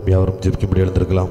யாவரும் ஜெபிக்கும்படி எழுந்திருக்கலாம்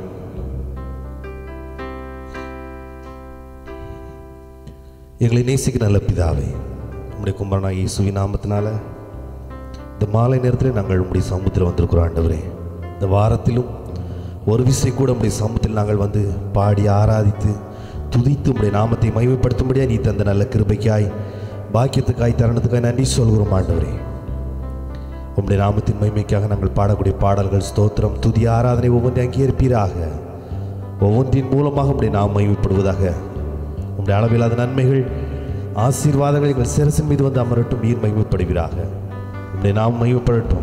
எங்களை நேசிக்க நல்ல பிதாவே உம்முடைய கும்பரனாக இயேசுவின் நாமத்தினால இந்த மாலை நேரத்தில் நாங்கள் உம்முடைய சமூகத்தில் வந்திருக்கிறோம் ஆண்டவரே இந்த வாரத்திலும் ஒரு விசை கூட உம்முடைய சமூகத்தில் நாங்கள் வந்து பாடி ஆராதித்து துதித்து உம்முடைய நாமத்தை மகிமைப்படுத்தும்படியாக நீ தந்த நல்ல கிருபைக்காய் பாக்கியத்துக்காய் தருணத்துக்காய் நன்றி சொல்கிறோம் ஆண்டவரே உம்முடைய நாமத்தின் மகிமைக்காக நாங்கள் பாடக்கூடிய பாடல்கள் ஸ்தோத்திரம் துதி ஆராதனை ஒவ்வொன்றை அங்கீகரிப்பீராக ஒவ்வொன்றின் மூலமாக உம்முடைய நாம் மகிமைப்படுவதாக உம்முடைய அளவில்லாத நன்மைகள் ஆசீர்வாதங்கள் எங்கள் சிரசின் மீது வந்து அமரட்டும் நீர் மகிமைப்படுவீராக உம்முடைய நாம் மகிமைப்படட்டும்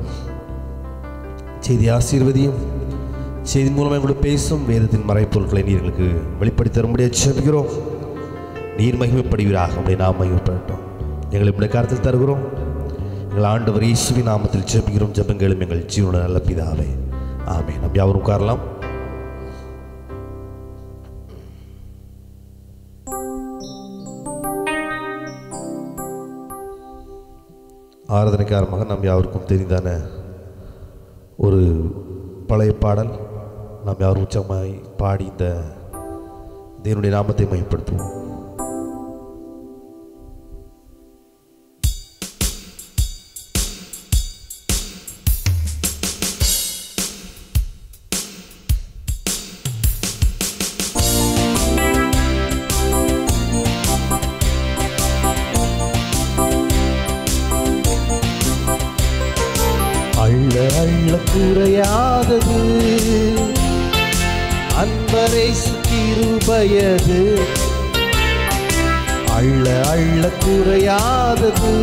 செய்தி ஆசீர்வதியும் செய்தி மூலம் எங்களோடு பேசும் வேதத்தின் மறைப்பொருட்களை நீர் எங்களுக்கு வெளிப்படுத்தி தரும்படியாக செபிக்கிறோம் நீர் மகிமைப்படுவீராக உம்முடைய நாம் மகிமைப்படட்டும் எங்களை இப்படி கருத்தில் தருகிறோம் எங்கள் ஆண்டவர் இயேசுவின் நாமத்தில் ஜெபிக்கிறோம் ஜெபங்களும் எங்கள் ஜீவன நல்ல பிதாவே ஆமே நம் யாவரும் உட்காரலாம் ஆராதனைக்காரமாக நாம் யாருக்கும் தெரிந்தான ஒரு பழைய பாடல் நாம் யாரும் உச்சமாய் பாடி இந்த தேவனுடைய நாமத்தை மையப்படுத்துவோம் அள்ள அள்ள குறையாதது அன்பரை சுக்கிருபயது அள்ள அள்ள குறையாதது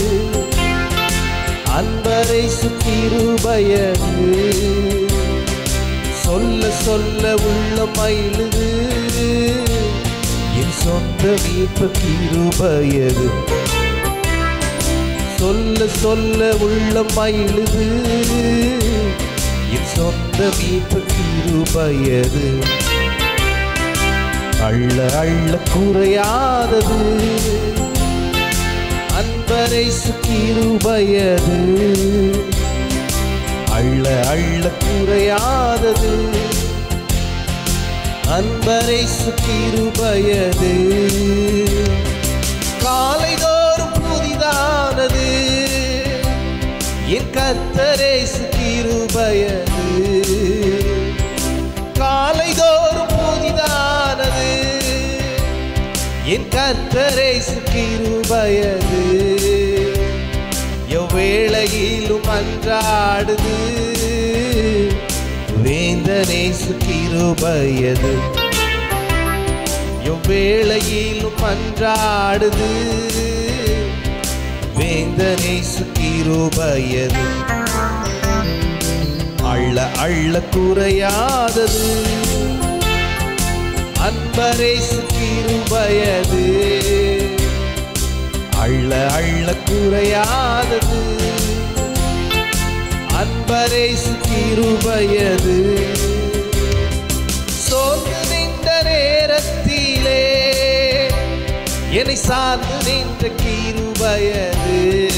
அன்பரை சுக்கிருபயது சொல்ல சொல்ல உள்ள மயிலுது என் சொந்த மீட்பு கிருபயது சொல்ல சொல்ல உள்ள மயிலுது என் சொந்த மீட்பு கிருபையது அள்ள அள்ள குறையாதது அன்பரை சுக்கிருபையது அள்ள அள்ள குறையாதது அன்பரை சுக்கிருபையது காலைதோறும் புதிதானது என் கர்த்தரை சுக்கிருபயது காலைதோறும் புதிதானது என் கர்த்தரை சுக்கிருபயது எவ்வேளையிலும் அன்றாடுது வேந்தனை சுக்கிருபயது எவ்வேளையிலும் அன்றாடுது வேந்தனை சுக்கிருபயது அள்ள அள்ள குறையாதது அன்பரை சுக்கிருபயது அள்ள அள்ள குறையாதது அன்பரை சுக்கிருபயது சோர்ந்து நின்ற நேரத்திலே என்னை சார்ந்து நின்ற கிருபயது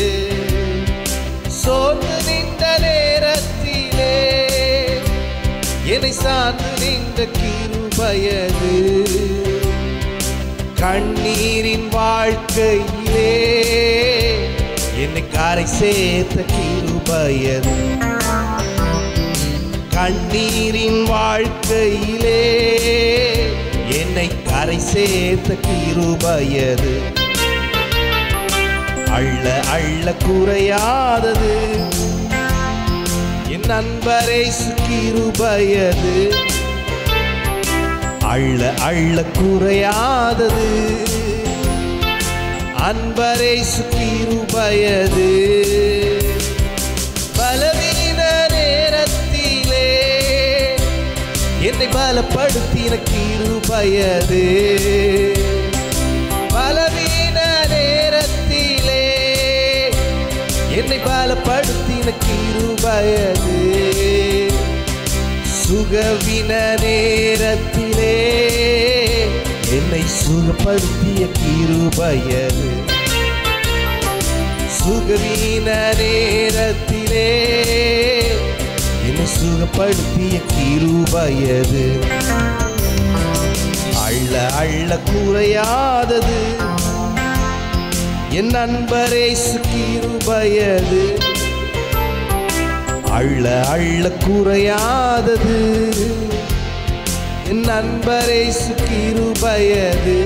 சோர்ந்து நின்ற நேரத்திலே என்னை சார்ந்து நின்ற கிருபயது கண்ணீரின் வாழ்க்கையிலே என்னை காரை சேர்த்த கிருபயது கண்ணீரின் வாழ்க்கையிலே என்னை கரை சேர்த்த கிருபயது அள்ள அள்ள குறையாதது என் நண்பரை சுக்கிருபயது அள்ள அள்ள குறையாதது அன்பரை சுக்கிருபயது பலவீன நேரத்திலே என்னை பலப்படுத்தின கிருபயது பலவீன நேரத்திலே என்னை பலப்படுத்தின கிருபயது சுகவின நேரத்திலே என்னை சுகப்படுத்திய கிருபயது சுகவீன நேரத்திலே என்னை சுகப்படுத்திய கிருபையது அள்ள அள்ள குறையாதது என் நண்பரேசு கிருபையது அள்ள அள்ள குறையாதது என் நண்பரேசு கிருபையது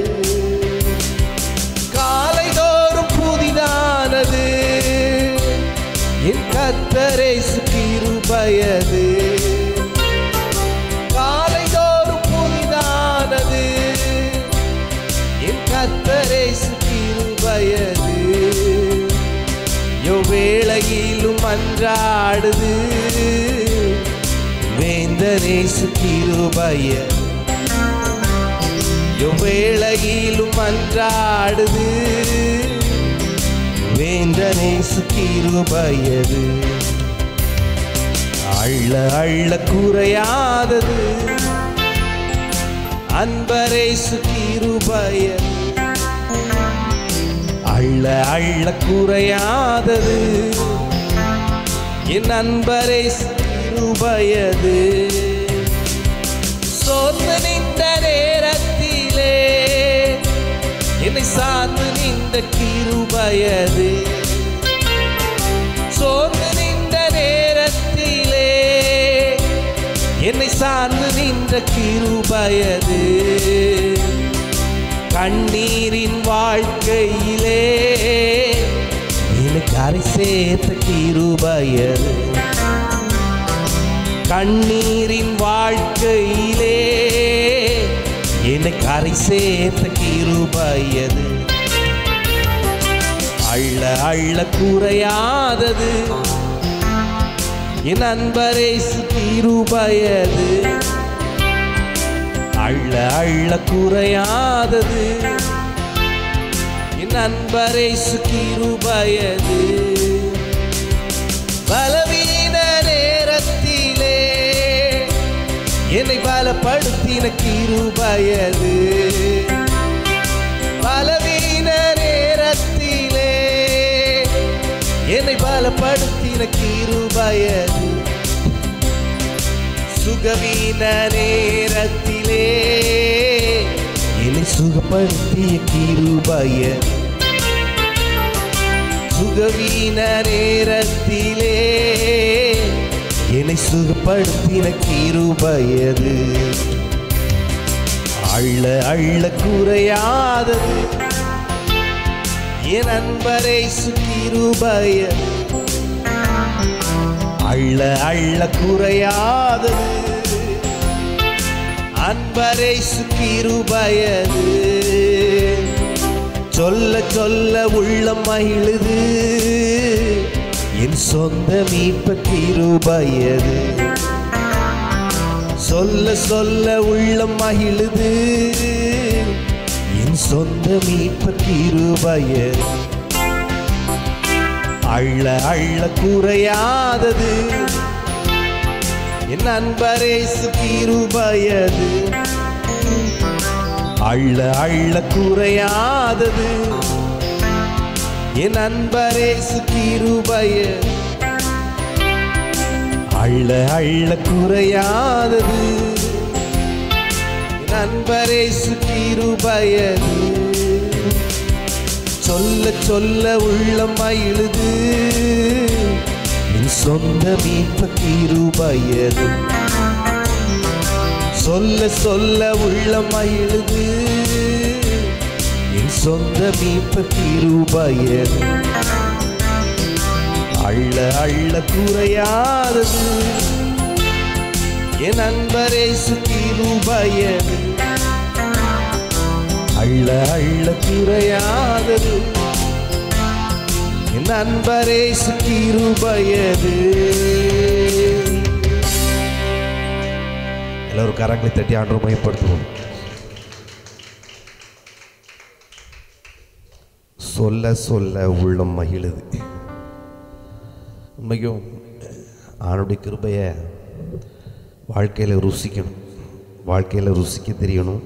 காலைதோறும் புதிதானது என் கத்தரேசு கிருபையது காலைதோறும் புதிதானது என் கத்தரேசு கிருபையது வேளையிலும் அன்றாடுது வேந்தனேசு கிருபைய வேளையிலும் அன்றாடுது வேந்தனேசு கிருபையது அள்ள அள்ள குறையாதது அன்பரேசு கிருபையது அள்ள அள்ள குறையாதது என் அன்பரை சிறுபயது சோர்ந்து நின்ற நேரத்திலே என்னை சார்ந்து நின்ற கிருபயது சோர்ந்து நின்ற நேரத்திலே என்னை சார்ந்து நின்ற கிருபயது கண்ணீரின் வாழ்க்கையிலே எனக்கு அரை சேர்த்த கிருபயது கண்ணீரின் வாழ்க்கையிலே எனக்கு அரை சேர்த்த கிருபயது அள்ள அள்ள குறையாதது என் அன்பரே கிருபயது அள்ள அள்ள குறையாதது என் அன்பரை சுக்கிருபயது பலவீன நேரத்திலே என்னை பலப்படுத்தின கிருபயது பலவீன நேரத்திலே என்னை பலப்படுத்தின கிருபயது சுகவீன நேரத்திலே என்னை சுகப்படுத்திய கிருபய சுகவீன நேரத்திலே என்னை சுகப்படுத்தின கிருபயது அள்ள அள்ள குறையாதது என் அன்பரை சுக்கிருபயது அள்ள அள்ள குறையாதது அன்பரை சுக்கிருபயது சொல்ல சொல்ல உள்ளம் மகிழுது என் சொந்த மீட்ப கிருபயது சொல்ல சொல்ல உள்ளம் மகிழுது என் சொந்த மீட்ப கிருபயது அள்ள அள்ள குறையாதது என் அன்பரே சுகிருபயது அள்ள அள்ள குறையாதது என் அன்பரே சுகிருபயது அள்ள அள்ள குறையாதது என் அன்பரே சுகிருபயது சொல்ல சொல்ல உள்ளம் மயிழுது என் சொந்த மீட்ப கிருபயது சொல்ல சொல்ல உள்ளம் மயிழுது என் சொந்த மீட்ப கிருபயது அள்ள அள்ள குறையாதது என் அன்பரே சுகிருபயது அள்ள அள்ள குறையாதது என் அன்பரே சுக்கிருபயது எல்லோரும் கரங்களை தட்டி ஆண்டு மயப்படுத்துவோம் சொல்ல சொல்ல உள்ளம் மகிழுது உண்மையும் ஆணுடைய கிருபையை வாழ்க்கையில் ருசிக்கணும் வாழ்க்கையில் ருசிக்க தெரியணும்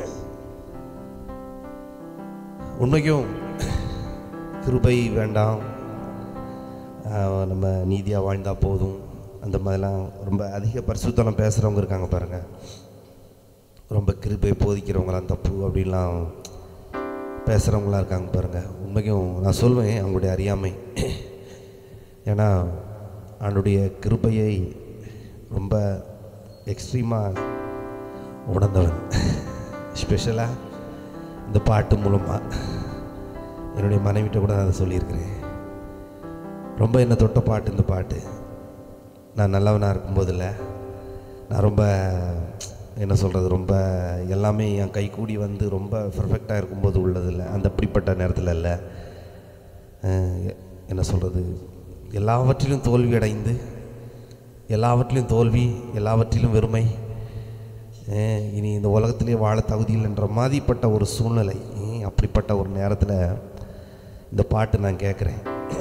உண்மைக்கும் கிருபை வேண்டாம் ஆஹ் நம்ம நீதியாக வாழ்ந்தால் போதும் அந்த மாதிரிலாம் ரொம்ப அதிக பரிசுத்தனம் பேசுகிறவங்க இருக்காங்க பாருங்கள் ரொம்ப கிருபை போதிக்கிறவங்களாம் தப்பு அப்படின்லாம் பேசுகிறவங்களாம் இருக்காங்க பாருங்கள் உண்மைக்கும் நான் சொல்வேன் அவங்களுடைய அறியாமை ஏன்னா அவனுடைய கிருபையை ரொம்ப எக்ஸ்ட்ரீமாக உணர்ந்தவன் ஸ்பெஷலாக இந்த பாட்டு மூலமாக என்னுடைய மனைவிட்ட கூட நான் அதை சொல்லியிருக்கிறேன் ரொம்ப என்னை தொட்ட பாட்டு இந்த பாட்டு நான் நல்லவனாக இருக்கும்போதில்ல நான் ரொம்ப என்ன சொல்கிறது ரொம்ப எல்லாமே என் கை கூடி வந்து ரொம்ப பர்ஃபெக்டாக இருக்கும்போது உள்ளதில்லை அந்த அப்படிப்பட்ட நேரத்தில் இல்லை அஹ் என்ன சொல்கிறது எல்லாவற்றிலும் தோல்வி அடைந்து எல்லாவற்றிலும் தோல்வி எல்லாவற்றிலும் வெறுமை அஹ் இனி இந்த உலகத்திலே வாழ தகுதியில்லைன்ற மாதிரிப்பட்ட ஒரு சூழ்நிலை அஹ் அப்படிப்பட்ட ஒரு நேரத்தில் இந்த பாட்டு நான் கேட்குறேன்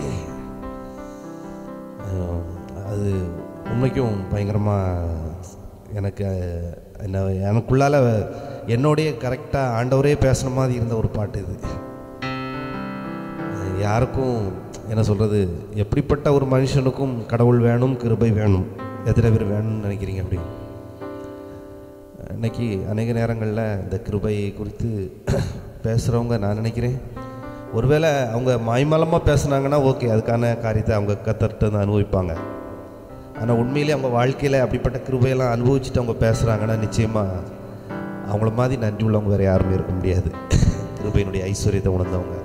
அஹ் அது உண்மைக்கும் பயங்கரமாக எனக்கு அஹ், என்ன எனக்குள்ளால் என்னோடைய கரெக்டாக ஆண்டவரே பேசுன மாதிரி இருந்த ஒரு பாட்டு இது அஹ் யாருக்கும் என்ன சொல்கிறது எப்படிப்பட்ட ஒரு மனுஷனுக்கும் கடவுள் வேணும் கிருபை வேணும் எத்தனை பேர் வேணும்னு நினைக்கிறீங்க அப்படி இன்னைக்கு அநேக நேரங்களில் இந்த கிருபை குறித்து பேசுகிறவங்க நான் நினைக்கிறேன் ஒருவேளை அவங்க மாய்மலமாக பேசுனாங்கன்னா ஓகே அதுக்கான காரியத்தை அவங்க கத்தர்கிட்ட வந்து அனுபவிப்பாங்க ஆனால் உண்மையிலே அவங்க வாழ்க்கையில் அப்படிப்பட்ட கிருபையெல்லாம் அனுபவிச்சுட்டு அவங்க பேசுகிறாங்கன்னா நிச்சயமாக அவங்கள மாதிரி நன்றி உள்ளவங்க வேறு யாருமே இருக்க முடியாது கிருபையினுடைய ஐஸ்வர்யத்தை உணர்ந்தவங்க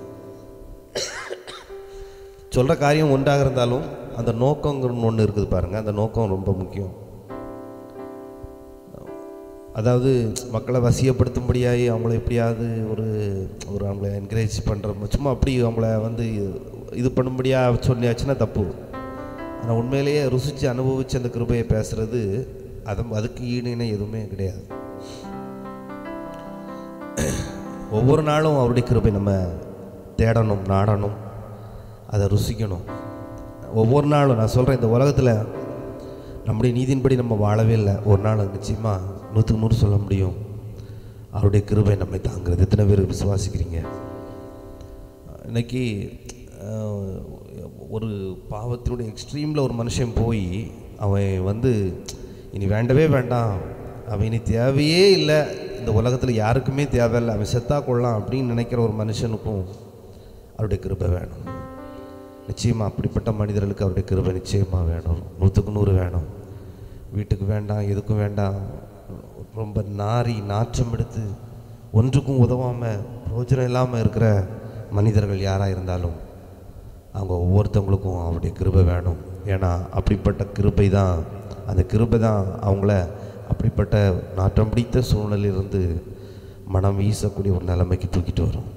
சொல்கிற காரியம் ஒன்றாக இருந்தாலும் அந்த நோக்கங்கிறது ஒன்று இருக்குது பாருங்கள் அந்த நோக்கம் ரொம்ப முக்கியம் அதாவது மக்களை வசியப்படுத்தும்படியாகி அவங்கள எப்படியாவது ஒரு ஒரு அவங்கள என்கரேஜ் பண்ணுற சும்மா அப்படி அவங்கள வந்து இது பண்ணும்படியாக சொன்னியாச்சுன்னா தப்பு ஆனால் உண்மையிலேயே ருசித்து அனுபவித்து அந்த கிருபையை பேசுகிறது அது அதுக்கு ஈடுன எதுவுமே கிடையாது ஒவ்வொரு நாளும் அவருடைய கிருபை நம்ம தேடணும் நாடணும் அதை ருசிக்கணும் ஒவ்வொரு நாளும் நான் சொல்கிறேன் இந்த உலகத்தில் நம்முடைய நீதியின்படி நம்ம வாழவே இல்லை ஒரு நாள் நிச்சயமாக நூற்றுக்கு நூறு சொல்ல முடியும் அவருடைய கிருபை நம்மை தாங்கிறது எத்தனை பேர் விசுவாசிக்கிறீங்க இன்னைக்கு அஹ், ஒரு பாவத்தினுடைய எக்ஸ்ட்ரீமில் ஒரு மனுஷன் போய் அவன் வந்து இனி வேண்டவே வேண்டாம் அவன் இனி தேவையே இல்லை இந்த உலகத்தில் யாருக்குமே தேவையில்லை அவன் செத்தா கொள்ளலாம் அப்படின்னு நினைக்கிற ஒரு மனுஷனுக்கும் அவருடைய கிருபை வேணும் நிச்சயமாக அப்படிப்பட்ட மனிதர்களுக்கு அவருடைய கிருபை நிச்சயமாக வேணும் நூற்றுக்கு நூறு வேணும் வீட்டுக்கு வேண்டாம் எதுக்கும் வேண்டாம் ரொம்ப நாரி நாற்றம் எடுத்து ஒன்றுக்கும் உதவாமல் பிரோஜனம் இல்லாமல் இருக்கிற மனிதர்கள் யாராக இருந்தாலும் அவங்க ஒவ்வொருத்தவங்களுக்கும் அவருடைய கிருபை வேணும் ஏன்னா அப்படிப்பட்ட கிருபை தான் அந்த கிருபை தான் அவங்கள அப்படிப்பட்ட நாற்றம் பிடித்த சூழ்நிலையிலிருந்து மனம் வீசக்கூடிய ஒரு நிலைமைக்கு தூக்கிட்டு வரும்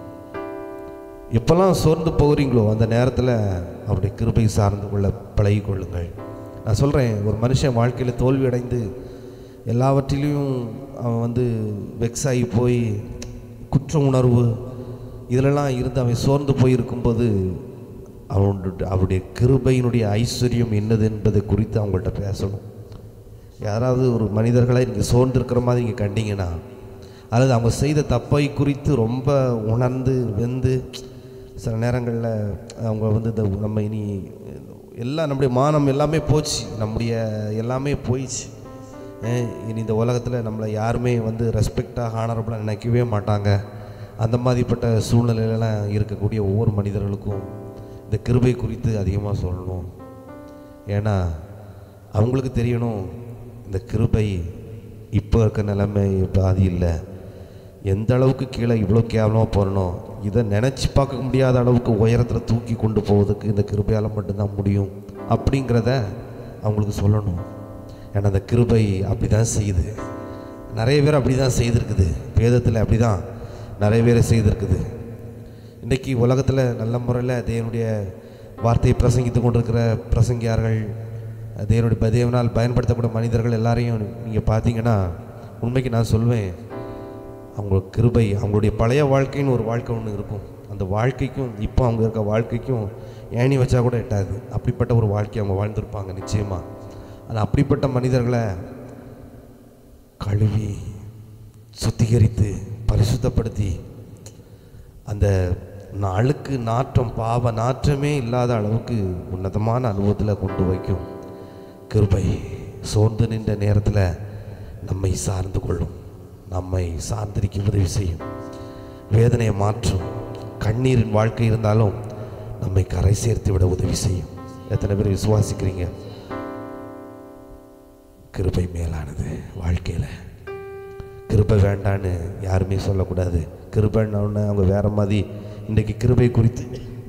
எப்போல்லாம் சோர்ந்து போகிறீங்களோ அந்த நேரத்தில் அவருடைய கிருபை சார்ந்து கொள்ள பழகிக் கொள்ளுங்கள் நான் சொல்கிறேன் ஒரு மனுஷன் வாழ்க்கையில் தோல்வி அடைந்து எல்லாவற்றிலையும் அவன் வந்து வெக்ஸ் ஆகி போய் குற்ற உணர்வு இதிலெல்லாம் இருந்து அவன் சோர்ந்து போய் இருக்கும்போது அவனுடைய அவருடைய கிருபையினுடைய ஐஸ்வர்யம் என்னது என்பதை குறித்து அவங்கள்ட்ட பேசணும் யாராவது ஒரு மனிதர்களை நீங்கள் சோர்ந்திருக்கிற மாதிரி நீங்கள் கண்டீங்கன்னா அல்லது அவங்க செய்த தப்பை குறித்து ரொம்ப உணர்ந்து வெந்து சில நேரங்களில் அவங்க வந்து இந்த நம்ம இனி எல்லாம் நம்முடைய மானம் எல்லாமே போச்சு நம்முடைய எல்லாமே போயிடுச்சு ஏன் இனி இந்த உலகத்தில் நம்மளை யாருமே வந்து ரெஸ்பெக்டாக ஹானரபுளாக நினைக்கவே மாட்டாங்க அந்த மாதிரிப்பட்ட சூழ்நிலையிலலாம் இருக்கக்கூடிய ஒவ்வொரு மனிதர்களுக்கும் இந்த கிருபை குறித்து அதிகமாக சொல்லணும் ஏன்னா அவங்களுக்கு தெரியணும் இந்த கிருபை இப்போ இருக்க நிலைமை பாதி இல்லை எந்த அளவுக்கு கீழே இவ்வளோ கேவலமாக போகணும் இதை நினச்சி பார்க்க முடியாத அளவுக்கு உயரத்தில் தூக்கி கொண்டு போவதுக்கு இந்த கிருபையால் மட்டும்தான் முடியும் அப்படிங்கிறத அவங்களுக்கு சொல்லணும் ஏன்னா அந்த கிருபை அப்படி தான் செய்யுது நிறைய பேர் அப்படி தான் செய்திருக்குது வேதத்தில் அப்படி தான் நிறைய பேர் செய்திருக்குது இன்றைக்கி உலகத்தில் நல்ல முறையில் தேவனுடைய வார்த்தையை பிரசங்கித்து கொண்டிருக்கிற பிரசங்கியார்கள் தேவனுடைய ப- தேவனால் பயன்படுத்தக்கூடிய மனிதர்கள் எல்லாரையும் நீங்கள் பார்த்தீங்கன்னா உண்மைக்கு நான் சொல்வேன் அவங்க கிருபை அவங்களுடைய பழைய வாழ்க்கைன்னு ஒரு வாழ்க்கை ஒன்று இருக்கும் அந்த வாழ்க்கைக்கும் இப்போ அவங்க இருக்க வாழ்க்கைக்கும் ஏணி வச்சா கூட எட்டாது அப்படிப்பட்ட ஒரு வாழ்க்கை அவங்க வாழ்ந்திருப்பாங்க நிச்சயமாக ஆனால் அப்படிப்பட்ட மனிதர்களை கழுவி சுத்திகரித்து பரிசுத்தப்படுத்தி அந்த நா- அழுக்கு நாற்றம் பாவ நாற்றமே இல்லாத அளவுக்கு உன்னதமான அனுபவத்தில் கொண்டு வைக்கும் கிருபை சோர்ந்து நின்ற நேரத்தில் நம்மை சார்ந்து கொள்ளும் நம்மை சார்ந்திருக்க உதவி செய்யும் வேதனையை மாற்றும் கண்ணீரின் வாழ்க்கை இருந்தாலும் நம்மை கரை சேர்த்து விட உதவி செய்யும் எத்தனை பேர் விசுவாசிக்கிறீங்க கிருபை மேலானது வாழ்க்கையில் கிருபை வேண்டான்னு யாருமே சொல்லக்கூடாது கிருபைன்னு அவங்க வேற மாதிரி இன்றைக்கு கிருபை குறித்து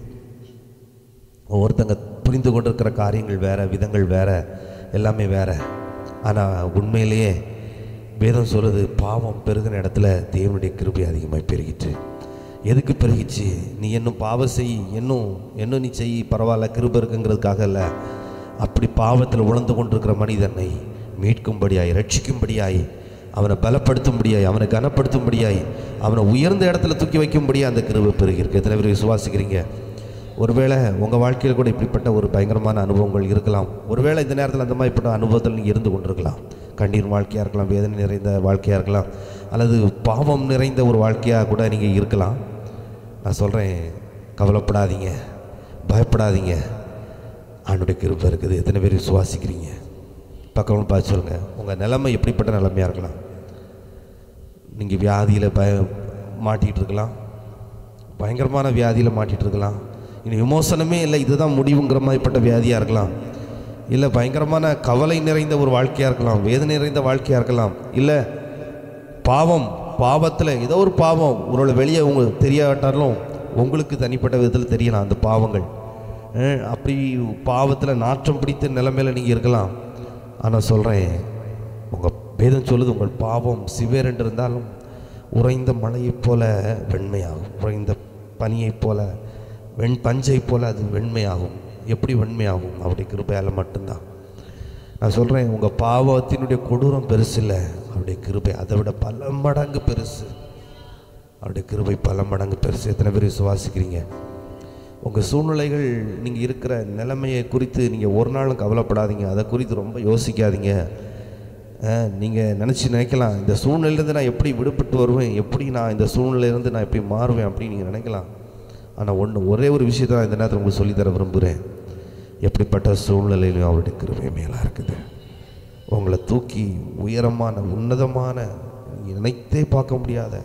ஒவ்வொருத்தங்க புரிந்து கொண்டிருக்கிற காரியங்கள் வேற விதங்கள் வேற எல்லாமே வேற ஆனால் உண்மையிலேயே வேதம் சொல்லுது பாவம் பெருகின இடத்துல தேவனுடைய கிருபை அதிகமாக பெருகிட்டு எதுக்கு பெருகிச்சு நீ இன்னும் பாவம் செய் இன்னும் இன்னும் நீ செய் பரவாயில்ல கிருபை இருக்குங்கிறதுக்காக இல்லை அப்படி பாவத்தில் உழந்து கொண்டிருக்கிற மனிதனை மீட்கும்படியாய் ரட்சிக்கும்படியாய் அவனை பலப்படுத்தும்படியாய் அவனை கனப்படுத்தும்படியாய் அவனை உயர்ந்த இடத்துல தூக்கி வைக்கும்படியாக அந்த கிருபை பெருகிருக்கு எத்தனை பேர் விசுவாசிக்கிறீங்க ஒருவேளை உங்கள் வாழ்க்கையில் கூட இப்படிப்பட்ட ஒரு பயங்கரமான அனுபவங்கள் இருக்கலாம் ஒருவேளை இந்த நேரத்தில் அந்த மாதிரிப்பட்ட அனுபவத்தில் நீங்கள் இருந்து கொண்டிருக்கலாம் கண்ணீர் வாழ்க்கையாக இருக்கலாம் வேதனை நிறைந்த வாழ்க்கையாக இருக்கலாம் அல்லது பாவம் நிறைந்த ஒரு வாழ்க்கையாக கூட நீங்கள் இருக்கலாம் நான் சொல்கிறேன் கவலைப்படாதீங்க பயப்படாதீங்க ஆண்டுடைய கிருபை இருக்குது எத்தனை பேர் விசுவாசிக்கிறீங்க பக்கம் பார்த்து சொல்லுங்கள் உங்கள் நிலைமை எப்படிப்பட்ட நிலைமையாக இருக்கலாம் நீங்கள் வியாதியில் பய மாட்டிகிட்டு இருக்கலாம் பயங்கரமான வியாதியில் மாட்டிகிட்டு இருக்கலாம் இனி விமோசனமே இல்லை இதுதான் முடிவுங்கிற மாதிரிப்பட்ட வியாதியாக இருக்கலாம் இல்லை பயங்கரமான கவலை நிறைந்த ஒரு வாழ்க்கையாக இருக்கலாம் வேதனை நிறைந்த வாழ்க்கையாக இருக்கலாம் இல்லை பாவம் பாவத்தில் ஏதோ ஒரு பாவம் உங்களோட வெளியே உங்களுக்கு தெரியாட்டாலும் உங்களுக்கு தனிப்பட்ட விதத்தில் தெரியலாம் அந்த பாவங்கள் அஹ் அப்படி பாவத்தில் நாற்றம் பிடித்த நிலைமையில் நீங்கள் இருக்கலாம் ஆனால் சொல்கிறேன் உங்கள் வேதம் சொல்லுது உங்கள் பாவம் சிவேரென்று இருந்தாலும் உறைந்த மழையைப் போல வெண்மையாகும் உறைந்த பனியைப் போல வெண் பஞ்சைப் போல அது வெண்மையாகும் எப்படி வெண்மையாகும் அவருடைய கிருபையால் மட்டும்தான் நான் சொல்கிறேன் உங்கள் பாவத்தினுடைய கொடூரம் பெருசு இல்லை அவருடைய கிருபை அதை விட பல மடங்கு பெருசு அவருடைய கிருபை பல மடங்கு பெருசு எத்தனை பேர் விசுவாசிக்கிறீங்க உங்கள் சூழ்நிலைகள் நீங்கள் இருக்கிற நிலைமையை குறித்து நீங்கள் ஒரு நாளும் கவலைப்படாதீங்க அதை குறித்து ரொம்ப யோசிக்காதீங்க நீங்கள் நினச்சி நினைக்கலாம் இந்த சூழ்நிலையிலேருந்து நான் எப்படி விடுபட்டு வருவேன் எப்படி நான் இந்த சூழ்நிலையிலேருந்து நான் எப்படி மாறுவேன் அப்படின்னு நீங்கள் நினைக்கலாம் ஆனால் ஒன்று ஒரே ஒரு விஷயத்தை நான் இந்த நேரத்தில் உங்களுக்கு சொல்லித்தர விரும்புகிறேன் எப்படிப்பட்ட சூழ்நிலையிலும் அவருடைய கிருபை மேலாக இருக்குது உங்களை தூக்கி உயரமான உன்னதமான நினைத்தே பார்க்க முடியாத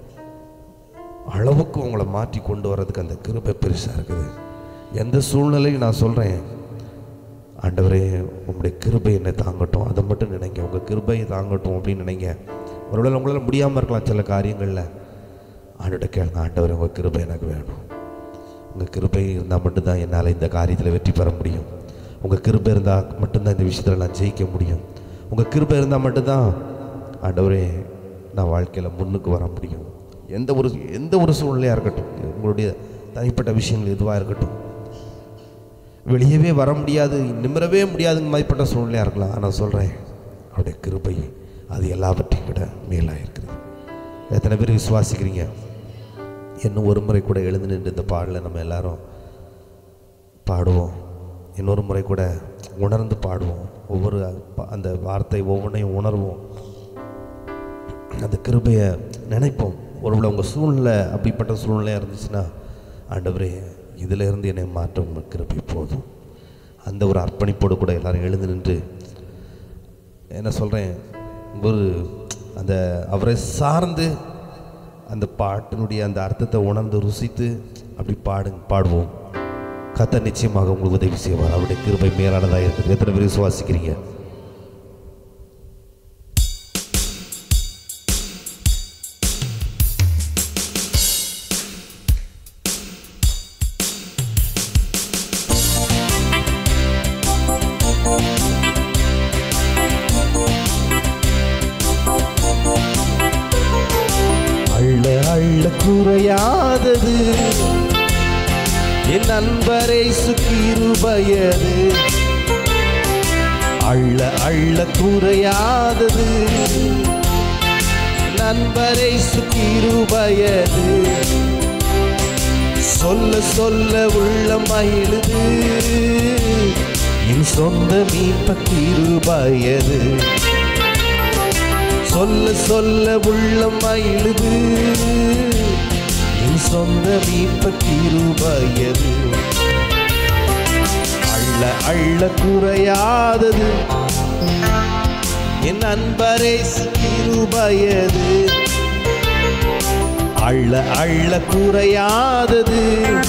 அளவுக்கு உங்களை மாற்றி கொண்டு வர்றதுக்கு அந்த கிருபை பெருசாக இருக்குது எந்த சூழ்நிலையும் நான் சொல்கிறேன் ஆண்டவரே உங்களுடைய கிருபை என்னை தாங்கட்டும் அதை மட்டும் நினைங்க உங்கள் கிருபையை தாங்கட்டும் அப்படின்னு நினைங்க ஒருவேளை உங்களால் முடியாமல் இருக்கலாம் சில காரியங்களில் ஆண்டோட கேளுங்க ஆண்டவரே உங்கள் கிருபை எனக்கு வேணும் உங்கள் கிருபை இருந்தால் மட்டும்தான் என்னால் இந்த காரியத்தில் வெற்றி பெற முடியும் உங்கள் கிருபை இருந்தால் மட்டும்தான் இந்த விஷயத்தில் நான் ஜெயிக்க முடியும் உங்கள் கிருபை இருந்தால் மட்டும்தான் ஆண்டவரே நான் வாழ்க்கையில் முன்னுக்கு வர முடியும் எந்த ஒரு எந்த ஒரு சூழ்நிலையாக இருக்கட்டும் உங்களுடைய தனிப்பட்ட விஷயங்கள் எதுவாக இருக்கட்டும் வெளியவே வர முடியாது நிமிரவே முடியாதுங்க மாதிரிப்பட்ட சூழ்நிலையாக இருக்கலாம் ஆனால் சொல்கிறேன் அவருடைய கிருபை அது எல்லாவற்றையும் விட மேலாக இருக்குது எத்தனை பேர் விசுவாசிக்கிறீங்க இன்னும் ஒரு முறை கூட எழுந்து நின்று இந்த பாடலை நம்ம எல்லாரும் பாடுவோம் இன்னொரு முறை கூட உணர்ந்து பாடுவோம் ஒவ்வொரு ப- அந்த வார்த்தை ஒவ்வொன்றையும் உணர்வோம் அந்த கிருபையை நினைப்போம் ஒருவேளை உங்கள் சூழ்நிலை அப்படிப்பட்ட சூழ்நிலையாக இருந்துச்சுன்னா ஆண்டவரே இதில் இருந்து என்னை மாற்ற உங்கள் கிருபை போதும் அந்த ஒரு அர்ப்பணிப்போடு கூட எல்லாரும் எழுந்து நின்று என்ன சொல்கிறேன் ஒரு அந்த அவரை சார்ந்து அந்த பாட்டினுடைய அந்த அர்த்தத்தை உணர்ந்து ருசித்து அப்படி பாடுங்க பாடுவோம் கத்த நிச்சயமாக உங்களுக்கு உதவி செய்வார் அவருடைய கிருபை மேலானதாக இருக்குது எத்தனை பேர் விசுவாசிக்கிறீங்க அள்ள அள்ள குறையாதது என் நண்பரை சுக்கிருபயது அள்ள அள்ள குறையாதது நண்பரை சுக்கிருபயது சொல்ல சொல்ல உள்ளம் மகிழுது என் சொந்த மீட்ப கிருபயது சொல்ல சொல்ல உள்ளம் மயிலுது என் சொந்த மீட்ப கிருபயது அள்ள அள்ள குறையாதது என் அன்பரே கிருபையது அள்ள அள்ள குறையாதது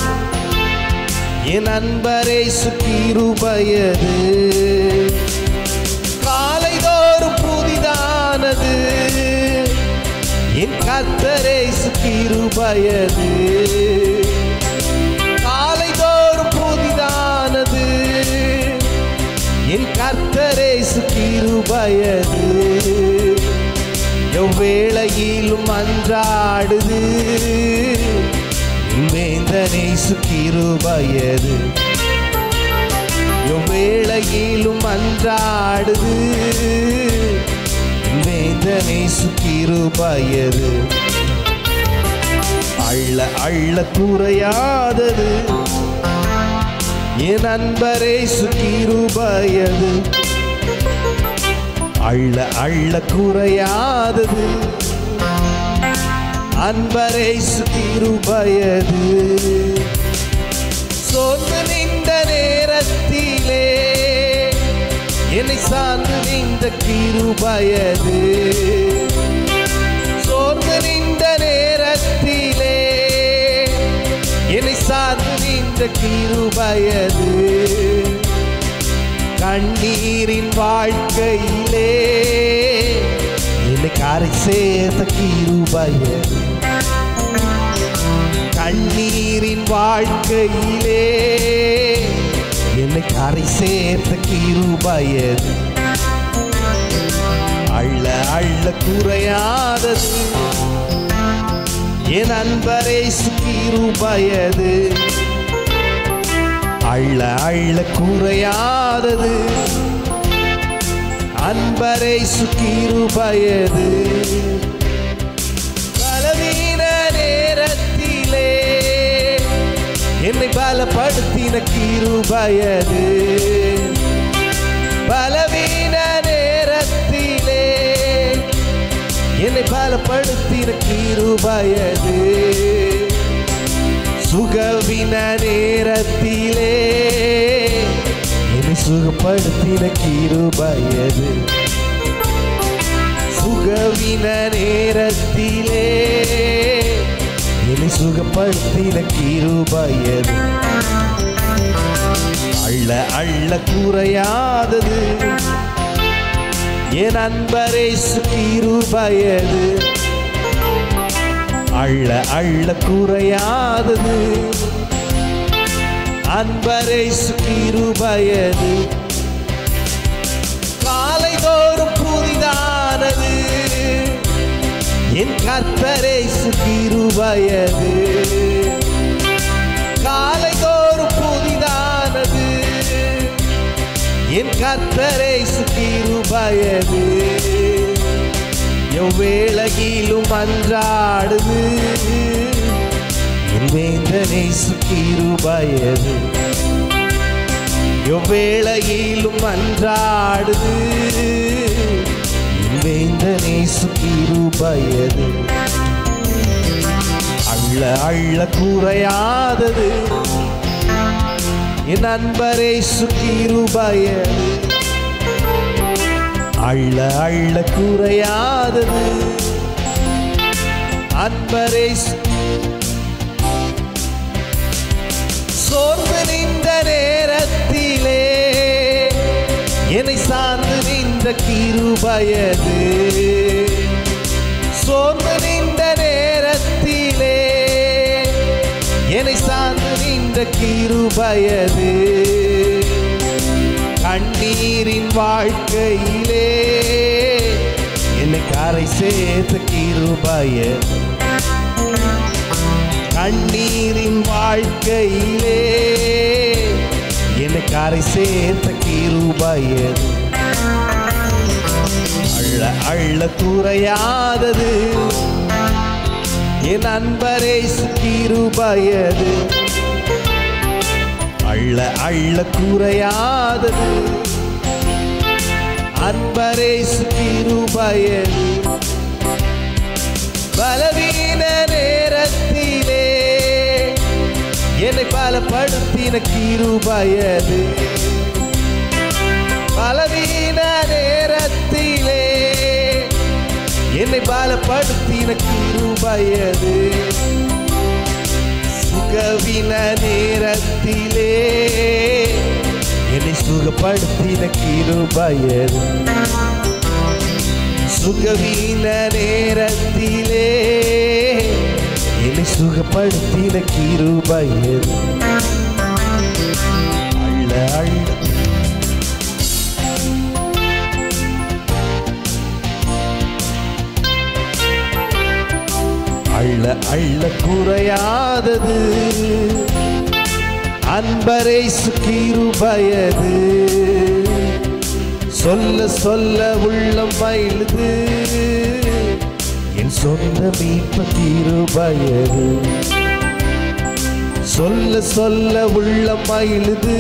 என் அன்பரே சுக்கிருபையது காலைதோறும் புதிதானது என் கர்த்தரே சுக்கிருபையது காலைதோறும் புதிதானது என் கர்த்தரே சுக்கிருபையது எவ்வேளையிலும் அன்றாடுது வேந்தனை சுக்கிருபையது எவ்வேளையிலும் அன்றாடுது வேந்தனை சுக்கிருபையது அள்ள அள்ள குறையாதது என் அன்பரே சுக்கிருபையது அள்ள அள்ள குறையாதது அன்பரை சுக்கிருபயது சோர்ந்து நின்ற நேரத்திலே என்னை சார்ந்து நின்ற கிருபயது சோர்ந்து நின்ற நேரத்திலே என்னை சார்ந்து நின்ற கிருபயது கண்ணீரின் வாழ்க்கையிலே என்னை காரை சேர்த்த கிருபையது கண்ணீரின் வாழ்க்கையிலே என்னை கரை சேர்த்த கிருபையது அள்ள அள்ள குறையாதது என் அன்பரே சுக்கிருபயது அள்ள அள்ள குறையாதது அன்பரை சுக்கிருபயது பலவீன நேரத்திலே என்னை பலப்படுத்தின கிருபயது பலவீன நேரத்திலே என்னை பலப்படுத்தின கிருபயது சுகவின நேரத்திலே என்னை சுகப்படுத்தின கிருபயது சுகவின நேரத்திலே என்னை சுகப்படுத்தின கிருபயது அள்ள அள்ள குறையாதது என் அன்பரே சுக்கிருபயது அள்ள அள்ள குறையாதது அன்பரை சுக்கிருபயது காலைதோறும் புதிதானது என் கர்த்தரை சுக்கிருபயது காலைதோறும் புதிதானது என் கர்த்தரை சுக்கிருபயது எவ்வேளையிலும் அன்றாடுது என் வேந்தனை சுக்கிருபயது எவ்வேளையிலும் அன்றாடுது என் வேந்தனை சுக்கிருபயது அள்ள அள்ள குறையாதது என் அன்பரை சுக்கிருபயது அள்ள அள்ள குறையாதது அன்பரை சு- சோர்ந்து நின்ற நேரத்திலே என்னை சார்ந்து நின்ற கிருபயது சோர்ந்து நின்ற நேரத்திலே என்னை சார்ந்து நின்ற கிருபயது கண்ணீரின் வாழ்க்கையிலே என்னை கரை சேர்த்த கிருபயது கண்ணீரின் வாழ்க்கையிலே என்னை கரை சேர்த்த கிருபயது அள்ள அள்ள குறையாதது என் அன்பரே கிருபயது அள்ள அள்ள குறையாதது அன்பரே கிருபயது பலவீன நேரத்திலே என்னை பலப்படுத்தின கிருபயது பலவீன நேரத்திலே என்னை பலப்படுத்தின கிருபையது சுகவின நேரத்திலே என்னை சுகப்படுத்தின கிருபையது சுகவீன நேரத்திலே என்னை சுகப்படுத்தின கிருபையது அள்ள அள்ள அள்ள அள்ள குறையாதது அன்பரை சுக்கிருபயது சொல்ல சொல்ல உள்ளம் பயிலுது என் சொந்த மீட்ப கிருபயது சொல்ல சொல்ல உள்ளம் மயிலுது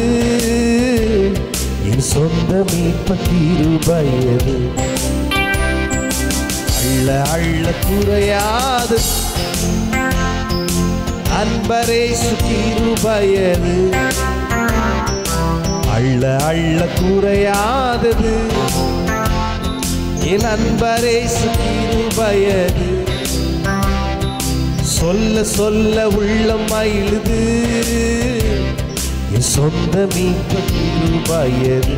என் சொந்த மீட்ப கிருபயது அள்ள அள்ள குறையாது அன்பரே சுகிருபயது அள்ள அள்ள குறையாதது என் அன்பரே சுகிருபயது சொல்ல சொல்ல உள்ளம் மயிலுது என் சொந்த மீட்ப கிருபயது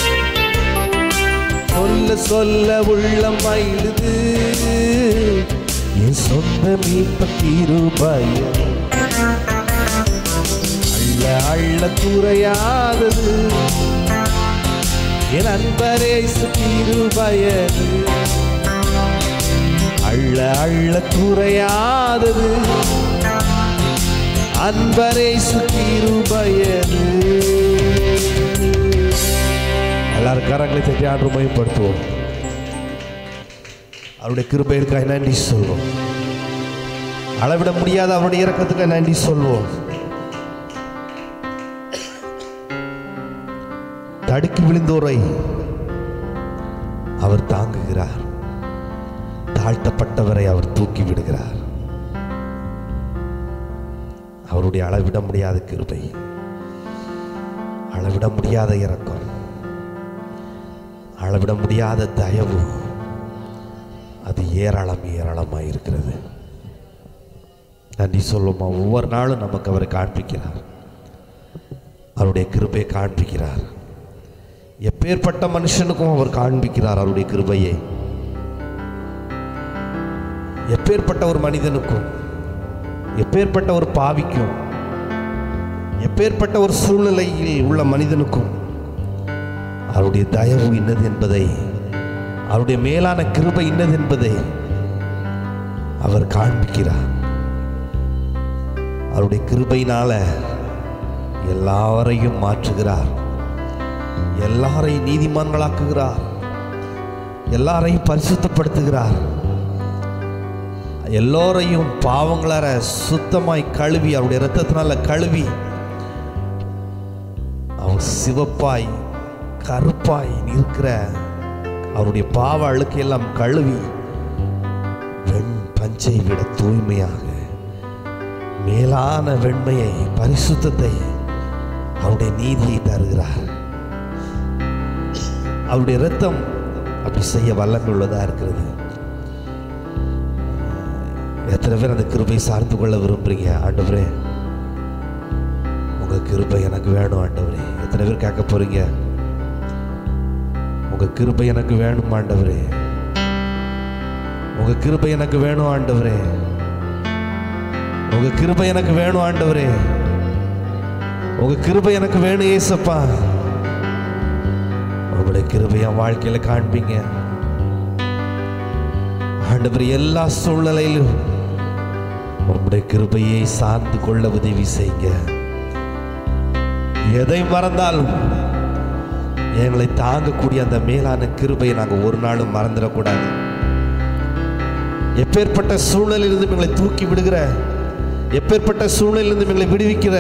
சொல்ல சொல்ல உள்ளம் மயிலுது என் சொந்த மீட்ப கிருபயது அள்ள அள்ள குறையாதது என் அன்பரே கிருபயது அள்ள அள்ள குறையாதது அன்பரே கிருபயது எல்லாரும் கரங்களை தட்டி ஆண்டு மயப்படுத்துவோம் அவருடைய கிருபைகளுக்காக நன்றி சொல்வோம் அளவிட முடியாத அவருடைய இறக்கத்துக்கு நன்றி சொல்வோம் தடுக்கி விழுந்தோரை அவர் தாங்குகிறார் தாழ்த்தப்பட்டவரை அவர் தூக்கி விடுகிறார் அவருடைய அளவிட முடியாத கிருபை அளவிட முடியாத இரக்கம் அளவிட முடியாத தயவு அது ஏராளம் ஏராளமாக இருக்கிறது நன்றி சொல்லுமா ஒவ்வொரு நாளும் நமக்கு அவரை காண்பிக்கிறார் அவருடைய கிருபையை காண்பிக்கிறார் எப்பேற்பட்ட மனுஷனுக்கும் அவர் காண்பிக்கிறார் அவருடைய கிருபையை எப்பேற்பட்ட ஒரு மனிதனுக்கும் எப்பேற்பட்ட ஒரு பாவிக்கும் எப்பேற்பட்ட ஒரு சூழ்நிலையில் உள்ள மனிதனுக்கும் அவருடைய தயவு இன்னது என்பதை அவருடைய மேலான கிருபை இன்னது என்பதை அவர் காண்பிக்கிறார் அவருடைய கிருபையினால எல்லாரையும் மாற்றுகிறார் எல்லாரையும் நீதிமான்களாக்குகிறார் எல்லாரையும் பரிசுத்தப்படுத்துகிறார் எல்லோரையும் பாவங்களார சுத்தமாய் கழுவி அவருடைய இரத்தத்தினால கழுவி அவர் சிவப்பாய் கருப்பாய் இருக்கிற அவருடைய பாவ அழுக்கையெல்லாம் கழுவி வெண் பஞ்சை விட தூய்மையாக மேலான வெண்மையை பரிசுத்தத்தை அவருடைய நீதியை தருகிறார் அவருடைய இரத்தம் அப்படி செய்ய வல்லமை உள்ளதா இருக்கிறது எத்தனை பேர் அந்த கிருபை சார்ந்து கொள்ள விரும்புறீங்க ஆண்டவரே உங்க கிருபை எனக்கு வேணும் ஆண்டவரே எத்தனை பேர் கேட்க போறீங்க உங்க கிருபை எனக்கு வேணும் ஆண்டவரே உங்க கிருபை எனக்கு வேணும் ஆண்டவரே உங்க கிருபை எனக்கு வேணும் ஆண்டவரே உங்க கிருபை எனக்கு வேணும் ஏசப்பா உங்களுடைய கிருபை என் வாழ்க்கையில காண்பீங்க ஆண்டவர் எல்லா சூழ்நிலையிலும் உங்களுடைய கிருபையை சார்ந்து கொள்ள உதவி செய்யுங்க எதை மறந்தாலும் எங்களை தாங்கக்கூடிய அந்த மேலான கிருபையை நாங்கள் ஒரு நாளும் மறந்துடக்கூடாது எப்பேற்பட்ட சூழ்நிலையிலிருந்து எங்களை தூக்கி விடுகிற எப்பேற்பட்ட சூழ்நிலையிலிருந்து எங்களை விடுவிக்கிற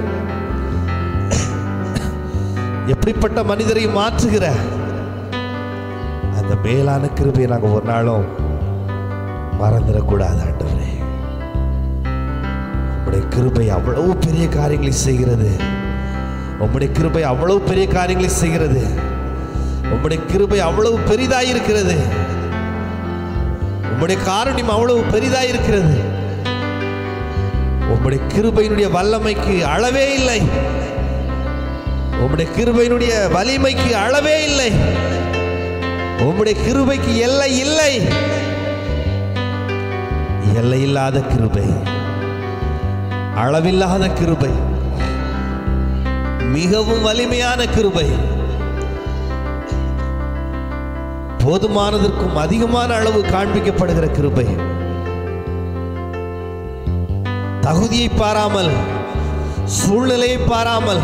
எப்படிப்பட்ட மனிதரை மாற்றுகிற அந்த மேலான கிருபையை நாங்கள் ஒரு நாளும் மறந்துடக்கூடாது ஆண்டவரே உம்முடைய கிருபை அவ்வளவு பெரிய காரியங்களை செய்கிறது உம்முடைய கிருபை அவ்வளவு பெரிய காரியங்களை செய்கிறது உம்முடைய கிருபை அவ்வளவு பெரிதாய் இருக்கிறது உம்முடைய காருண்யம் அவ்வளவு பெரிதாய் இருக்கிறது உம்முடைய கிருபையினுடைய வல்லமைக்கு அளவே இல்லை உம்முடைய கிருபையினுடைய வலிமைக்கு அளவே இல்லை உம்முடைய கிருபைக்கு எல்லை இல்லை எல்லை இல்லாத கிருபை அளவில்லாத கிருபை மிகவும் வலிமையான கிருபை போதுமானதற்கும் அதிகமான அளவு காண்பிக்கப்படுகிற கிருபை தகுதியை பாராமல் சூழ்நிலையை பாராமல்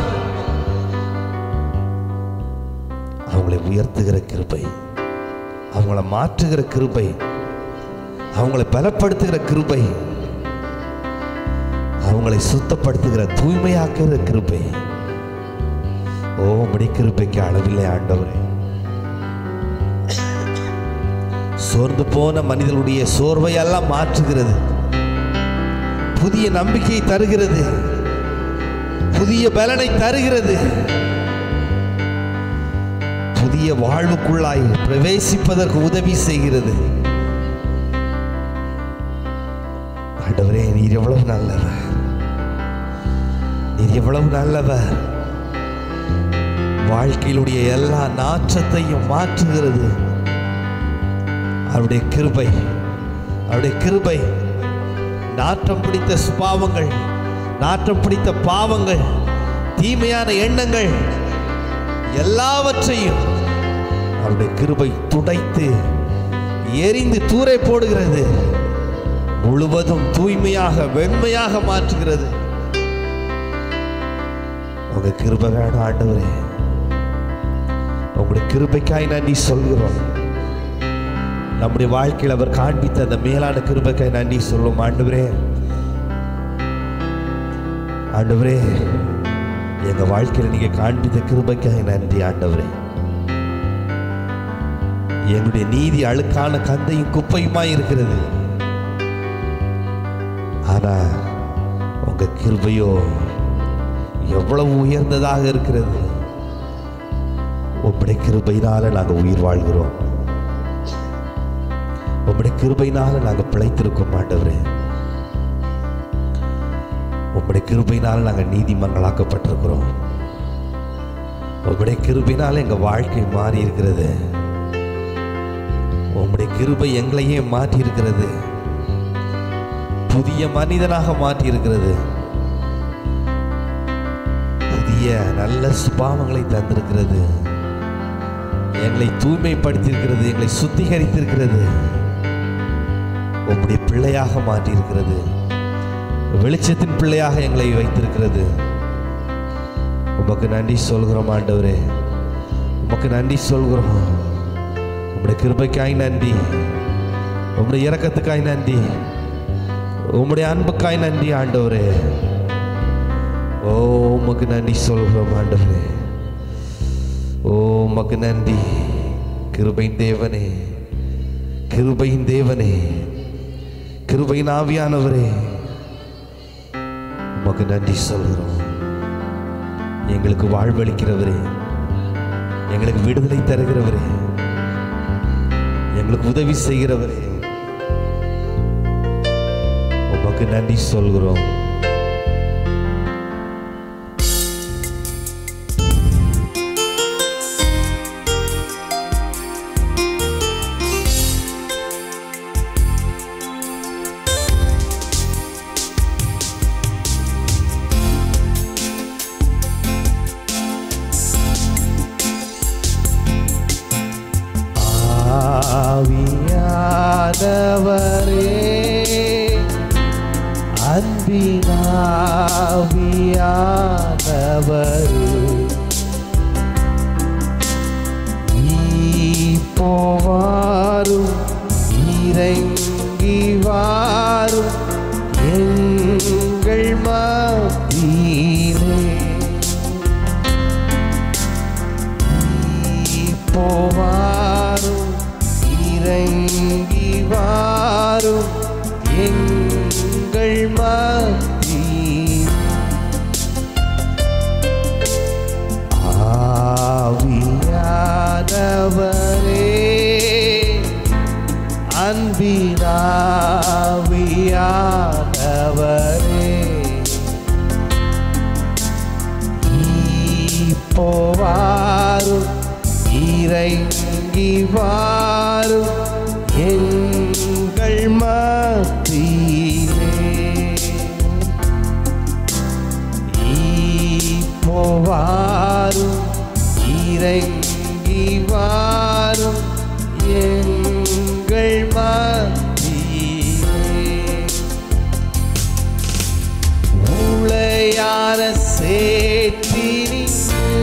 அவங்களை உயர்த்துகிற கிருபை அவங்கள மாற்றுகிற கிருபை அவங்களை பலப்படுத்துகிற கிருபை அவங்களை சுத்தப்படுத்துகிற தூய்மையாக்குகிற கிருபை ஓ உம்முடைய கிருபைக்கு அளவில்லை ஆண்டவரே சோர்ந்து போன மனிதனுடைய சோர்வை எல்லாம் மாற்றுகிறது புதிய நம்பிக்கையை தருகிறது புதிய பலனை தருகிறது புதிய வாழ்வுக்குள்ளாய் பிரவேசிப்பதற்கு உதவி செய்கிறது ஆண்டவரே நீர் எவ்வளவு நல்லவர் நீர் எவ்வளவு நல்லவர் வாழ்க்கையிலுடைய எல்லா நாற்றத்தையும் மாற்றுகிறது அவருடைய கிருபை அவருடைய கிருபை நாற்றம் பிடித்த சுபாவங்கள் நாற்றம் பிடித்த பாவங்கள் தீமையான எண்ணங்கள் எல்லாவற்றையும் அவருடைய கிருபை துடைத்து எரிந்து தூரை போடுகிறது முழுவதும் தூய்மையாக வெண்மையாக மாற்றுகிறது உங்க கிருபை வேணும் ஆண்டவரே உங்களுடைய கிருபைக்காய் நன்றி சொல்கிறோம் நம்முடைய வாழ்க்கையில் அவர் காண்பித்த அந்த மேலான கிருபைக்காய் நன்றி சொல்லும் ஆண்டவரே ஆண்டவரே எங்க வாழ்க்கையில் நீங்க காண்பித்த கிருபைக்காய் நன்றி ஆண்டவரே எங்களுடைய நீதி அழுக்கான கந்தையும் குப்பையுமாய் இருக்கிறது ஆனா உங்க கிருபையோ எவ்வளவு உயர்ந்ததாக இருக்கிறது உம்முடைய கிருபையினால நாங்க உயிர் வாழ்கிறோம் உம்முடைய கிருபையினால நாங்க பிழைத்திருக்கோம் ஆண்டவரே உம்முடைய கிருபையினால நாங்க நீதிமங்களாக்கப்பட்டிருக்கிறோம் உம்முடைய கிருபையினால எங்க வாழ்க்கை மாறி இருக்கிறது உம்முடைய கிருபை எங்களையே மாற்றி இருக்கிறது புதிய மனிதனாக மாற்றி இருக்கிறது புதிய நல்ல சுபாவங்களை தந்திருக்கிறது எங்களை தூய்மைப்படுத்தியிருக்கிறது எங்களை சுத்திகரித்திருக்கிறது உம்முடைய பிள்ளையாக மாற்றியிருக்கிறது வெளிச்சத்தின் பிள்ளையாக எங்களை வைத்திருக்கிறது உமக்கு நன்றி சொல்கிறோம் ஆண்டவரே உமக்கு நன்றி சொல்கிறோம் உம்முடைய கிருபைக்காய் நன்றி உம்முடைய இரக்கத்துக்காய் நன்றி உம்முடைய அன்புக்காய் நன்றி ஆண்டவரே ஓ உமக்கு நன்றி சொல்கிறோம் ஆண்டவரே ஓ உமக்கு நன்றி கிருபையின் தேவனே கிருபையின் தேவனே கிருபையின் ஆவியானவரே உமக்கு நன்றி சொல்கிறோம் எங்களுக்கு வாழ்வளிக்கிறவரே எங்களுக்கு விடுதலை தருகிறவரே எங்களுக்கு உதவி செய்கிறவரே உமக்கு நன்றி சொல்கிறோம் ஆவியானவரே அன்பினாவியானவரே போவாரும் இறங்கி வாரும் எங்கள் மத்தியிலே போவாரும் இறங்கி வாரும் எங்கள் மத்தியில் போவாரும் இறங்கி வாரும் எங்கள் மத்தியிலே போவாரும் இறங்கி வாரும் எங்கள் மத்தியிலே உளையான சேற்றினில்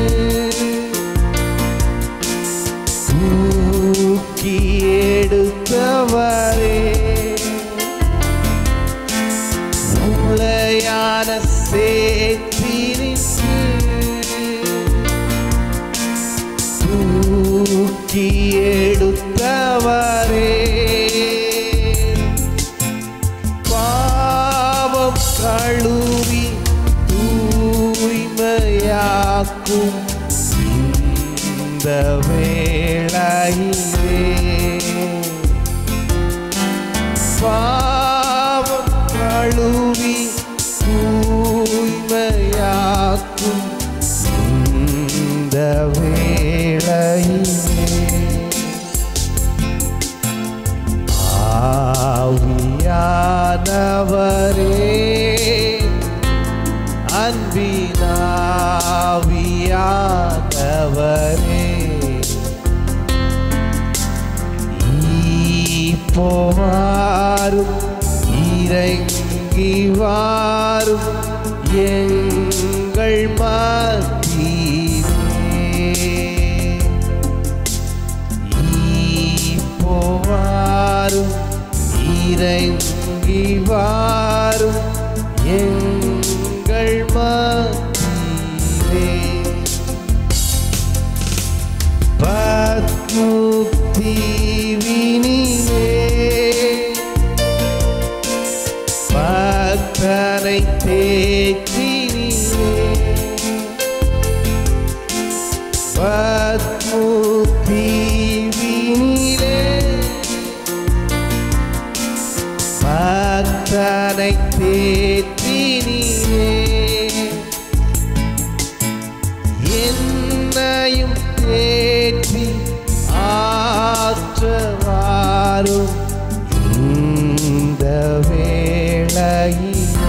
தூக்கி எடுத்தவரே உளையான சேற்றினில் தூக்கி எடுத்தவரே பாவம் கழுவி தூய்மையாக்கும் இந்த வேளையிலே பாவம் கழுவி தூய்மையாக்கும் இந்த வேளையிலே ஆவியானவரே அன்பினாவியானவரே இப்போவாரும் இறங்கி வாரும் எங்கள் மத்தியிலே இப்போவாரும் இறங்கி வாரும் எங்கள் மத்தியிலே பத்முத்தீவினிலே பக்தனை தேற்றினிலே பத்முத்தீவினிலே பக்தனை தேற்றினிலே என்னையும் தேற்றி ஆற்றவாரும் இந்த வேளையில்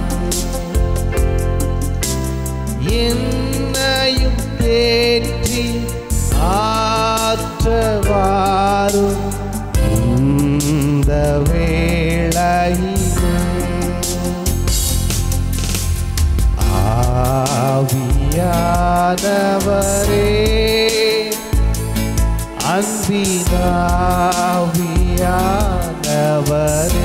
என்னையும் தேற்றி ஆற்றவாரும் இந்த வேளையில் ஆவியானவரே அன்பினாவியானவரே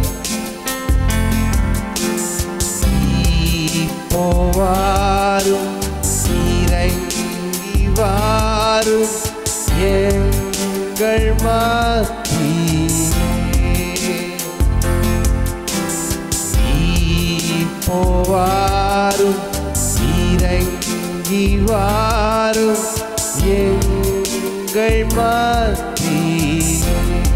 இப்போவாரும் இறங்கி வாரும் எங்கள் மத்தியிலே இப்போவாரும் இறங்கி வாரும் எங்கள் மத்தியிலே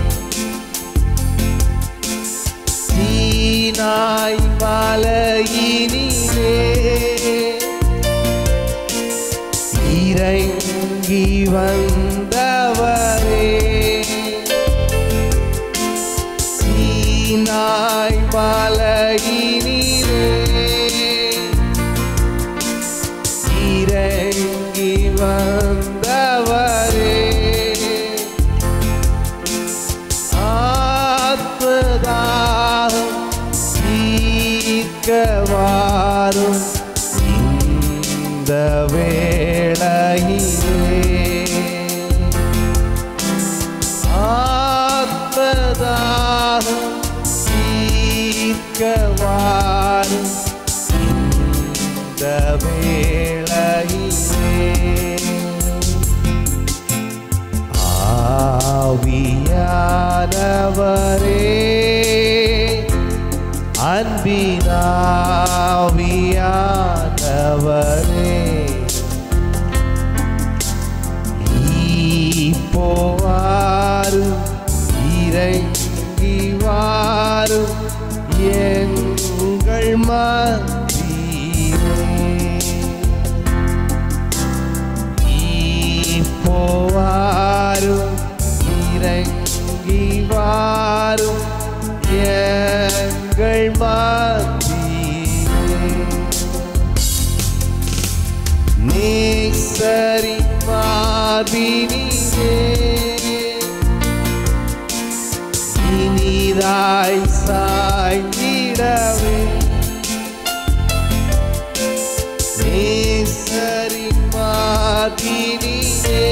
சீனாய் மலையினிலே இறங்கி வந்தவரே சீனாய் மலையினிலே இறங்கி வந்தவரே ஆத்மதாகம் தீர்க்கவாரும் இந்த வேளையிலே ஆத்மதாகம் தீர்க்கவாரும் இந்த வேளையிலே ஆவியானவரே அன்பினாவியானவரே இப்போவாரும் இறங்கி வாரும் எங்கள் மத்தியிலே போவாரும் இறங்கி வாரும் எங்கள் மத்தியிலே நேசரி மார்பினிலே இனிதாய் சாய்ந்திடவே நேசரி மார்பினிலே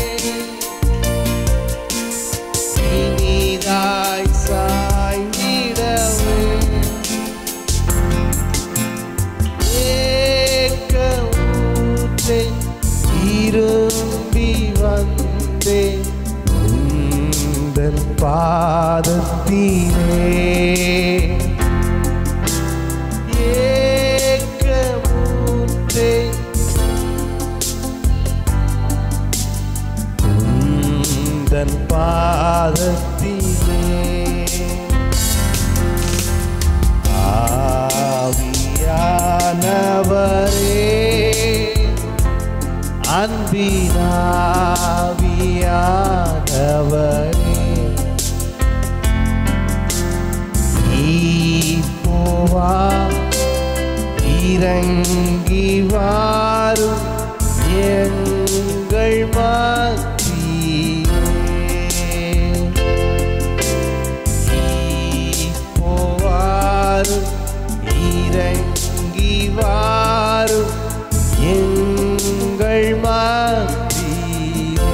இனிதாய் சாய்ந்திடவே ஏக்க ஊற்றை திரும்பி வந்தேன் உந்தன் பாதத்திலே ஏக்க ஊற்றை உந்தன் பாதத்திலே ஆவியானவரே அன்பினாவியானவரே இப்போவா இறங்கி வாரும் எங்கள் மத்தியிலே போவாரும் இறங்கி வாரும் எங்கள் மத்தியிலே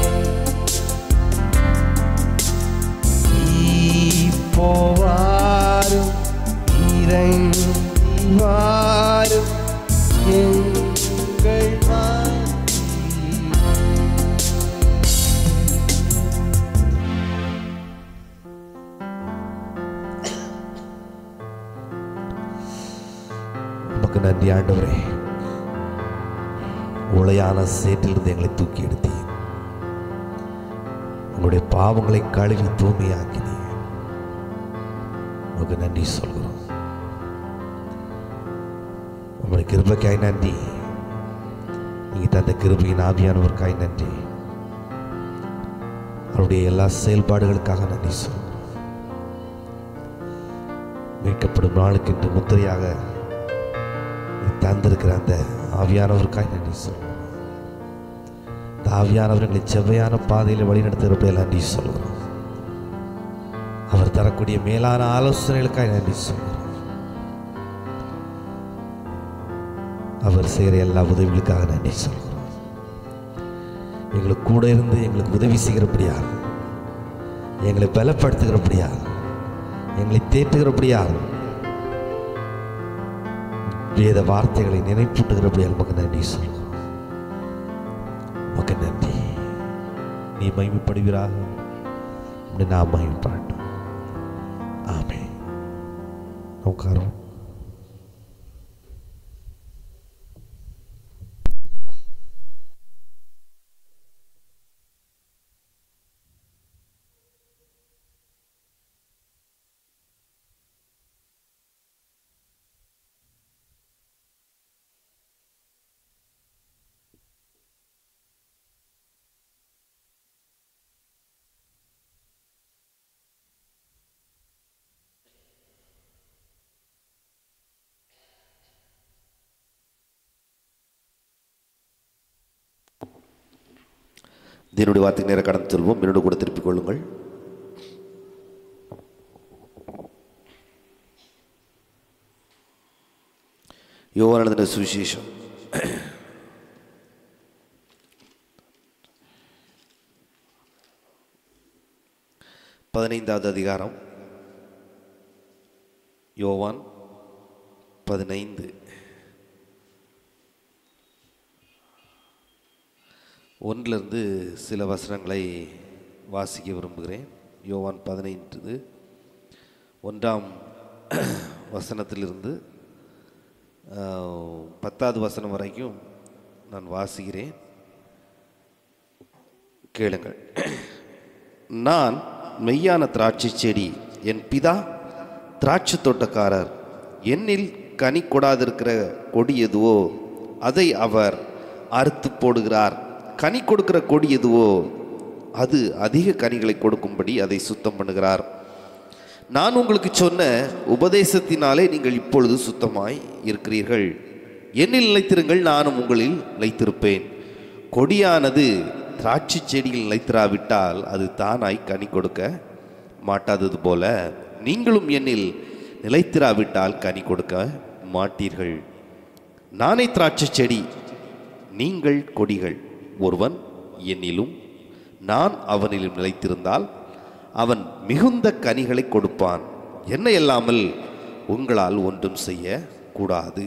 போவாரும் இறங்கி வாரும் எங்கள் மத்தியிலே உமக்கு நன்றி ஆண்டவரே உளையான சேற்றிலிருந்து எங்களை தூக்கி எடுத்தீர் உங்களுடைய பாவங்களை கழுவி தூய்மையாக்கினீர் உமக்கு நன்றி சொல்கிறோம் உங்களுடைய கிருபைக்காய் நன்றி நீங்க தந்த கிருபையின் ஆவியானவருக்காய் நன்றி அவருடைய எல்லா செயல்பாடுகளுக்காக நன்றி சொல்கிறோம் மீட்கப்படும் நாளுக்கு இன்று முத்திரையாக நீ தந்திருக்கிற அந்த ஆவியானவருக்காய் நன்றி சொல்கிறோம் இந்த ஆவியானவர் எங்களை செவ்வையான பாதையில் வழிநடத்துகிறப்ப நன்றி சொல்கிறோம் அவர் தரக்கூடிய மேலான ஆலோசனைகளுக்காய் நன்றி சொல்கிறோம் அவர் செய்கிற எல்லா உதவிகளுக்காக நன்றி சொல்கிறோம் எங்களுக்கு கூட இருந்து எங்களுக்கு உதவி செய்கிறபடியா எங்களை பலப்படுத்துகிறபடியா எங்களை தேற்றுகிறபடியா வேத வார்த்தைகளை நினைப்பூட்டுகிறபடியா நமக்கு நன்றி சொல்கிறோம் உமக்கு நன்றி நீ மகிமைப்படுவீராக உம்மை நான் மகிமைப்படட்டும் ஆமே உட்காரும் தேவனுடைய வார்த்தைக்கு நேரம் கடந்து செல்வோம் என்னோடு கூட திருப்பிக் கொள்ளுங்கள் யோவான் எழுதின சுவிசேஷம் பதினைந்தாவது அதிகாரம் யோவான் பதினைந்து ஒன்றிலிருந்து சில வசனங்களை வாசிக்க விரும்புகிறேன் யோவான் பதினைந்து ஒன்றாம் வசனத்திலிருந்து ஆஹ், பத்தாவது வசனம் வரைக்கும் நான் வாசிக்கிறேன் கேளுங்கள் நான் மெய்யான திராட்சை செடி என் பிதா திராட்சை தோட்டக்காரர் என்னில் கனி கொடாதிருக்கிற கொடி எதுவோ அதை அவர் அறுத்து போடுகிறார் கனி கொடுக்கிற கொடி எதுவோ அது அதிக கனிகளை கொடுக்கும்படி அதை சுத்தம் பண்ணுகிறார் நான் உங்களுக்கு சொன்ன உபதேசத்தினாலே நீங்கள் இப்பொழுது சுத்தமாய் இருக்கிறீர்கள் என்னில் நிலைத்திருங்கள் நானும் உங்களில் நிலைத்திருப்பேன் கொடியானது திராட்சை செடியில் நிலைத்திராவிட்டால் அது தானாய் கனி கொடுக்க மாட்டாதது போல நீங்களும் என்னில் நிலைத்திராவிட்டால் கனி கொடுக்க மாட்டீர்கள் நானே திராட்சை செடி நீங்கள் கொடிகள் ஒருவன் என்னிலும் நான் அவனிலும் நிலைத்திருந்தால் அவன் மிகுந்த கனிகளை கொடுப்பான் என்ன இல்லாமல் உங்களால் ஒன்றும் செய்ய கூடாது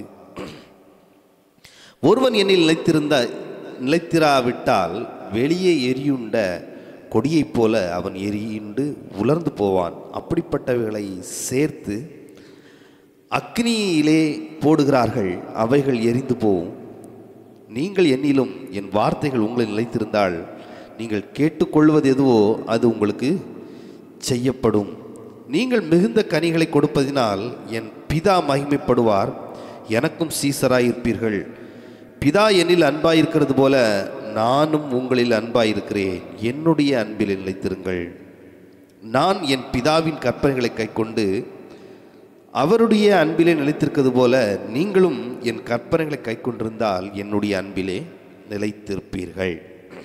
ஒருவன் என்னில் நிலைத்திருந்த நிலைத்திராவிட்டால் வெளியே எரியுண்ட கொடியைப் போல அவன் எரியுண்டு உலர்ந்து போவான் அப்படிப்பட்டவைகளை சேர்த்து அக்னியிலே போடுகிறார்கள் அவைகள் எரிந்து போகும் நீங்கள் என்னிலும் என் வார்த்தைகள் உங்களில் நிலைத்திருந்தால் நீங்கள் கேட்டுக்கொள்வது எதுவோ அது உங்களுக்கு செய்யப்படும் நீங்கள் மிகுந்த கனிகளை கொடுப்பதினால் என் பிதா மகிமைப்படுவார் எனக்கும் சீசராயிருப்பீர்கள் பிதா என்னில் அன்பாயிருக்கிறது போல நானும் உங்களில் அன்பாயிருக்கிறேன் என்னுடைய அன்பில் நிலைத்திருங்கள் நான் என் பிதாவின் கற்பனைகளை கைக்கொண்டு அவருடைய அன்பிலே நிலைத்திருக்கிறது போல நீங்களும் என் கற்பனைகளை கைக்கொண்டிருந்தால் என்னுடைய அன்பிலே நிலைத்திருப்பீர்கள்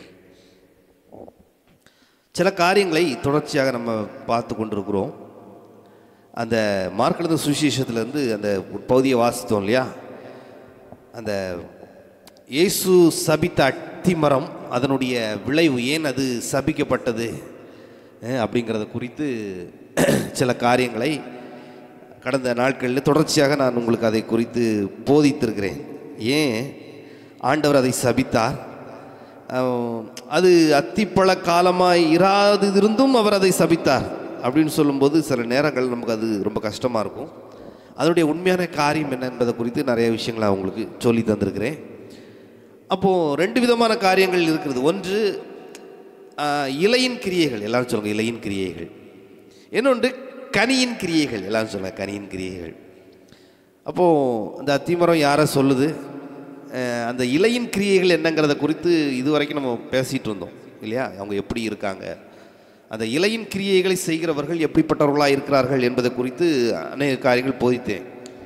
சில காரியங்களை தொடர்ச்சியாக நம்ம பார்த்து கொண்டிருக்கிறோம் அந்த மார்க்கெழுத சுவிசேஷத்திலேருந்து அந்த ஒரு பகுதியை வாசித்தோம் இல்லையா அந்த இயேசு சபித்த அத்திமரம் அதனுடைய விளைவு ஏன் அது சபிக்கப்பட்டது அஹ், அப்படிங்கிறத குறித்து சில காரியங்களை கடந்த நாட்களில் தொடர்ச்சியாக நான் உங்களுக்கு அதை குறித்து போதித்திருக்கிறேன் ஏன் ஆண்டவர் அதை சபித்தார் அஹ், அது அத்திப்பழ காலமாய் இராதிருந்தும் அவர் அதை சபித்தார் அப்படின்னு சொல்லும்போது சில நேரங்கள் நமக்கு அது ரொம்ப கஷ்டமாக இருக்கும் அதனுடைய உண்மையான காரியம் என்ன என்பதை குறித்து நிறைய விஷயங்களை நான் உங்களுக்கு சொல்லி தந்திருக்கிறேன் அப்போது ரெண்டு விதமான காரியங்கள் இருக்கிறது ஒன்று ஆஹ், இலையின் கிரியைகள் எல்லாரும் சொல்லுங்க இலையின் கிரியைகள் இன்னொன்று கனியின் கிரியைகள் எல்லாரும் சொல்லுங்க கனியின் கிரியைகள் அப்போது அந்த அத்திமரம் யாரை சொல்லுது அஹ், அந்த இலையின் கிரியைகள் என்னங்கிறத குறித்து இதுவரைக்கும் நம்ம பேசிகிட்டு இருந்தோம் இல்லையா அவங்க எப்படி இருக்காங்க அந்த இலையின் கிரியைகளை செய்கிறவர்கள் எப்படிப்பட்டவர்களாக இருக்கிறார்கள் என்பதை குறித்து அநேக காரியங்கள் போதித்தேன்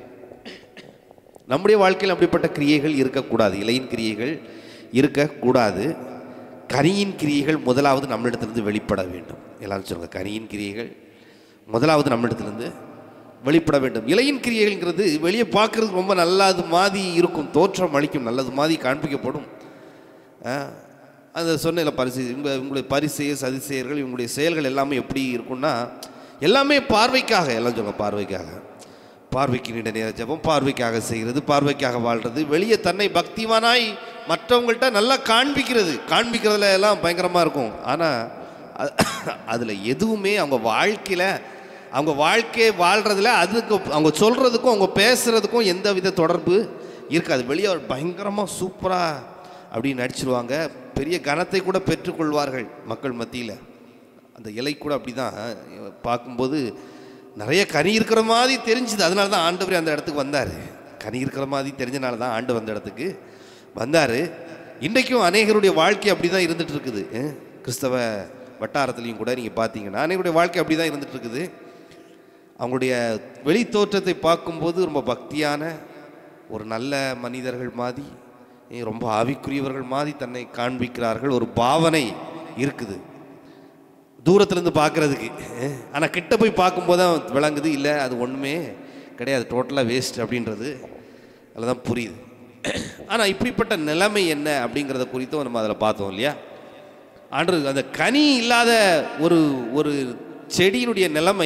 நம்முடைய வாழ்க்கையில் அப்படிப்பட்ட கிரியைகள் இருக்கக்கூடாது இலையின் கிரியைகள் இருக்கக்கூடாது கனியின் கிரியைகள் முதலாவது நம்மளிடத்திலிருந்து வெளிப்பட வேண்டும் எல்லாரும் சொல்லுங்க கனியின் கிரியைகள் முதலாவது நம்மளிடத்திலிருந்து வெளிப்பட வேண்டும் இலையின் கிரியைகள்ங்கிறது வெளியே பார்க்கறதுக்கு ரொம்ப நல்லது மாதிரி இருக்கும் தோற்றம் அளிக்கும் நல்லது மாதிரி காண்பிக்கப்படும் ஆ, அந்த சொன்ன பரிசு உங்கள் உங்களுடைய பரிசெயர் சதிசெயர்கள் இவங்களுடைய செயல்கள் எல்லாமே எப்படி இருக்கும்னா எல்லாமே பார்வைக்காக எல்லாம் சொல்லுங்க பார்வைக்காக பார்வைக்கு நீண்ட நேர ஜெபம் பார்வைக்காக செய்கிறது பார்வைக்காக வாழ்கிறது வெளியே தன்னை பக்திவானாய் மற்றவங்கள்ட்ட நல்லா காண்பிக்கிறது காண்பிக்கிறதுல எல்லாம் பயங்கரமாக இருக்கும் ஆனால் அதில் எதுவுமே அவங்க வாழ்க்கையில் அவங்க வாழ்க்கையை வாழ்கிறதுல அதுக்கு அவங்க சொல்கிறதுக்கும் அவங்க பேசுகிறதுக்கும் எந்த வித தொடர்பு இருக்காது வெளியே ஒரு பயங்கரமாக சூப்பராக அப்படி நடிச்சிருவாங்க பெரிய கனத்தை கூட பெற்றுக்கொள்வார்கள் மக்கள் மத்தியில் அந்த இலை கூட அப்படி தான் பார்க்கும்போது நிறைய கனி இருக்கிற மாதிரி தெரிஞ்சுது அதனால தான் ஆண்டவர் அந்த இடத்துக்கு வந்தார் கனி இருக்கிற மாதிரி தெரிஞ்சனால தான் ஆண்டு வந்த இடத்துக்கு வந்தார் இன்றைக்கும் அநேகருடைய வாழ்க்கை அப்படி தான் இருந்துட்டு இருக்குது அஹ், கிறிஸ்தவ வட்டாரத்துலேயும் கூட நீங்கள் பார்த்தீங்கன்னா அநேகருடைய வாழ்க்கை அப்படி தான் இருந்துட்டு இருக்குது அவங்களுடைய வெளி தோற்றத்தை பார்க்கும்போது ரொம்ப பக்தியான ஒரு நல்ல மனிதர்கள் மாதிரி eh, ரொம்ப ஆவிக்குரியவர்கள் மாதிரி தன்னை காண்பிக்கிறார்கள் ஒரு பாவனை இருக்குது தூரத்துலேருந்து பார்க்குறதுக்கு ஆனால் கிட்ட போய் பார்க்கும்போது தான் விளங்குது இல்லை அது ஒன்றுமே கிடையாது டோட்டலாக வேஸ்ட் அப்படின்றது அதில் தான் புரியுது ஆனால் இப்படிப்பட்ட நிலைமை என்ன அப்படிங்கிறத குறித்தும் நம்ம அதில் பார்த்தோம் இல்லையா ஆண்டு அந்த கனி இல்லாத ஒரு ஒரு செடியினுடைய நிலைமை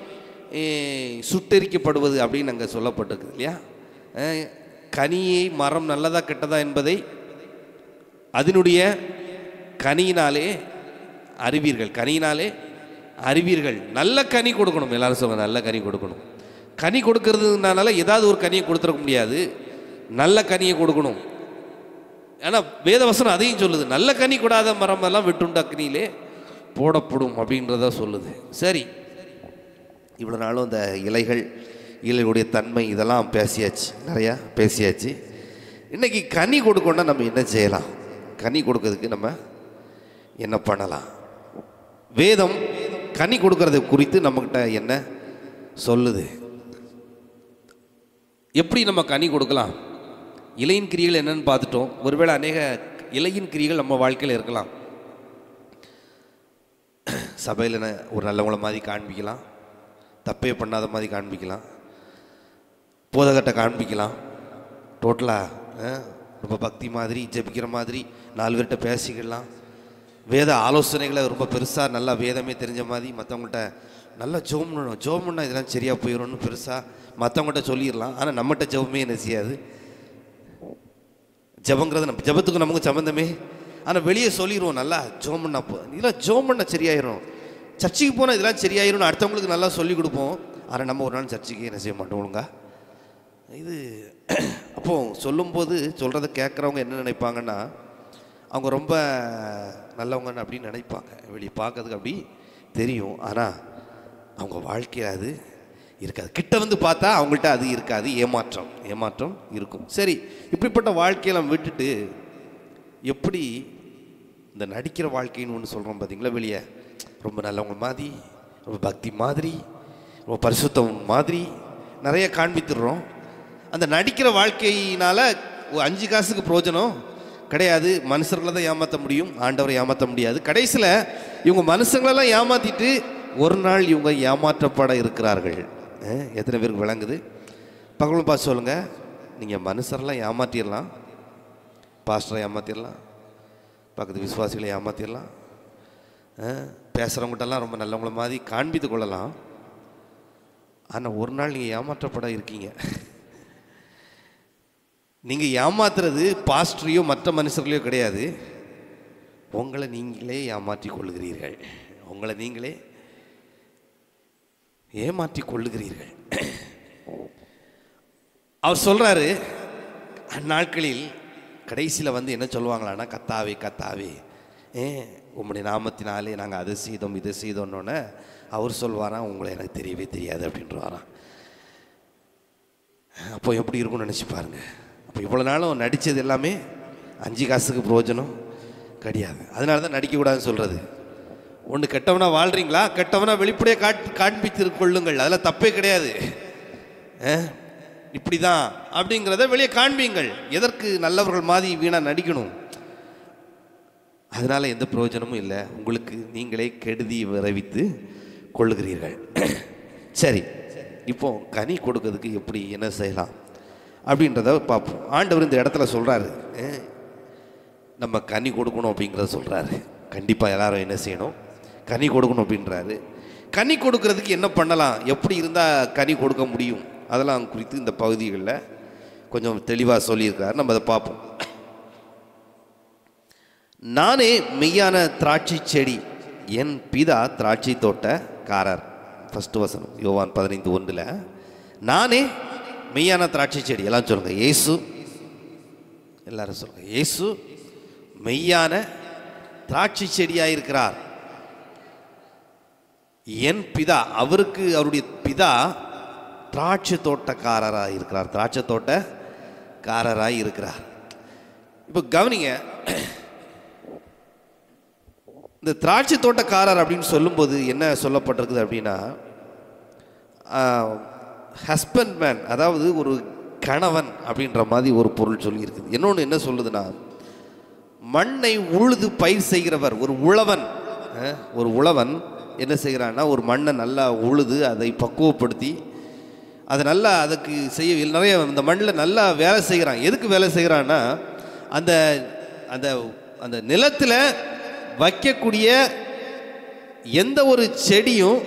eh, சுட்டெரிக்கப்படுவது அப்படின்னு அங்கே சொல்லப்பட்டிருக்குது இல்லையா eh, கனியை மரம் நல்லதா கெட்டதா என்பதை அதனுடைய கனியினாலே அறிவீர்கள் கனியினாலே அறிவீர்கள் நல்ல கனி கொடுக்கணும் எல்லாரும் சொல்லுங்க நல்ல கனி கொடுக்கணும் கனி கொடுக்கறதுனால ஏதாவது ஒரு கனியை கொடுத்துருக்க முடியாது நல்ல கனியை கொடுக்கணும் ஏன்னா வேதவசனம் அதையும் சொல்லுது நல்ல கனி கொடாத மரமெல்லாம் வெட்டுண்டு அக்னியிலே போடப்படும் அப்படின்றத சொல்லுது சரி இவ்வளோ நாளும் இந்த இலைகள் இலைகளுடைய தன்மை இதெல்லாம் பேசியாச்சு நிறையா பேசியாச்சு இன்னைக்கு கனி கொடுக்கணும்னா நம்ம என்ன செய்யலாம் கனி கொடுக்கறதுக்கு நம்ம என்ன பண்ணலாம் வேதம் கனி கொடுக்கறது குறித்து நம்மக்கிட்ட என்ன சொல்லுது எப்படி நம்ம கனி கொடுக்கலாம் இலையின் கிரிகள் என்னன்னு பார்த்துட்டோம் ஒருவேளை அநேக இலையின் கிரிகள் நம்ம வாழ்க்கையில் இருக்கலாம் சபையில் ந- ஒரு நல்லவங்கள மாதிரி காண்பிக்கலாம் தப்பே பண்ணாத மாதிரி காண்பிக்கலாம் போதகத்தை காண்பிக்கலாம் டோட்டலாக ரொம்ப பக்தி மாதிரி ஜெபிக்கிற மாதிரி நாலு பேர்கிட்ட பேசிக்கலாம் வேத ஆலோசனைகளை ரொம்ப பெருசாக நல்லா வேதமே தெரிஞ்ச மாதிரி மற்றவங்கள்ட்ட நல்லா ஜோம் பண்ணணும் ஜோம் பண்ணால் இதெல்லாம் சரியாக போயிடும்னு பெருசாக மற்றவங்கள்ட்ட சொல்லிடலாம் ஆனால் நம்மகிட்ட ஜெபமே என்ன செய்யாது ஜெபங்கிறது நம்ம ஜெபத்துக்கு நமக்கு சம்மந்தமே ஆனால் வெளியே சொல்லிடுவோம் நல்லா ஜோம் பண்ணா போ இதெல்லாம் ஜோம் பண்ண சரியாயிரும் சர்ச்சுக்கு போனால் இதெல்லாம் சரியாயிரும்னு அடுத்தவங்களுக்கு நல்லா சொல்லி கொடுப்போம் ஆனால் நம்ம ஒரு நாள் சர்ச்சுக்கு என்ன செய்ய மாட்டோம் ஒழுங்கா இது அப்போ சொல்லும்போது சொல்கிறத கேட்குறவங்க என்ன நினைப்பாங்கன்னா அவங்க ரொம்ப நல்லவங்கன்னு அப்படின்னு நினைப்பாங்க வெளியே பார்க்கறதுக்கு அப்படி தெரியும் ஆனால் அவங்க வாழ்க்கையில் அது இருக்காது கிட்ட வந்து பார்த்தா அவங்கள்ட்ட அது இருக்காது ஏமாற்றம் ஏமாற்றம் இருக்கும் சரி இப்படிப்பட்ட வாழ்க்கையை நம்ம விட்டுட்டு எப்படி இந்த நடிக்கிற வாழ்க்கைன்னு ஒன்று சொல்கிறோம் பார்த்தீங்களா வெளியே ரொம்ப நல்லவங்க மாதிரி ரொம்ப பக்தி மாதிரி ரொம்ப பரிசுத்தம் மாதிரி நிறைய காண்பித்துடுறோம் அந்த நடிக்கிற வாழ்க்கையினால ஒரு அஞ்சு காசுக்கு பிரயோஜனம் கிடையாது மனுஷர்களை தான் ஏமாற்ற முடியும் ஆண்டவரை ஏமாற்ற முடியாது கடைசியில் இவங்க மனுஷங்களெல்லாம் ஏமாற்றிட்டு ஒரு நாள் இவங்க ஏமாற்றப்பட இருக்கிறார்கள் அஹ், எத்தனை பேருக்கு விளங்குது பகலும் பார்த்து சொல்லுங்கள் நீங்கள் மனுஷரெல்லாம் ஏமாற்றிடலாம் பாஸ்டரை ஏமாற்றிடலாம் பக்கத்து விசுவாசிகளை ஏமாற்றிடலாம் பேசுகிறவங்ககிட்டலாம் ரொம்ப நல்லவங்கள மாதிரி காண்பித்து கொள்ளலாம் ஆனால் ஒரு நாள் நீங்கள் ஏமாற்றப்பட இருக்கீங்க நீங்கள் ஏமாத்துறது பாஸ்டரையோ மற்ற மனுஷர்களையோ கிடையாது உங்களை நீங்களே ஏமாற்றி கொள்ளுகிறீர்கள் உங்களை நீங்களே ஏமாற்றி கொள்ளுகிறீர்கள் அவர் சொல்றாரு அந்நாட்களில் கடைசியில் வந்து என்ன சொல்லுவாங்களான்னா கத்தாவே கத்தாவே ஏ உம்முடைய நாமத்தினாலே நாங்கள் அதை செய்தோம் இதை செய்தோன்னொன்னே அவர் சொல்வாராம் உங்களை எனக்கு தெரியவே தெரியாது அப்படின்றவாராம் அப்போ எப்படி இருக்கும்னு நினச்சி பாருங்க அப்போ இவ்வளோ நாளும் நடித்தது எல்லாமே அஞ்சு காசுக்கு பிரயோஜனம் கிடையாது அதனால தான் நடிக்கக்கூடாதுன்னு சொல்கிறது ஒன்று கெட்டவனா வாழ்கிறீங்களா கெட்டவனா வெளிப்படையாக காட் காண்பித்து கொள்ளுங்கள் அதில் தப்பே கிடையாது இப்படி தான் அப்படிங்கிறத வெளியே காண்பீங்கள் எதற்கு நல்லவர்கள் மாதிரி வீணாக நடிக்கணும் அதனால் எந்த பிரயோஜனமும் இல்லை உங்களுக்கு நீங்களே கெடுதி விரைவித்து கொள்ளுகிறீர்கள் சரி இப்போ கனி கொடுக்கறதுக்கு எப்படி என்ன செய்யலாம் அப்படின்றத பார்ப்போம் ஆண்டவர் இந்த இடத்துல சொல்கிறாரு நம்ம கனி கொடுக்கணும் அப்படிங்கிறத சொல்கிறாரு கண்டிப்பாக எல்லாரும் என்ன செய்யணும் கனி கொடுக்கணும் அப்படின்றாரு கனி கொடுக்கறதுக்கு என்ன பண்ணலாம் எப்படி இருந்தால் கனி கொடுக்க முடியும் அதெல்லாம் குறித்து இந்த பகுதிகளில் கொஞ்சம் தெளிவாக சொல்லியிருக்காரு நம்ம அதை பார்ப்போம் நானே மெய்யான திராட்சை செடி என் பிதா திராட்சை தோட்டக்காரர் ஃபஸ்ட்டு வசனம் யோவான் பதினைந்து ஒன்றில் நானே மெய்யான திராட்சை செடி எல்லாம் சொல்லுங்க இயேசு எல்லாரும் சொல்லுங்க இயேசு மெய்யான திராட்சை செடியாக இருக்கிறார் என் பிதா அவருக்கு அவருடைய பிதா திராட்சை தோட்டக்காரராக இருக்கிறார் திராட்சை தோட்டக்காரராக இருக்கிறார் இப்போ கவனிங்க இந்த திராட்சை தோட்டக்காரர் அப்படின்னு சொல்லும்போது என்ன சொல்லப்பட்டிருக்குது அப்படின்னா ஹஸ்பண்ட் மேன் அதாவது ஒரு கணவன் அப்படின்ற மாதிரி ஒரு பொருள் சொல்லியிருக்குது இன்னொன்று என்ன சொல்லுதுன்னா மண்ணை உழுது பயிர் செய்கிறவர் ஒரு உழவன் அஹ், ஒரு உழவன் என்ன செய்கிறான்னா ஒரு மண்ணை நல்லா உழுது அதை பக்குவப்படுத்தி அதை நல்லா அதுக்கு செய்ய நிறைய இந்த மண்ணில் நல்லா வேலை செய்கிறான் எதுக்கு வேலை செய்கிறான்னா அந்த அந்த அந்த நிலத்தில் வைக்கக்கூடிய எந்த ஒரு செடியும்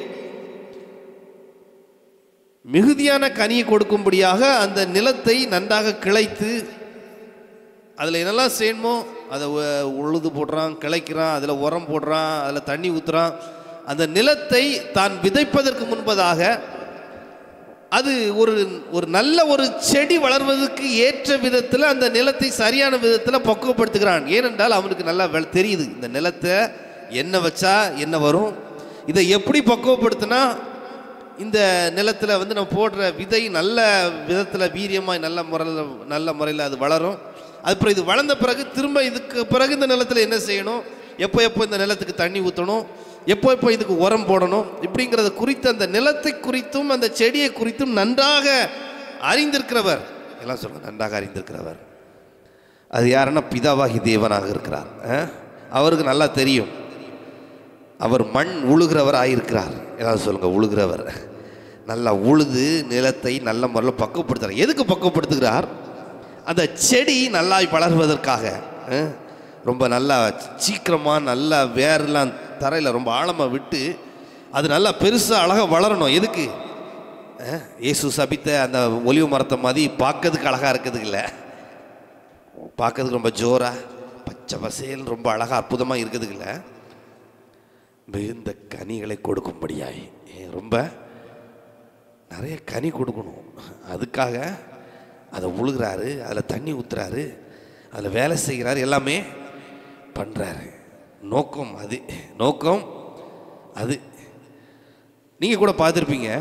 மிகுதியான கனியை கொடுக்கும்படியாக அந்த நிலத்தை நன்றாக கிளைத்து அதில் என்னெல்லாம் செய்யணுமோ அதை உ- உழுது போடுறான் கிளைக்கிறான் அதில் உரம் போடுறான் அதில் தண்ணி ஊற்றுறான் அந்த நிலத்தை தான் விதைப்பதற்கு முன்பதாக அது ஒரு ஒரு நல்ல ஒரு செடி வளர்வதற்கு ஏற்ற விதத்தில் அந்த நிலத்தை சரியான விதத்தில் பக்குவப்படுத்துகிறான் ஏனென்றால் அவனுக்கு நல்லா வெ- தெரியுது இந்த நிலத்தை என்ன வச்சா என்ன வரும் இதை எப்படி பக்குவப்படுத்தினா இந்த நிலத்தில் வந்து நம்ம போடுற விதை நல்ல விதத்தில் வீரியமாக நல்ல முறையில் நல்ல முறையில் அது வளரும் அப்புறம் இது வளர்ந்த பிறகு திரும்ப இதுக்கு பிறகு இந்த நிலத்தில் என்ன செய்யணும் எப்போ எப்போ இந்த நிலத்துக்கு தண்ணி ஊற்றணும் எப்போ எப்போ இதுக்கு உரம் போடணும் இப்படிங்கிறத குறித்து அந்த நிலத்தை குறித்தும் அந்த செடியை குறித்தும் நன்றாக அறிந்திருக்கிறவர் எல்லாம் சொல்லுங்க நன்றாக அறிந்திருக்கிறவர் அது யாருன்னா பிதாவாகி தேவனாக இருக்கிறார் அஹ்? அவருக்கு நல்லா தெரியும் அவர் மண் உழுகிறவர் ஆயிருக்கிறார் ஏதாவது சொல்லுங்க உழுகிறவர் நல்லா உழுது நிலத்தை நல்ல முறையில் பக்குவப்படுத்துறார் எதுக்கு பக்குவப்படுத்துகிறார் அந்த செடி நல்லா வளர்வதற்காக அஹ், ரொம்ப நல்லா சீக்கிரமாக நல்லா வேர்லாம் தரையில் ரொம்ப ஆழமாக விட்டு அது நல்லா பெருசாக அழகாக வளரணும் எதுக்கு அஹ், இயேசு சபித்த அந்த ஒலிவு மரத்தை மாதிரி பார்க்கறதுக்கு அழகாக இருக்கிறதுக்கு இல்லை பார்க்கறதுக்கு ரொம்ப ஜோரா பச்சை பசேல் ரொம்ப அழகாக அற்புதமாக இருக்கிறதுக்கு இல்லை மிகுந்த கனிகளை கொடுக்கும்படியாய் ஏன் ரொம்ப நிறைய கனி கொடுக்கணும் அதுக்காக அதை உழுகிறாரு அதில் தண்ணி ஊத்துறாரு அதில் வேலை செய்கிறாரு எல்லாமே பண்ணுறாரு நோக்கம் அது நோக்கம் அது நீங்கள் கூட பார்த்துருப்பீங்க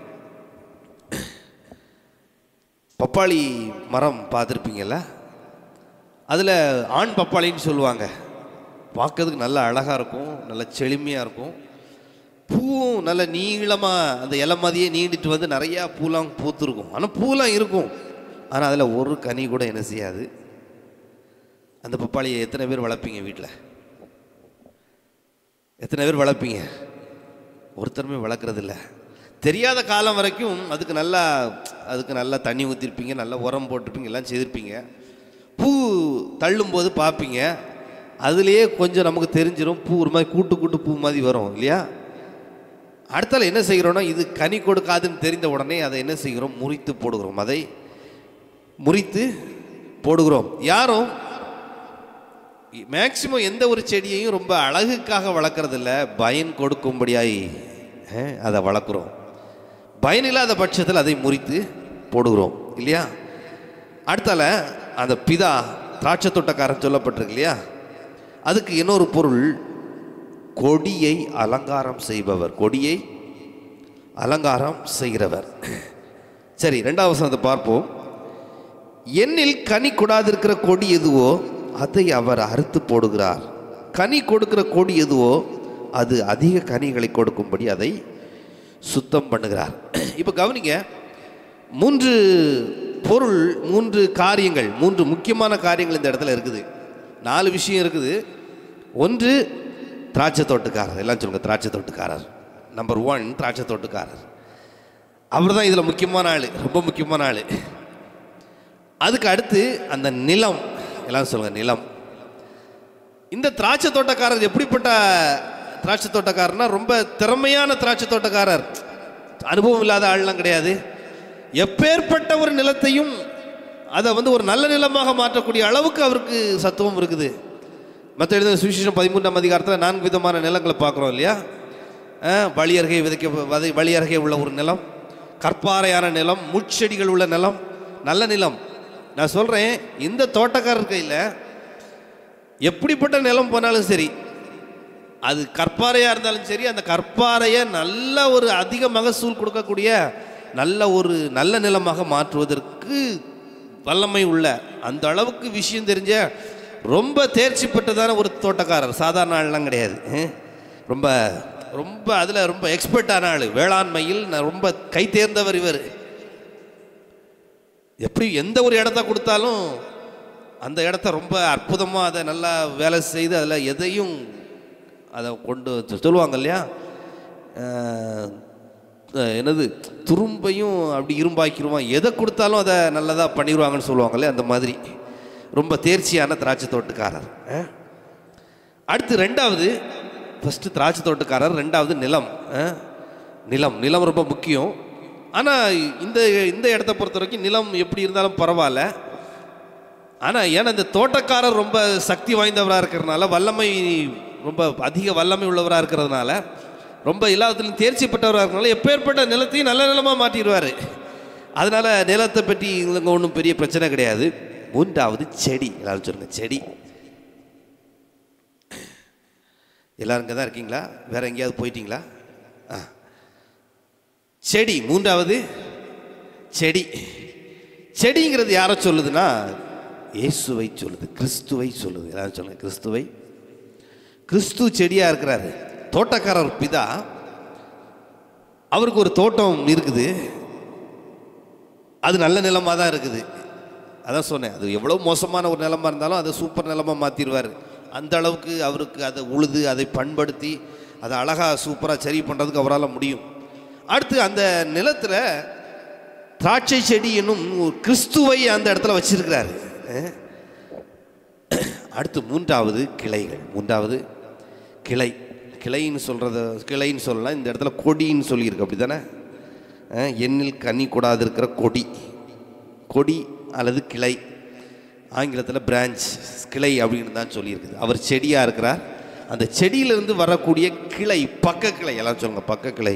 பப்பாளி மரம் பார்த்துருப்பீங்கல்ல அதில் ஆண் பப்பாளின்னு சொல்லுவாங்க பார்க்கறதுக்கு நல்ல அழகாக இருக்கும் நல்ல செழுமையாக இருக்கும் பூவும் நல்ல நீளமாக அந்த இலை மாதிரியே நீண்டிட்டு வந்து நிறையா பூலாம் பூத்துருக்கும் ஆனால் பூலாம் இருக்கும் ஆனால் அதில் ஒரு கனி கூட என்ன செய்யாது அந்த பப்பாளியை எத்தனை பேர் வளர்ப்பீங்க வீட்டில் எத்தனை பேர் வளர்ப்பீங்க ஒருத்தருமே வளர்க்குறதில்ல தெரியாத காலம் வரைக்கும் அதுக்கு நல்லா அதுக்கு நல்லா தண்ணி ஊற்றிருப்பீங்க நல்லா உரம் போட்டிருப்பீங்க எல்லாம் செய்திருப்பீங்க பூ தள்ளும்போது பார்ப்பீங்க அதுலேயே கொஞ்சம் நமக்கு தெரிஞ்சிடும் பூ ஒரு மாதிரி கூட்டு கூட்டு பூ மாதிரி வரும் இல்லையா அடுத்தால என்ன செய்கிறோம்னா இது கனி கொடுக்காதுன்னு தெரிந்த உடனே அதை என்ன செய்கிறோம் முறித்து போடுகிறோம் அதை முறித்து போடுகிறோம் யாரும் மேக்சிமம் எந்த ஒரு செடியையும் ரொம்ப அழகுக்காக வளர்க்குறதில்ல பயன் கொடுக்கும்படியாய் அஹ், அதை வளர்க்குறோம் பயன் இல்லாத பட்சத்தில் அதை முறித்து போடுகிறோம் இல்லையா அடுத்தால அந்த பிதா திராட்சை தோட்டக்காரன் சொல்லப்பட்டிருக்கு இல்லையா அதுக்கு இன்னொரு பொருள் கொடியை அலங்காரம் செய்பவர் கொடியை அலங்காரம் செய்கிறவர் சரி ரெண்டாவது வசனத்தை பார்ப்போம் என்னில் கனி கொடாதிருக்கிற கொடி எதுவோ அதை அவர் அறுத்து போடுகிறார் கனி கொடுக்கிற கொடி எதுவோ அது அதிக கனிகளை கொடுக்கும்படி அதை சுத்தம் பண்ணுகிறார் இப்போ கவனிங்க மூன்று பொருள் மூன்று காரியங்கள் மூன்று முக்கியமான காரியங்கள் இந்த இடத்துல இருக்குது நாலு விஷயம் இருக்குது ஒன்று திராட்சை தோட்டுக்காரர் எல்லாம் சொல்லுங்க திராட்சை தோட்டுக்காரர் நம்பர் ஒன் திராட்சை தோட்டுக்காரர் அவர் தான் இதில் முக்கியமான ஆள் ரொம்ப முக்கியமான ஆள் அதுக்கு அடுத்து அந்த நிலம் எல்லாம் சொல்லுங்க நிலம் இந்த திராட்சை தோட்டக்காரர் எப்படிப்பட்ட திராட்சை தோட்டக்காரர்னா ரொம்ப திறமையான திராட்சை தோட்டக்காரர் அனுபவம் இல்லாத ஆள்லாம் கிடையாது எப்பேற்பட்ட ஒரு நிலத்தையும் அதை வந்து ஒரு நல்ல நிலமாக மாற்றக்கூடிய அளவுக்கு அவருக்கு சத்துவம் இருக்குது மற்ற எழுதின சுவிசேஷம் பதிமூன்றாம் அதிகாரத்தில் நான்கு விதமான நிலங்களை பார்க்குறோம் இல்லையா அஹ், வழி அருகே விதைக்க வதை வழி அருகே உள்ள ஒரு நிலம் கற்பாறையான நிலம் முட்செடிகள் உள்ள நிலம் நல்ல நிலம் நான் சொல்கிறேன் இந்த தோட்டக்காரர் கையில் எப்படிப்பட்ட நிலம் போனாலும் சரி அது கற்பாறையாக இருந்தாலும் சரி அந்த கற்பாறையை நல்ல ஒரு அதிக மகசூல் கொடுக்கக்கூடிய நல்ல ஒரு நல்ல நிலமாக மாற்றுவதற்கு வல்லமை உள்ள அந்த அளவுக்கு விஷயம் தெரிஞ்ச ரொம்ப தேர்ச்சி பெற்றதான ஒரு தோட்டக்காரர் சாதாரண ஆள்லாம் கிடையாது ஹம். ரொம்ப ரொம்ப அதில் ரொம்ப எக்ஸ்பர்ட்டான ஆள் வேளாண்மையில் நான் ரொம்ப கை தேர்ந்தவர் இவர் எப்படி எந்த ஒரு இடத்த கொடுத்தாலும் அந்த இடத்த ரொம்ப அற்புதமாக அதை நல்லா வேலை செய்து அதில் எதையும் அதை கொண்டு வந்து- சொல்லுவாங்க இல்லையா அஹ், அஹ், என்னது துரும்பையும் அப்படி இரும்பாக்கிடுவான் எதை கொடுத்தாலும் அதை நல்லதாக பண்ணிடுவாங்கன்னு சொல்லுவாங்க இல்லையா அந்த மாதிரி ரொம்ப தேர்ச்சியான திராட்சை தோட்டக்காரர் அஹ். அடுத்து ரெண்டாவது ஃபஸ்ட்டு திராட்சை தோட்டக்காரர் ரெண்டாவது நிலம் அஹ். நிலம் நிலம் ரொம்ப முக்கியம் ஆனால் இந்த இந்த இடத்த பொறுத்த வரைக்கும் நிலம் எப்படி இருந்தாலும் பரவாயில்ல ஆனால் ஏன்னா இந்த தோட்டக்காரர் ரொம்ப சக்தி வாய்ந்தவராக இருக்கிறதுனால வல்லமை ரொம்ப அதிக வல்லமை உள்ளவராக இருக்கிறதுனால ரொம்ப எல்லாத்துலையும் தேர்ச்சி பெற்றவராக இருக்கிறதுனால எப்பேற்பட்ட நிலத்தையும் நல்ல நிலமாக மாற்றிடுவார் அதனால் நிலத்தை பற்றி இங்கே ஒன்றும் பெரிய பிரச்சனை கிடையாது மூன்றாவது செடி எல்லாரும் சொல்லுங்க செடி எல்லாரும் இங்கே தான் இருக்கீங்களா வேற எங்கேயாவது போயிட்டீங்களா ஆ செடி மூன்றாவது செடி செடிங்கிறது யாரை சொல்லுதுன்னா இயேசுவை சொல்லுது கிறிஸ்துவை சொல்லுது எல்லாரும் சொல்லுங்க கிறிஸ்துவை கிறிஸ்து செடியாக இருக்கிறாரு தோட்டக்காரர் பிதா அவருக்கு ஒரு தோட்டம் இருக்குது அது நல்ல நிலமாக தான் இருக்குது அதான் சொன்னேன் அது எவ்வளோ மோசமான ஒரு நிலமா இருந்தாலும் அதை சூப்பர் நிலமா மாற்றிடுவார் அந்த அளவுக்கு அவருக்கு அதை உழுது அதை பண்படுத்தி அதை அழகாக சூப்பராக சரி பண்ணுறதுக்கு அவரால் முடியும் அடுத்து அந்த நிலத்தில் திராட்சை செடி என்னும் ஒரு கிறிஸ்துவை அந்த இடத்துல வச்சிருக்கிறாரு அஹ். அடுத்து மூன்றாவது கிளைகள் மூன்றாவது கிளை கிளைன்னு சொல்கிறத கிளைன்னு சொல்லலாம் இந்த இடத்துல கொடின்னு சொல்லியிருக்கு அப்படி தானே எண்ணில் கனி கூடாது இருக்கிற கொடி கொடி அல்லது கிளை ஆங்கிலத்தில் பிரான்ச் கிளை அப்படின்னு தான் சொல்லியிருக்குது அவர் செடியாக இருக்கிறார் அந்த செடியிலிருந்து வரக்கூடிய கிளை பக்க கிளை எல்லாம் சொல்லுங்க பக்க கிளை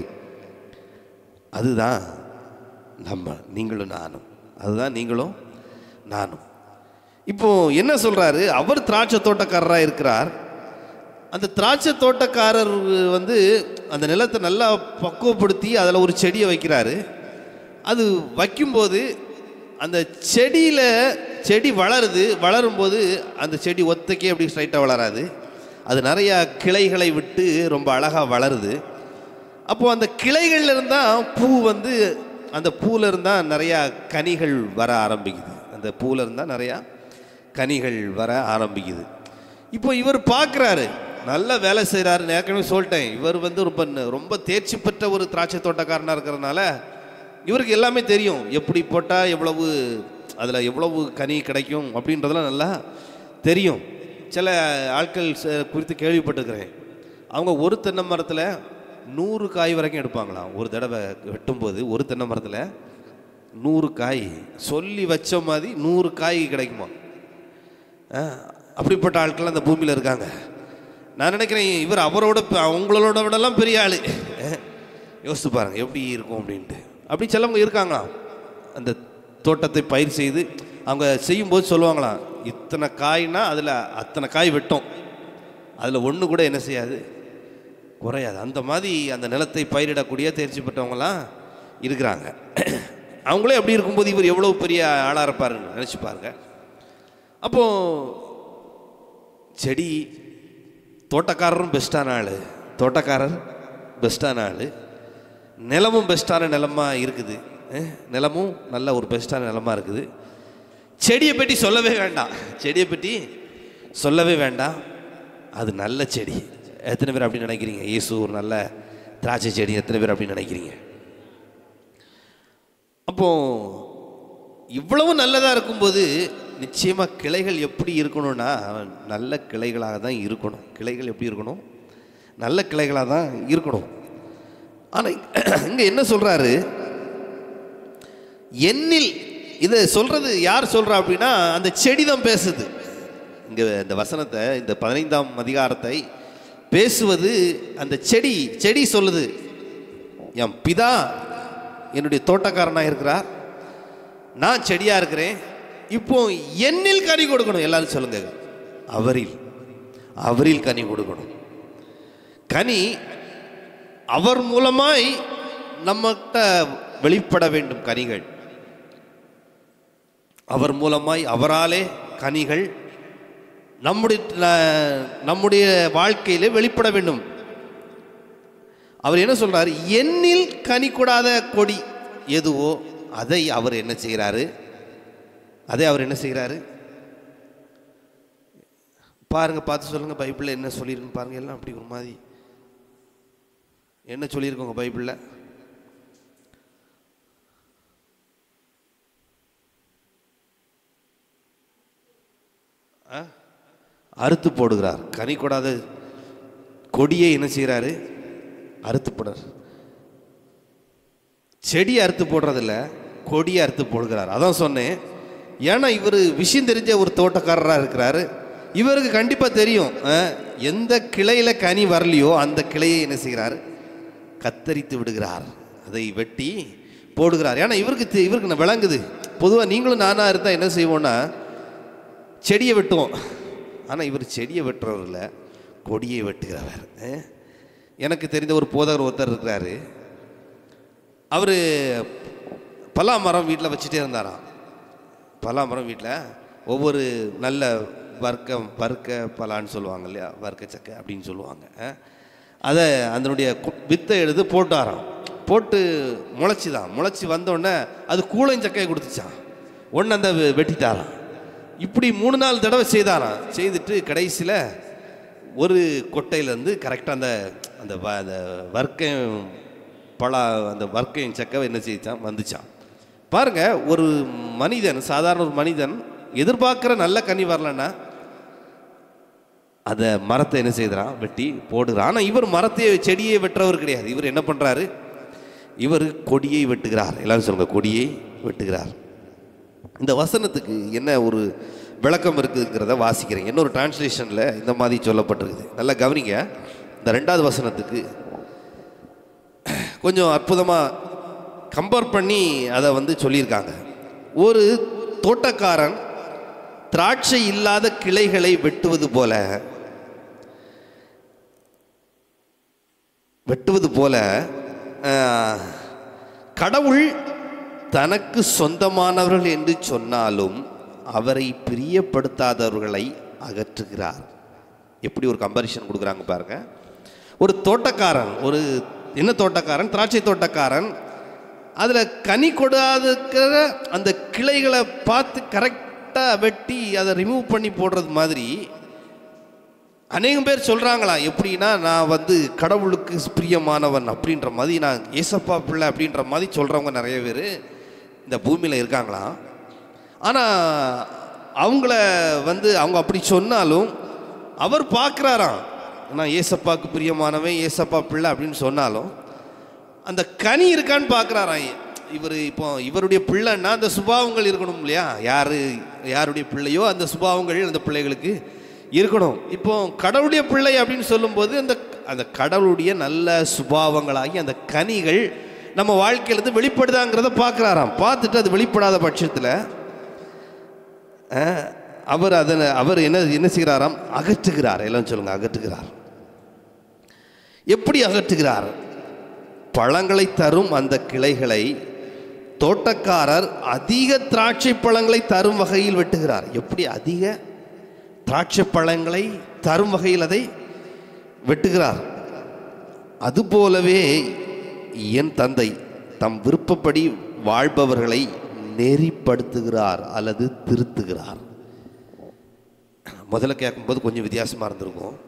அதுதான் நம்ம நீங்களும் நானும் அதுதான் நீங்களும் நானும் இப்போ என்ன சொல்றாரு அவர் திராட்சை தோட்டக்காரராக இருக்கிறார் அந்த திராட்சை தோட்டக்காரர் வந்து அந்த நிலத்தை நல்லா பக்குவப்படுத்தி அதில் ஒரு செடியை வைக்கிறாரு அது வைக்கும்போது அந்த செடியில் செடி வளருது வளரும்போது அந்த செடி ஒத்தைக்கே அப்படி ஸ்ட்ரைட்டாக வளராது அது நிறையா கிளைகளை விட்டு ரொம்ப அழகாக வளருது அப்போது அந்த கிளைகள்ல இருந்தால் பூ வந்து அந்த பூல இருந்தால் நிறையா கனிகள் வர ஆரம்பிக்குது அந்த பூல இருந்தால் நிறையா கனிகள் வர ஆரம்பிக்குது இப்போ இவர் பார்க்குறாரு நல்ல வேலை செய்கிறாரு ஏற்கனவே சொல்லிட்டேன் இவர் வந்து ரொம்ப ரொம்ப தேர்ச்சி பெற்ற ஒரு திராட்சை தோட்டக்காரனாக இருக்கிறதுனால இவருக்கு எல்லாமே தெரியும் எப்படி போட்டால் எவ்வளவு அதில் எவ்வளவு கனி கிடைக்கும் அப்படின்றதெல்லாம் நல்லா தெரியும் சில ஆட்கள் ச- குறித்து கேள்விப்பட்டிருக்கிறேன் அவங்க ஒரு தென்னை மரத்தில் நூறு காய் வரைக்கும் எடுப்பாங்களாம் ஒரு தடவை வெட்டும்போது ஒரு தென்னை மரத்தில் நூறு காய் சொல்லி வச்ச மாதிரி நூறு காய் கிடைக்குமா ஆ, அப்படிப்பட்ட ஆட்கள் அந்த பூமியில் இருக்காங்க நான் நினைக்கிறேன் இவர் அவரோட பெ- அவங்களோட விடலாம் பெரிய ஆள் யோசித்து பாருங்க எப்படி இருக்கும் அப்படின்ட்டு அப்படி சிலவங்க இருக்காங்களாம் அந்த தோட்டத்தை பயிர் செய்து அவங்க செய்யும்போது சொல்லுவாங்களாம் இத்தனை காய்னா அதில் அத்தனை காய் வெட்டும் அதில் ஒன்று கூட என்ன செய்யாது குறையாது அந்த மாதிரி அந்த நிலத்தை பயிரிடக்கூடிய தேர்ச்சி பெற்றவங்களாம் இருக்கிறாங்க அவங்களே அப்படி இருக்கும்போது இவர் எவ்வளோ பெரிய ஆளாக இருப்பாருன்னு நினச்சி பாருங்க அப்போ செடி தோட்டக்காரரும் பெஸ்ட்டான ஆள் தோட்டக்காரர் பெஸ்ட்டான ஆள் நிலமும் பெஸ்ட்டான நிலமா இருக்குது அஹ், நிலமும் நல்ல ஒரு பெஸ்ட்டான நிலமா இருக்குது செடியை பற்றி சொல்லவே வேண்டாம் செடியை பற்றி சொல்லவே வேண்டாம் அது நல்ல செடி எத்தனை பேர் அப்படி நினைக்கிறீங்க இயேசு ஒரு நல்ல திராட்சை செடி எத்தனை பேர் அப்படி நினைக்கிறீங்க அப்போ இவ்வளவு நல்லதாக இருக்கும்போது நிச்சயமாக கிளைகள் எப்படி இருக்கணும்னா நல்ல கிளைகளாக தான் இருக்கணும் கிளைகள் எப்படி இருக்கணும் நல்ல கிளைகளாக தான் இருக்கணும் ஆனால் இங்கே என்ன சொல்கிறாரு எண்ணில் இதை சொல்கிறது யார் சொல்கிறா அப்படின்னா அந்த செடி தான் பேசுது இங்கே இந்த வசனத்தை இந்த பதினைந்தாம் அதிகாரத்தை பேசுவது அந்த செடி செடி சொல்லுது என் பிதா என்னுடைய தோட்டக்காரனாக இருக்கிறார் நான் செடியாக இருக்கிறேன் இப்போ என்னில் கனி கொடுக்கணும் எல்லாரும் சொல்லுங்க அவரில் அவரில் கனி கொடுக்கணும் கனி அவர் மூலமாய் நம்மகிட்ட வெளிப்பட வேண்டும் கனிகள் அவர் மூலமாய் அவராலே கனிகள் நம்முடைய ந- நம்முடைய வாழ்க்கையிலே வெளிப்பட வேண்டும் அவர் என்ன சொல்றாரு எண்ணில் கனி கூடாத கொடி எதுவோ அதை அவர் என்ன செய்கிறாரு அதை அவர் என்ன செய்கிறாரு பாருங்க பார்த்து சொல்லுங்க பைபிளில் என்ன சொல்லியிருக்குன்னு பாருங்க எல்லாம் அப்படி ஒரு மாதிரி என்ன சொல்லியிருக்கோங்க பைபிளில் ஆ? அறுத்து போடுகிறார் கனி கொடாத கொடியை என்ன செய்கிறாரு அறுத்து போடுறார் செடி அறுத்து போடுறதில்ல கொடியை அறுத்து போடுகிறார் அதான் சொன்னேன் ஏன்னா இவர் விஷயம் தெரிஞ்ச ஒரு தோட்டக்காரராக இருக்கிறாரு இவருக்கு கண்டிப்பாக தெரியும் அஹ், எந்த கிளையில் கனி வரலையோ அந்த கிளையை என்ன செய்கிறார் கத்தரித்து விடுகிறார் அதை வெட்டி போடுகிறார் ஏன்னா இவருக்கு தெ- இவருக்கு ந- விளங்குது பொதுவாக நீங்களும் நானாக இருந்தால் என்ன செய்வோன்னா செடியை வெட்டுவோம் ஆனால் இவர் செடியை வெட்டுறவர் இல்ல கொடியை வெட்டுகிறவர் அஹ். எனக்கு தெரிந்த ஒரு போதகர் ஒருத்தர் இருக்கிறாரு அவர் பலா மரம் வீட்டில் வச்சுட்டே இருந்தாராம் பலா மரம் வீட்டில் ஒவ்வொரு நல்ல வர்க்கம் வர்க்க பலான்னு சொல்லுவாங்க இல்லையா வர்க்க சக்கை அப்படின்னு சொல்லுவாங்க அஹ். அதை அதனுடைய கு- வித்தை எடுத்து போட்டாராம் போட்டு முளைச்சிதான் முளைச்சி வந்தோடனே அது கூழஞ்சக்கையை கொடுத்துச்சான் ஒன்று அந்த வெ- வெட்டிட்டாராம் இப்படி மூணு நாலு தடவை செய்தாராம் செய்துட்டு கடைசியில் ஒரு கொட்டையிலேருந்து கரெக்டாக அந்த அந்த வ- அந்த வர்க்கம் பலா அந்த வர்க்கையும் சக்கை என்ன செய்தான் வந்துச்சான் பாருங்க ஒரு மனிதன் சாதாரண ஒரு மனிதன் எதிர்பார்க்குற நல்ல கனி வரலன்னா அந்த மரத்தை என்ன செய்கிறான் வெட்டி போடுகிறான் ஆனால் இவர் மரத்தை செடியை வெட்டுறவர் கிடையாது இவர் என்ன பண்ணுறாரு இவர் கொடியை வெட்டுகிறார் எல்லாரும் சொல்லுங்க கொடியை வெட்டுகிறார் இந்த வசனத்துக்கு என்ன ஒரு விளக்கம் இருக்குதுங்கிறத வாசிக்கிறேன் இன்னொரு டிரான்ஸ்லேஷனில் இந்த மாதிரி சொல்லப்பட்டிருக்குது நல்லா கவனிங்க இந்த ரெண்டாவது வசனத்துக்கு கொஞ்சம் அற்புதமாக கம்பேர் பண்ணி அதை வந்து சொல்லியிருக்காங்க ஒரு தோட்டக்காரன் திராட்சை இல்லாத கிளைகளை வெட்டுவது போல வெட்டுவது போல ஆஹ், கடவுள் தனக்கு சொந்தமானவர்கள் என்று சொன்னாலும் அவரை பிரியப்படுத்தாதவர்களை அகற்றுகிறார் எப்படி ஒரு கம்பரிஷன் கொடுக்குறாங்க பாருங்க ஒரு தோட்டக்காரன் ஒரு என்ன தோட்டக்காரன் திராட்சை தோட்டக்காரன் அதில் கனி கொடாதுக்கிற அந்த கிளைகளை பார்த்து கரெக்டாக வெட்டி அதை ரிமூவ் பண்ணி போடுறது மாதிரி அநேகம் பேர் சொல்கிறாங்களாம் எப்படின்னா நான் வந்து கடவுளுக்கு பிரியமானவன் அப்படின்ற மாதிரி நான் ஏசப்பா பிள்ளை அப்படின்ற மாதிரி சொல்கிறவங்க நிறைய பேர் இந்த பூமியில் இருக்காங்களாம் ஆனால் அவங்கள வந்து அவங்க அப்படி சொன்னாலும் அவர் பார்க்குறாராம் நான் ஏசப்பாவுக்கு பிரியமானவன் ஏசப்பா பிள்ளை அப்படின்னு சொன்னாலும் அந்த கனி இருக்கான்னு பார்க்குறாராம் இவர் இப்போ இவருடைய பிள்ளைன்னா அந்த சுபாவங்கள் இருக்கணும் இல்லையா யார் யாருடைய பிள்ளையோ அந்த சுபாவங்கள் அந்த பிள்ளைகளுக்கு இருக்கணும் இப்போ கடவுளுடைய பிள்ளை அப்படின்னு சொல்லும்போது அந்த அந்த கடவுளுடைய நல்ல சுபாவங்களாகி அந்த கனிகள் நம்ம வாழ்க்கையிலேருந்து வெளிப்படுதாங்கிறத பார்க்குறாராம் பார்த்துட்டு அது வெளிப்படாத பட்சத்தில் அஹ், அவர் அதனை அவர் என்ன என்ன செய்கிறாராம் அகற்றுகிறார் எல்லாம் சொல்லுங்க அகற்றுகிறார் எப்படி அகற்றுகிறார் பழங்களை தரும் அந்த கிளைகளை தோட்டக்காரர் அதிக திராட்சை பழங்களை தரும் வகையில் வெட்டுகிறார் எப்படி அதிக திராட்சை பழங்களை தரும் வகையில் அதை வெட்டுகிறார் அதுபோலவே என் தந்தை தம் விருப்பப்படி வாழ்பவர்களை நெறிப்படுத்துகிறார் அல்லது திருத்துகிறார் முதல்ல கேட்கும்போது கொஞ்சம் வித்தியாசமாக இருந்திருக்கும்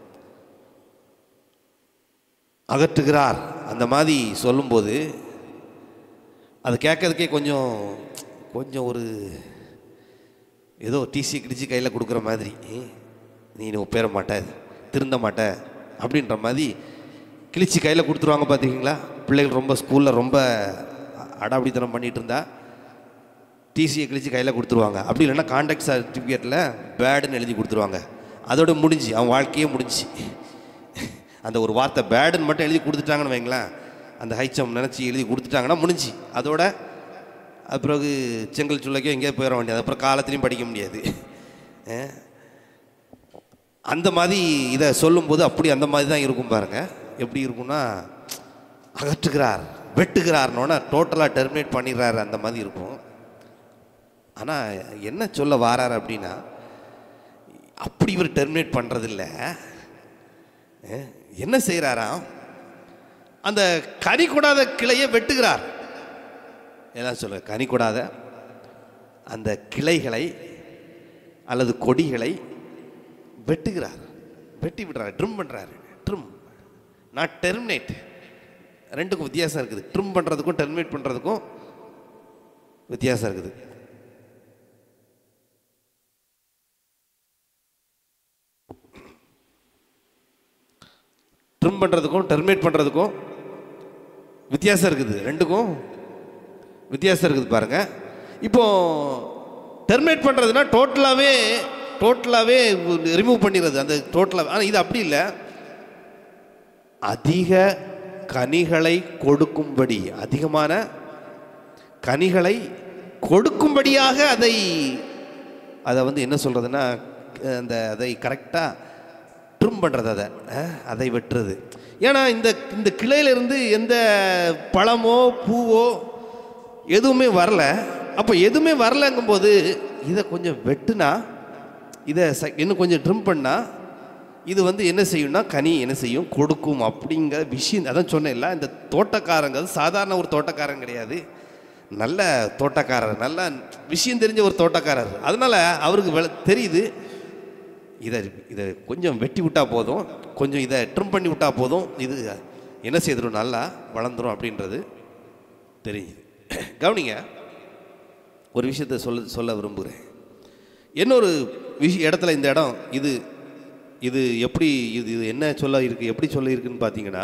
அகற்றுகிறார் அந்த மாதிரி சொல்லும்போது அது கேட்கறதுக்கே கொஞ்சம் கொஞ்சம் ஒரு ஏதோ டிசி கிடிச்சி கையில் கொடுக்குற மாதிரி நீ நீ ஒப்பேற மாட்ட திருந்த மாட்ட அப்படின்ற மாதிரி கிழிச்சி கையில் கொடுத்துருவாங்க பார்த்துக்கிங்களா பிள்ளைகள் ரொம்ப ஸ்கூலில் ரொம்ப அடாவடித்தனம் பண்ணிட்டு இருந்தா டிசியை கிழிச்சு கையில் கொடுத்துருவாங்க அப்படி இல்லைன்னா கான்டாக்ட் சர்டிஃபிகேட்டில் பேடுன்னு எழுதி கொடுத்துருவாங்க அதோட முடிஞ்சு அவன் வாழ்க்கையே முடிஞ்சு அந்த ஒரு வார்த்தை பேடுன்னு மட்டும் எழுதி கொடுத்துட்டாங்கன்னு வைங்களேன் அந்த ஹைச்சம் நினச்சி எழுதி கொடுத்துட்டாங்கன்னா முடிஞ்சு அதோட அது பிறகு செங்கல் சுள்ளைக்கோ எங்கேயோ போயிட வேண்டியது அப்புறம் காலத்துலேயும் படிக்க முடியாது அஹ். அந்த மாதிரி இதை சொல்லும்போது அப்படி அந்த மாதிரி தான் இருக்கும் பாருங்க எப்படி இருக்கும்னா அகற்றுகிறார் வெட்டுகிறார்னோன்னா டோட்டலாக டெர்மினேட் பண்ணிடுறாரு அந்த மாதிரி இருக்கும் ஆனால் என்ன சொல்ல வாரார் அப்படின்னா அப்படி இவர் டெர்மினேட் பண்ணுறதில்ல என்ன செய்கிறாராம் அந்த கனி கொடாத கிளையை வெட்டுகிறார் ஏதாவது சொல்ல கனி கொடாத அந்த கிளைகளை அல்லது கொடிகளை வெட்டுகிறார் வெட்டி விடுறார் ட்ரிம் பண்ணுறாரு ட்ரிம் நாட் டெர்மினேட் ரெண்டுக்கும் வித்தியாசம் இருக்குது ட்ரிம் பண்ணுறதுக்கும் டெர்மினேட் பண்ணுறதுக்கும் வித்தியாசம் இருக்குது ட்ரிம் பண்ணுறதுக்கும் டெர்மினேட் பண்ணுறதுக்கும் வித்தியாசம் இருக்குது ரெண்டுக்கும் வித்தியாசம் இருக்குது பாருங்க இப்போ டெர்மினேட் பண்ணுறதுனா டோட்டலாகவே டோட்டலாகவே ரிமூவ் பண்ணிடுறது அந்த டோட்டலாக ஆனால் இது அப்படி இல்லை அதிக கனிகளை கொடுக்கும்படி அதிகமான கனிகளை கொடுக்கும்படியாக அதை அதை வந்து என்ன சொல்கிறதுன்னா அந்த அதை கரெக்டாக ட்ரிம் பண்ணுறது அதை அஹ், அதை வெட்டுறது ஏன்னா இந்த இந்த கிளையிலிருந்து எந்த பழமோ பூவோ எதுவுமே வரல அப்போ எதுவுமே வரலங்கும்போது இதை கொஞ்சம் வெட்டுனா இதை ச இன்னும் கொஞ்சம் ட்ரிம் பண்ணால் இது வந்து என்ன செய்யும்னா கனி என்ன செய்யும் கொடுக்கும் அப்படிங்கிற விஷயம் அதான் சொன்னேன்ல இந்த தோட்டக்காரங்க சாதாரண ஒரு தோட்டக்காரன் கிடையாது நல்ல தோட்டக்காரர் நல்ல விஷயம் தெரிஞ்ச ஒரு தோட்டக்காரர் அதனால அவருக்கு வெள- தெரியுது இதை இதை கொஞ்சம் வெட்டி விட்டா போதும் கொஞ்சம் இதை ட்ரிம் பண்ணி விட்டா போதும் இது என்ன செய்திடும் நல்லா வளர்ந்துரும் அப்படின்றது தெரியுது கவனிங்க ஒரு விஷயத்தை சொல்ல சொல்ல விரும்புகிறேன் இன்னொரு விஷ இடத்துல இந்த இடம் இது இது எப்படி இது இது என்ன சொல்ல இருக்கு எப்படி சொல்ல இருக்குன்னு பார்த்தீங்கன்னா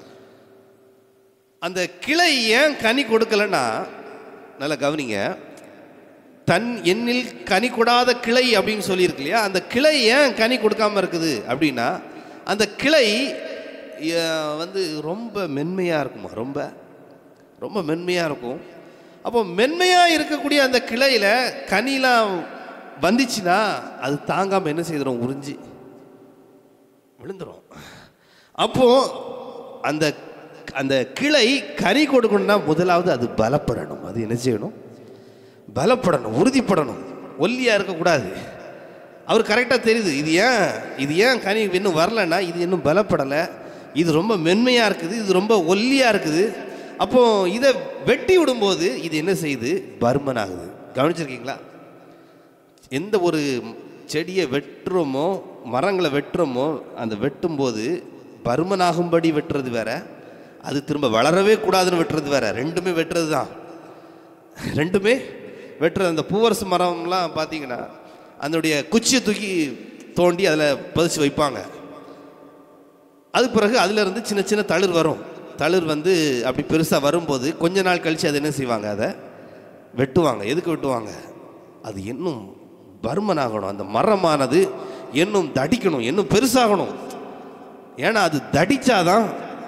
அந்த கிளை ஏன் கனி கொடுக்கலன்னா நல்லா கவனிங்க தன் எண்ணில் கனி கொடாத கிளை அப்படின்னு சொல்லியிருக்கு இல்லையா அந்த கிளை ஏன் கனி கொடுக்காம இருக்குது அப்படின்னா அந்த கிளை அஹ், வந்து ரொம்ப மென்மையாக இருக்குமா ரொம்ப ரொம்ப மென்மையாக இருக்கும் அப்போ மென்மையாக இருக்கக்கூடிய அந்த கிளையில் கனிலாம் வந்துச்சுன்னா அது தாங்காமல் என்ன செய்திடும் உறிஞ்சி விழுந்துரும் அப்போ அந்த அந்த கிளை கனி கொடுக்கணும்னா முதலாவது அது பலப்படணும் அது என்ன செய்யணும் பலப்படணும் உறுதிப்படணும் ஒல்லியாக இருக்கக்கூடாது அவர் கரெக்டாக தெரியுது இது ஏன் இது ஏன் கனி இன்னும் வரலன்னா இது இன்னும் பலப்படலை இது ரொம்ப மென்மையாக இருக்குது இது ரொம்ப ஒல்லியாக இருக்குது அப்போ இதை வெட்டி விடும்போது இது என்ன செய்யுது பர்மன் ஆகுது கவனிச்சிருக்கீங்களா எந்த ஒரு செடியை வெட்டுறோமோ மரங்களை வெட்டுறோமோ அந்த வெட்டும்போது பருமனாகும்படி வெட்டுறது வேற அது திரும்ப வளரவே கூடாதுன்னு வெட்டுறது வேற ரெண்டுமே வெட்டுறது தான் ரெண்டுமே வெட்டுறது அந்த பூவரசு மரம்லாம் பார்த்தீங்கன்னா அதனுடைய குச்சியை தூக்கி தோண்டி அதில் பதிச்சு வைப்பாங்க அது பிறகு அதிலிருந்து சின்ன சின்ன தளிர் வரும் தளிர் வந்து அப்படி பெருசாக வரும்போது கொஞ்ச நாள் கழித்து அதை என்ன செய்வாங்க அதை வெட்டுவாங்க எதுக்கு வெட்டுவாங்க அது இன்னும் பருமனாகணும் அந்த மரமானது இன்னும் தடிக்கணும் இன்னும் பெருசாகணும் ஏன்னா அது தடிச்சாதான்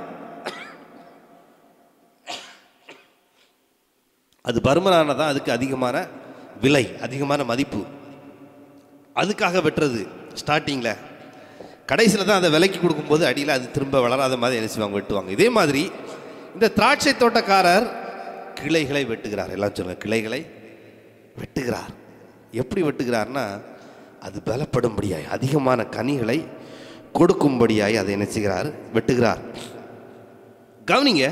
அது பருமனானதான் அதுக்கு அதிகமான விலை அதிகமான மதிப்பு அதுக்காக வெட்டுறது ஸ்டார்டிங்கில் கடைசியில் தான் அதை விலைக்கு கொடுக்கும்போது அடியில் அது திரும்ப வளராத மாதிரி என்ன செய்வாங்க வெட்டுவாங்க இதே மாதிரி இந்த திராட்சை தோட்டக்காரர் கிளைகளை வெட்டுகிறார் எல்லாம் சொல்லுங்க கிளைகளை வெட்டுகிறார் எப்படி வெட்டுகிறார்னா அது பலப்படும்படியாய் அதிகமான கனிகளை கொடுக்கும்படியாய் அதை என்ன செய்கிறார் வெட்டுகிறார் கவனிங்க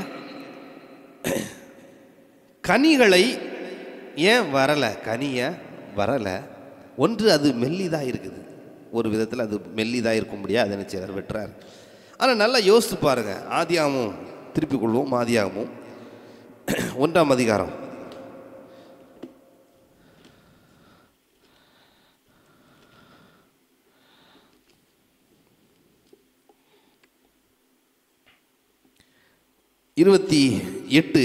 கனிகளை ஏன் வரலை கனிய வரலை ஒன்று அது மெல்லிதாக இருக்குது ஒரு விதத்தில் அது மெல்லிதாக இருக்கும்படியா அதை என்ன செய்கிறார் வெட்டுறார் ஆனால் நல்லா யோசித்து பாருங்க ஆதியாகமும் திருப்பிக் கொள்வோம் ஆதியாகமும் ஒன்றாம் அதிகாரம் இருபத்தி எட்டு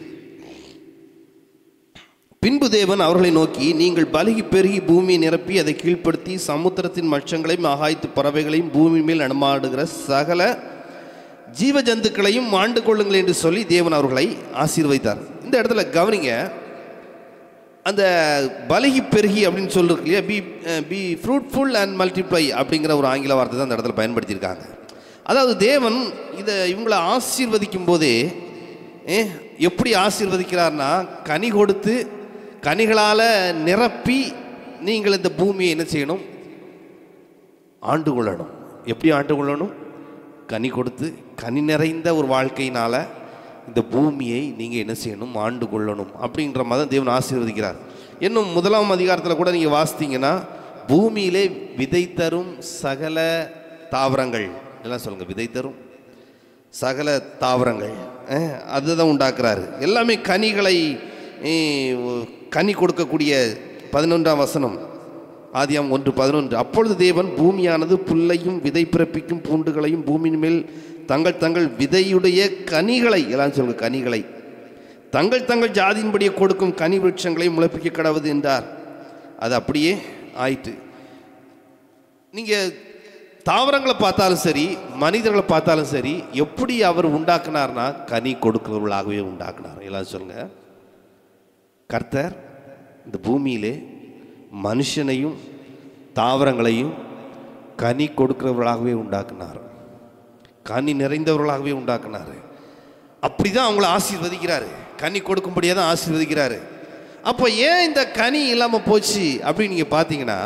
பின்பு தேவன் அவர்களை நோக்கி நீங்கள் பலுகி பெருகி பூமியை நிரப்பி அதை கீழ்ப்படுத்தி சமுத்திரத்தின் மச்சங்களையும் ஆகாயத்து பறவைகளையும் பூமி மேல் நடமாடுகிற சகல ஜீவ ஜந்துக்களையும் ஆண்டு கொள்ளுங்கள் என்று சொல்லி தேவன் அவர்களை ஆசீர்வதித்தார் இந்த இடத்துல கவனிங்க அந்த பலகி பெருகி அப்படின்னு சொல்லிருக்கு இல்லையா be be fruitful and multiply அப்படிங்கிற ஒரு ஆங்கில வார்த்தை தான் அந்த இடத்துல பயன்படுத்தியிருக்காங்க அதாவது தேவன் இதை இவங்களை ஆசீர்வதிக்கும் போதே ஏ, எப்படி ஆசீர்வதிக்கிறார்னா கனி கொடுத்து கனிகளால் நிரப்பி நீங்கள் இந்த பூமியை என்ன செய்யணும் ஆண்டு கொள்ளணும் எப்படி ஆண்டு கொள்ளணும் கனி கொடுத்து கனி நிறைந்த ஒரு வாழ்க்கையினால் இந்த பூமியை நீங்கள் என்ன செய்யணும் ஆண்டு கொள்ளணும் அப்படின்ற மாதிரி தேவன் ஆசீர்வதிக்கிறார் இன்னும் முதலாம் அதிகாரத்தில் கூட நீங்கள் வாசித்தீங்கன்னா பூமியிலே விதை தரும் சகல தாவரங்கள் எல்லாம் சொல்லுங்கள் விதை தரும் சகல தாவரங்கள் அஹ், அதுதான் உண்டாக்குறாரு எல்லாமே கனிகளை அஹ், கனி கொடுக்கக்கூடிய பதினொன்றாம் வசனம் ஆதியாம் ஒன்று பதினொன்று அப்பொழுது தேவன் பூமியானது புல்லையும் விதை பிறப்பிக்கும் பூண்டுகளையும் பூமியின் மேல் தங்கள் தங்கள் விதையுடைய கனிகளை எல்லாம் சொல்லுங்க கனிகளை தங்கள் தங்கள் ஜாதியின்படியே கொடுக்கும் கனி விருட்சங்களை முளைப்பிக்க கடவுது என்றார் அது அப்படியே ஆயிற்று நீங்கள் தாவரங்களை பார்த்தாலும் சரி மனிதர்களை பார்த்தாலும் சரி எப்படி அவர் உண்டாக்குனார்னா கனி கொடுக்கிறவர்களாகவே உண்டாக்குனார் எல்லாம் சொல்லுங்க கர்த்தர் இந்த பூமியிலே மனுஷனையும் தாவரங்களையும் கனி கொடுக்கிறவர்களாகவே உண்டாக்குனார் கனி நிறைந்தவர்களாகவே உண்டாக்குனார் அப்படி தான் அவங்கள ஆசீர்வதிக்கிறாரு கனி கொடுக்கும்படியாக தான் ஆசீர்வதிக்கிறாரு அப்போ ஏன் இந்த கனி இல்லாமல் போச்சு அப்படின்னு நீங்கள் பார்த்தீங்கன்னா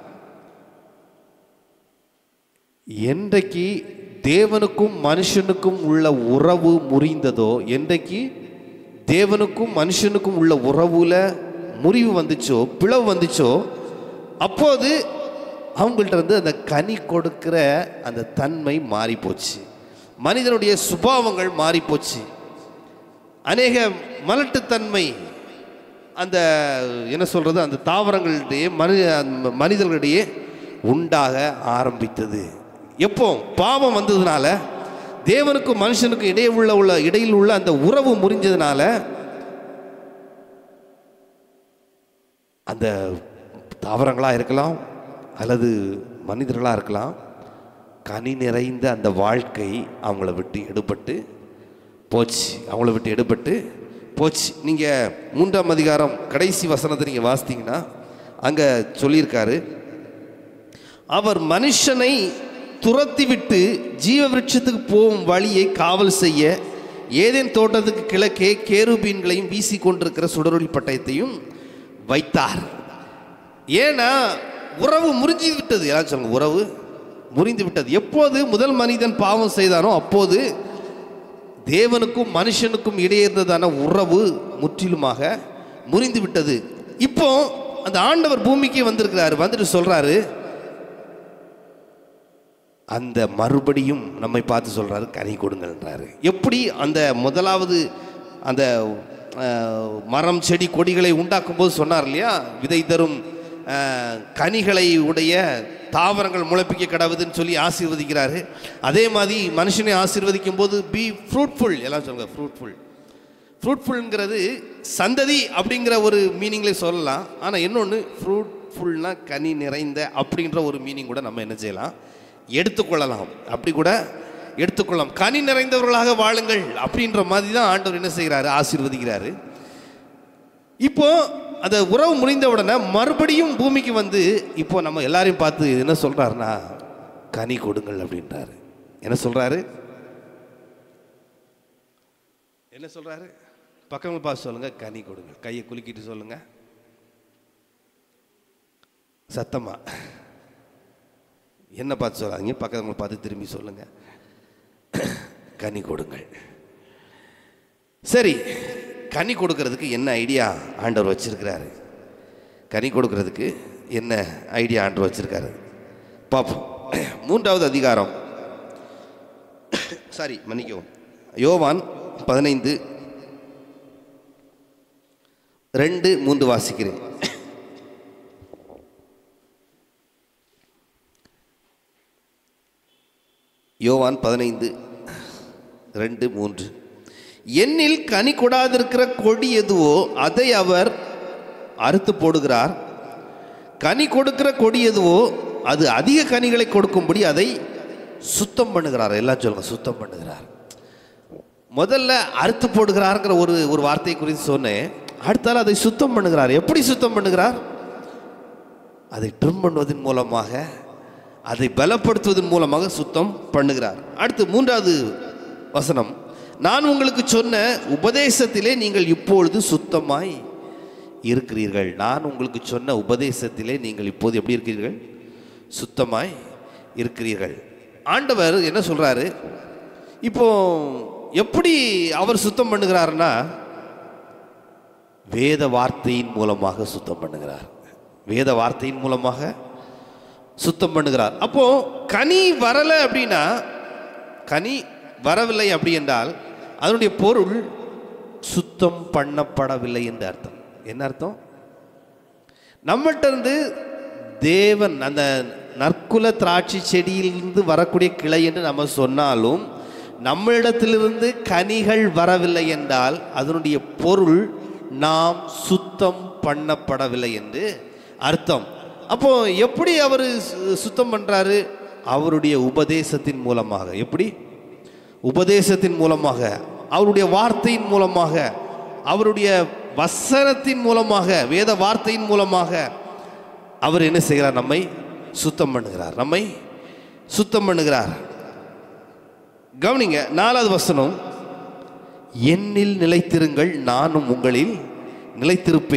என்றைக்கு தேவனுக்கும் மனுஷனுக்கும் உள்ள உறவு முறிந்ததோ என்றைக்கு தேவனுக்கும் மனுஷனுக்கும் உள்ள உறவுல முறிவு வந்துச்சோ பிளவு வந்துச்சோ அப்போது அவங்கள்ட்ட இருந்து அந்த கனி கொடுக்கிற அந்த தன்மை மாறி போச்சு மனிதனுடைய சுபாவங்கள் மாறி போச்சு அநேக மலட்டுத்தன்மை அந்த என்ன சொல்றது அந்த தாவரங்களிடையே மனி மனிதர்களிடையே உண்டாக ஆரம்பித்தது எப்போ பாவம் வந்ததுனால தேவனுக்கும் மனுஷனுக்கும் இடையே உள்ள உள்ள இடையில் உள்ள அந்த உறவு முறிஞ்சதுனால அந்த தாவரங்களாக இருக்கலாம் அல்லது மனிதர்களாக இருக்கலாம் கனி நிறைந்த அந்த வாழ்க்கை அவங்கள விட்டு எடுபட்டு போச்சு அவங்கள விட்டு எடுபட்டு போச்சு நீங்கள் மூன்றாம் அதிகாரம் கடைசி வசனத்தை நீங்கள் வாசித்தீங்கன்னா அங்கே சொல்லியிருக்காரு அவர் மனுஷனை துரத்திவிட்டு ஜீவ விருட்சத்துக்கு போகும் வழியை காவல் செய்ய ஏதேன் தோட்டத்துக்கு கிழக்கே கேருபீன்களையும் வீசி கொண்டிருக்கிற சுடரொளி பட்டயத்தையும் வைத்தார் ஏன்னா உறவு முறிஞ்சு விட்டது யாரும் சொல்லுங்க உறவு முறிந்து விட்டது எப்போது முதல் மனிதன் பாவம் செய்தானோ அப்போது தேவனுக்கும் மனுஷனுக்கும் இடையே இருந்ததான உறவு முற்றிலுமாக முறிந்து விட்டது இப்போ அந்த ஆண்டவர் பூமிக்கு வந்திருக்கிறாரு வந்துட்டு சொல்றாரு அந்த மறுபடியும் நம்மை பார்த்து சொல்றாரு கனி கொடுங்கன்றாரு எப்படி அந்த முதலாவது அந்த அஹ், மரம் செடி கொடிகளை உண்டாக்கும் போது சொன்னார் இல்லையா விதை தரும் அஹ், கனிகளை உடைய தாவரங்கள் முளைப்பிக்க கடவுதுன்னு சொல்லி ஆசீர்வதிக்கிறாரு அதே மாதிரி மனுஷனை ஆசீர்வதிக்கும் போது பி ஃப்ரூட்ஃபுல் எல்லாம் சொல்லுங்க ஃப்ரூட்ஃபுல் ஃப்ரூட்ஃபுல்ங்கிறது சந்ததி அப்படிங்கிற ஒரு மீனிங்லே சொல்லலாம் ஆனால் இன்னொன்று ஃப்ரூட்ஃபுல்னா கனி நிறைந்த அப்படின்ற ஒரு மீனிங் கூட நம்ம என்ன செய்யலாம் எடுத்துக்கொள்ளலாம் அப்படி கூட எடுத்துக்கொள்ளலாம் கனி நிறைந்தவர்களாக வாழுங்கள் அப்படின்ற மாதிரி தான் ஆண்டவர் என்ன செய்கிறாரு ஆசீர்வதிக்கிறாரு இப்போ அந்த உறவு முடிந்த உடனே மறுபடியும் பூமிக்கு வந்து இப்போ நம்ம எல்லாரையும் பார்த்து என்ன சொல்றாருன்னா கனி கொடுங்கள் அப்படின்றாரு என்ன சொல்றாரு என்ன சொல்றாரு பக்கங்கள் பார்த்து சொல்லுங்க கனி கொடுங்க கையை குலுக்கிட்டு சொல்லுங்க சத்தமா என்ன பார்த்து சொல்லாதீங்க பக்கத்தில் பார்த்து திரும்பி சொல்லுங்க கனி கொடுங்கள் சரி கனி கொடுக்கறதுக்கு என்ன ஐடியா ஆண்டவர் வச்சிருக்கிறாரு கனி கொடுக்கறதுக்கு என்ன ஐடியா ஆண்டவர் வச்சிருக்காரு பார்ப்போம் மூன்றாவது அதிகாரம் சாரி மன்னிக்கவும் யோவான் பதினைந்து ரெண்டு மூன்று வாசிக்கிறேன் யோவான் பதினைந்து ரெண்டு மூன்று என்னில் கனி கொடாதிருக்கிற கொடி எதுவோ அதை அவர் அறுத்து போடுகிறார் கனி கொடுக்கிற கொடி எதுவோ அது அதிக கனிகளை கொடுக்கும்படி அதை சுத்தம் பண்ணுகிறார் எல்லாம் சொல்லுங்க சுத்தம் பண்ணுகிறார் முதல்ல அறுத்து போடுகிறாருங்கிற ஒரு ஒரு வார்த்தை குறித்து சொன்னேன் அடுத்தால அதை சுத்தம் பண்ணுகிறார் எப்படி சுத்தம் பண்ணுகிறார் அதை ட்ரிம் பண்ணுவதன் மூலமாக அதை பலப்படுத்துவதன் மூலமாக சுத்தம் பண்ணுகிறார் அடுத்து மூன்றாவது வசனம் நான் உங்களுக்கு சொன்ன உபதேசத்திலே நீங்கள் இப்பொழுது சுத்தமாய் இருக்கிறீர்கள் நான் உங்களுக்கு சொன்ன உபதேசத்திலே நீங்கள் இப்போது எப்படி இருக்கிறீர்கள் சுத்தமாய் இருக்கிறீர்கள் ஆண்டவர் என்ன சொல்றாரு இப்போ எப்படி அவர் சுத்தம் பண்ணுகிறாருன்னா வேத வார்த்தையின் மூலமாக சுத்தம் பண்ணுகிறார் வேத வார்த்தையின் மூலமாக சுத்தம் பண்ணுகிறார் அப்போ கனி வரல அப்படின்னா கனி வரவில்லை அப்படி என்றால் அதனுடைய பொருள் சுத்தம் பண்ணப்படவில்லை என்று அர்த்தம் என்ன அர்த்தம் நம்மகிட்ட இருந்து தேவன் அந்த நற்குல திராட்சை செடியிலிருந்து வரக்கூடிய கிளை என்று நம்ம சொன்னாலும் நம்மிடத்திலிருந்து கனிகள் வரவில்லை என்றால் அதனுடைய பொருள் நாம் சுத்தம் பண்ணப்படவில்லை என்று அர்த்தம் அப்போ எப்படி அவர் சுத்தம் பண்றாரு அவருடைய உபதேசத்தின் மூலமாக எப்படி உபதேசத்தின் மூலமாக அவருடைய வார்த்தையின் மூலமாக அவருடைய வசனத்தின் மூலமாக வேத வார்த்தையின் மூலமாக அவர் என்ன செய்கிறார் நம்மை சுத்தம் பண்ணுகிறார் நம்மை சுத்தம் பண்ணுகிறார் கவனிங்க நாலாவது வசனம் என்னில் நிலைத்திருங்கள் நானும் உங்களில் நிலைத்திருப்பேன்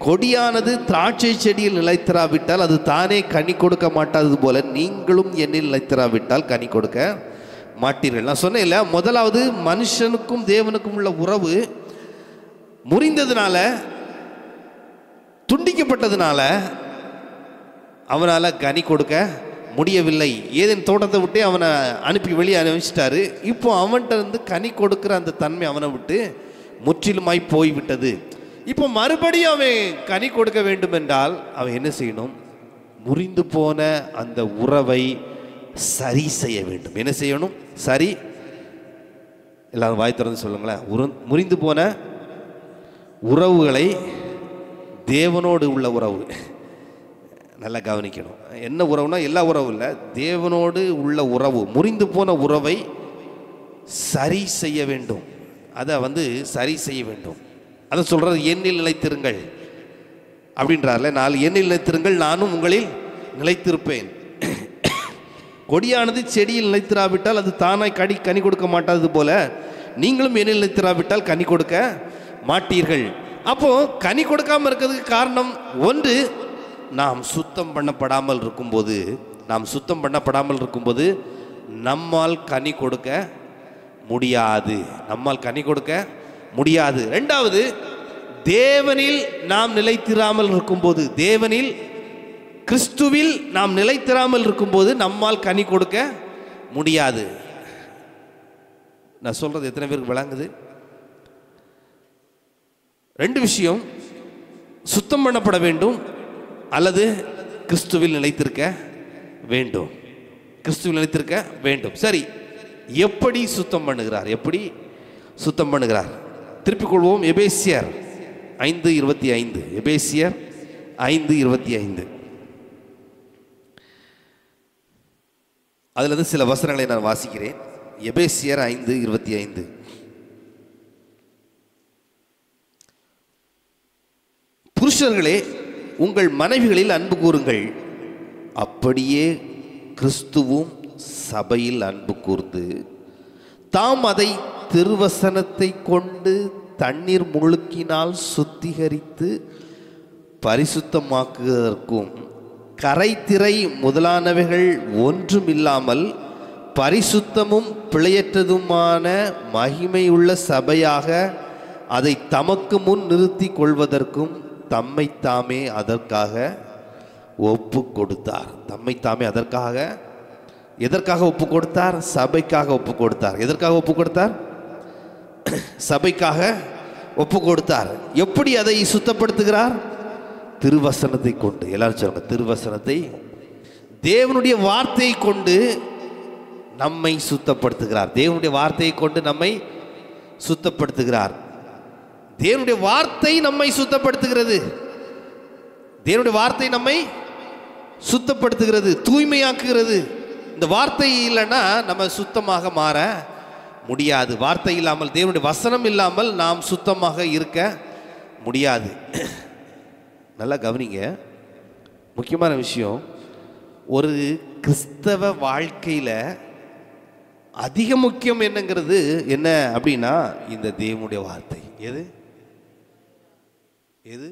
கொடியானது திராட்சை செடியில் நிலைத்திராவிட்டால் அது தானே கனி கொடுக்க மாட்டாதது போல நீங்களும் என்னில் நிலைத்திராவிட்டால் கனி கொடுக்க மாட்டீர்கள் நான் சொன்னேன் இல்ல முதலாவது மனுஷனுக்கும் தேவனுக்கும் உள்ள உறவு முறிந்ததுனால துண்டிக்கப்பட்டதுனால அவனால் கனி கொடுக்க முடியவில்லை ஏதேன் தோட்டத்தை விட்டு அவனை அனுப்பி வெளியே அனுப்பிச்சிட்டாரு இப்போ அவன்கிட்ட இருந்து கனி கொடுக்கிற அந்த தன்மை அவனை விட்டு முற்றிலுமாய் போய்விட்டது இப்போ மறுபடியும் அவன் கனி கொடுக்க வேண்டும் என்றால் அவன் என்ன செய்யணும் முறிந்து போன அந்த உறவை சரி செய்ய வேண்டும் என்ன செய்யணும் சரி எல்லாரும் வாய் திறந்து சொல்லுங்களேன் உரு- முறிந்து போன உறவுகளை தேவனோடு உள்ள உறவு நல்லா கவனிக்கணும் என்ன உறவுனா எல்லா உறவும் இல்லை தேவனோடு உள்ள உறவு முறிந்து போன உறவை சரி செய்ய வேண்டும் அதை வந்து சரி செய்ய வேண்டும் அதை சொல்கிறது எண்ணில் நிலைத்திருங்கள் அப்படின்றார்ல நாலு எண்ணில் நிலைத்திருங்கள் நானும் உங்களில் நிலைத்திருப்பேன் கொடியானது செடியில் நிலைத்திராவிட்டால் அது தானாய் கடி கனி கொடுக்க மாட்டாதது போல நீங்களும் எண்ணில் நிலைத்திராவிட்டால் கனி கொடுக்க மாட்டீர்கள் அப்போ கனி கொடுக்காம இருக்கிறதுக்கு காரணம் ஒன்று நாம் சுத்தம் பண்ணப்படாமல் இருக்கும்போது நாம் சுத்தம் பண்ணப்படாமல் இருக்கும்போது நம்மால் கனி கொடுக்க முடியாது நம்மால் கனி கொடுக்க முடியாது ரெண்டாவது தேவனில் நாம் நிலைத்திராமல் இருக்கும்போது தேவனில் கிறிஸ்துவில் நாம் நிலைத்திராமல் இருக்கும்போது நம்மால் கனி கொடுக்க முடியாது நான் சொல்றது எத்தனை பேருக்கு விளங்குது ரெண்டு விஷயம் சுத்தம் பண்ணப்பட வேண்டும் அல்லது கிறிஸ்துவில் நிலைத்திருக்க வேண்டும் கிறிஸ்துவில் நிலைத்திருக்க வேண்டும் சரி எப்படி சுத்தம் பண்ணுகிறார் எப்படி சுத்தம் பண்ணுகிறார் திருப்பிக் கொள்வோம் எபேசியர் ஐந்து இருபத்தி ஐந்து எபேசியர் ஐந்து இருபத்தி ஐந்து அதிலிருந்து சில வசனங்களை நான் வாசிக்கிறேன் எபேசியர் ஐந்து இருபத்தி ஐந்து புருஷர்களே உங்கள் மனைவிகளில் அன்பு கூறுங்கள் அப்படியே கிறிஸ்துவும் சபையில் அன்பு கூர்ந்து தாம் அதை திருவசனத்தை கொண்டு தண்ணீர் முழுக்கினால் சுத்திகரித்து பரிசுத்தமாக்குவதற்கும் கரைத்திரை முதலானவைகள் ஒன்றுமில்லாமல் பரிசுத்தமும் பிழையற்றதுமான மகிமையுள்ள சபையாக அதை தமக்கு முன் நிறுத்தி கொள்வதற்கும் தம்மை தாமே அதற்காக ஒப்பு கொடுத்தார் தம்மை தாமே அதற்காக எதற்காக ஒப்பு கொடுத்தார் சபைக்காக ஒப்பு கொடுத்தார் எதற்காக ஒப்பு கொடுத்தார் சபைக்காக ஒப்பு கொடுத்தார் எப்படி அதை சுத்தப்படுத்துகிறார் திருவசனத்தை கொண்டு எல்லாரும் சொல்லுங்க திருவசனத்தை தேவனுடைய வார்த்தையை கொண்டு நம்மை சுத்தப்படுத்துகிறார் தேவனுடைய வார்த்தையை கொண்டு நம்மை சுத்தப்படுத்துகிறார் தேவனுடைய வார்த்தை நம்மை சுத்தப்படுத்துகிறது தேவனுடைய வார்த்தை நம்மை சுத்தப்படுத்துகிறது தூய்மையாக்குகிறது இந்த வார்த்தை இல்லைன்னா நம்ம சுத்தமாக மாற முடியாது வார்த்தை இல்லாமல் தேவனுடைய வசனம் இல்லாமல் நாம் சுத்தமாக இருக்க முடியாது நல்லா கவனிங்க முக்கியமான விஷயம் ஒரு கிறிஸ்தவ வாழ்க்கையில் அதிக முக்கியம் என்னங்கிறது என்ன அப்படின்னா இந்த தேவனுடைய வார்த்தை எது எது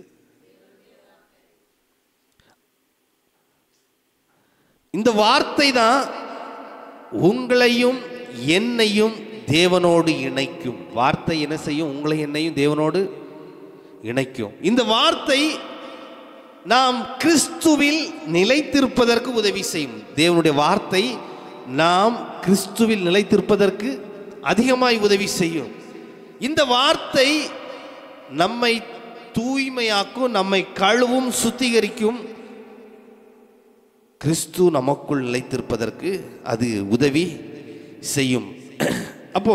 இந்த வார்த்தை தான் உங்களையும் என்னையும் தேவனோடு இணைக்கும் வார்த்தை என்ன செய்யும் உங்களை என்னையும் தேவனோடு இணைக்கும் இந்த வார்த்தை நாம் கிறிஸ்துவில் நிலைத்திருப்பதற்கு உதவி செய்யும் தேவனுடைய வார்த்தை நாம் கிறிஸ்துவில் நிலைத்திருப்பதற்கு அதிகமாய் உதவி செய்யும் இந்த வார்த்தை நம்மை தூய்மையாக்கும் நம்மை கழுவும் சுத்திகரிக்கும் கிறிஸ்து நமக்குள் நிலைத்திருப்பதற்கு அது உதவி செய்யும் அப்போ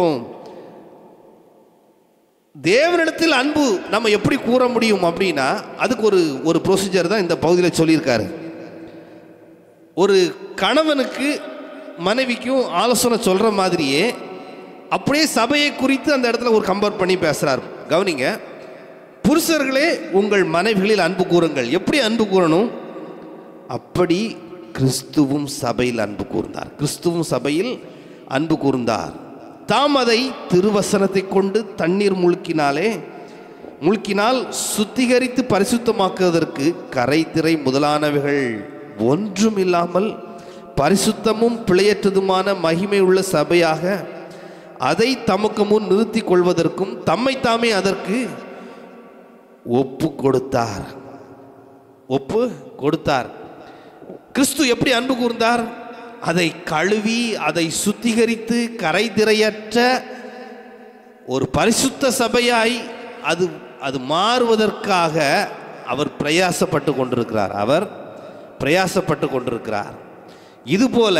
தேவனிடத்தில் அன்பு நம்ம எப்படி கூற முடியும் அப்படின்னா அதுக்கு ஒரு ஒரு ப்ரொசீஜர் தான் இந்த பகுதியில் சொல்லியிருக்காரு ஒரு கணவனுக்கு மனைவிக்கும் ஆலோசனை சொல்கிற மாதிரியே அப்படியே சபையை குறித்து அந்த இடத்துல ஒரு கம்பேர் பண்ணி பேசுகிறார் கவனிங்க புருஷர்களே உங்கள் மனைவிகளில் அன்பு கூறுங்கள் எப்படி அன்பு கூறணும் அப்படி கிறிஸ்துவும் சபையில் அன்பு கூர்ந்தார் கிறிஸ்துவும் சபையில் அன்பு கூர்ந்தார் தாம் அதை திருவசனத்தை கொண்டு தண்ணீர் முழுக்கினாலே முழுக்கினால் சுத்திகரித்து பரிசுத்தமாக்குவதற்கு கரைதிரை முதலானவைகள் ஒன்றும் இல்லாமல் பரிசுத்தமும் பிழையற்றதுமான மகிமை உள்ள சபையாக அதை தமக்கு முன் நிறுத்திக் கொள்வதற்கும் தம்மை தாமே அதற்கு ஒப்பு கொடுத்தார் ஒப்பு கொடுத்தார் கிறிஸ்து எப்படி அன்பு கூர்ந்தார் அதை கழுவி அதை சுத்திகரித்து கரைதிரையற்ற ஒரு பரிசுத்த சபையாய் அது அது மாறுவதற்காக அவர் பிரயாசப்பட்டு கொண்டிருக்கிறார் அவர் பிரயாசப்பட்டு கொண்டிருக்கிறார் இதுபோல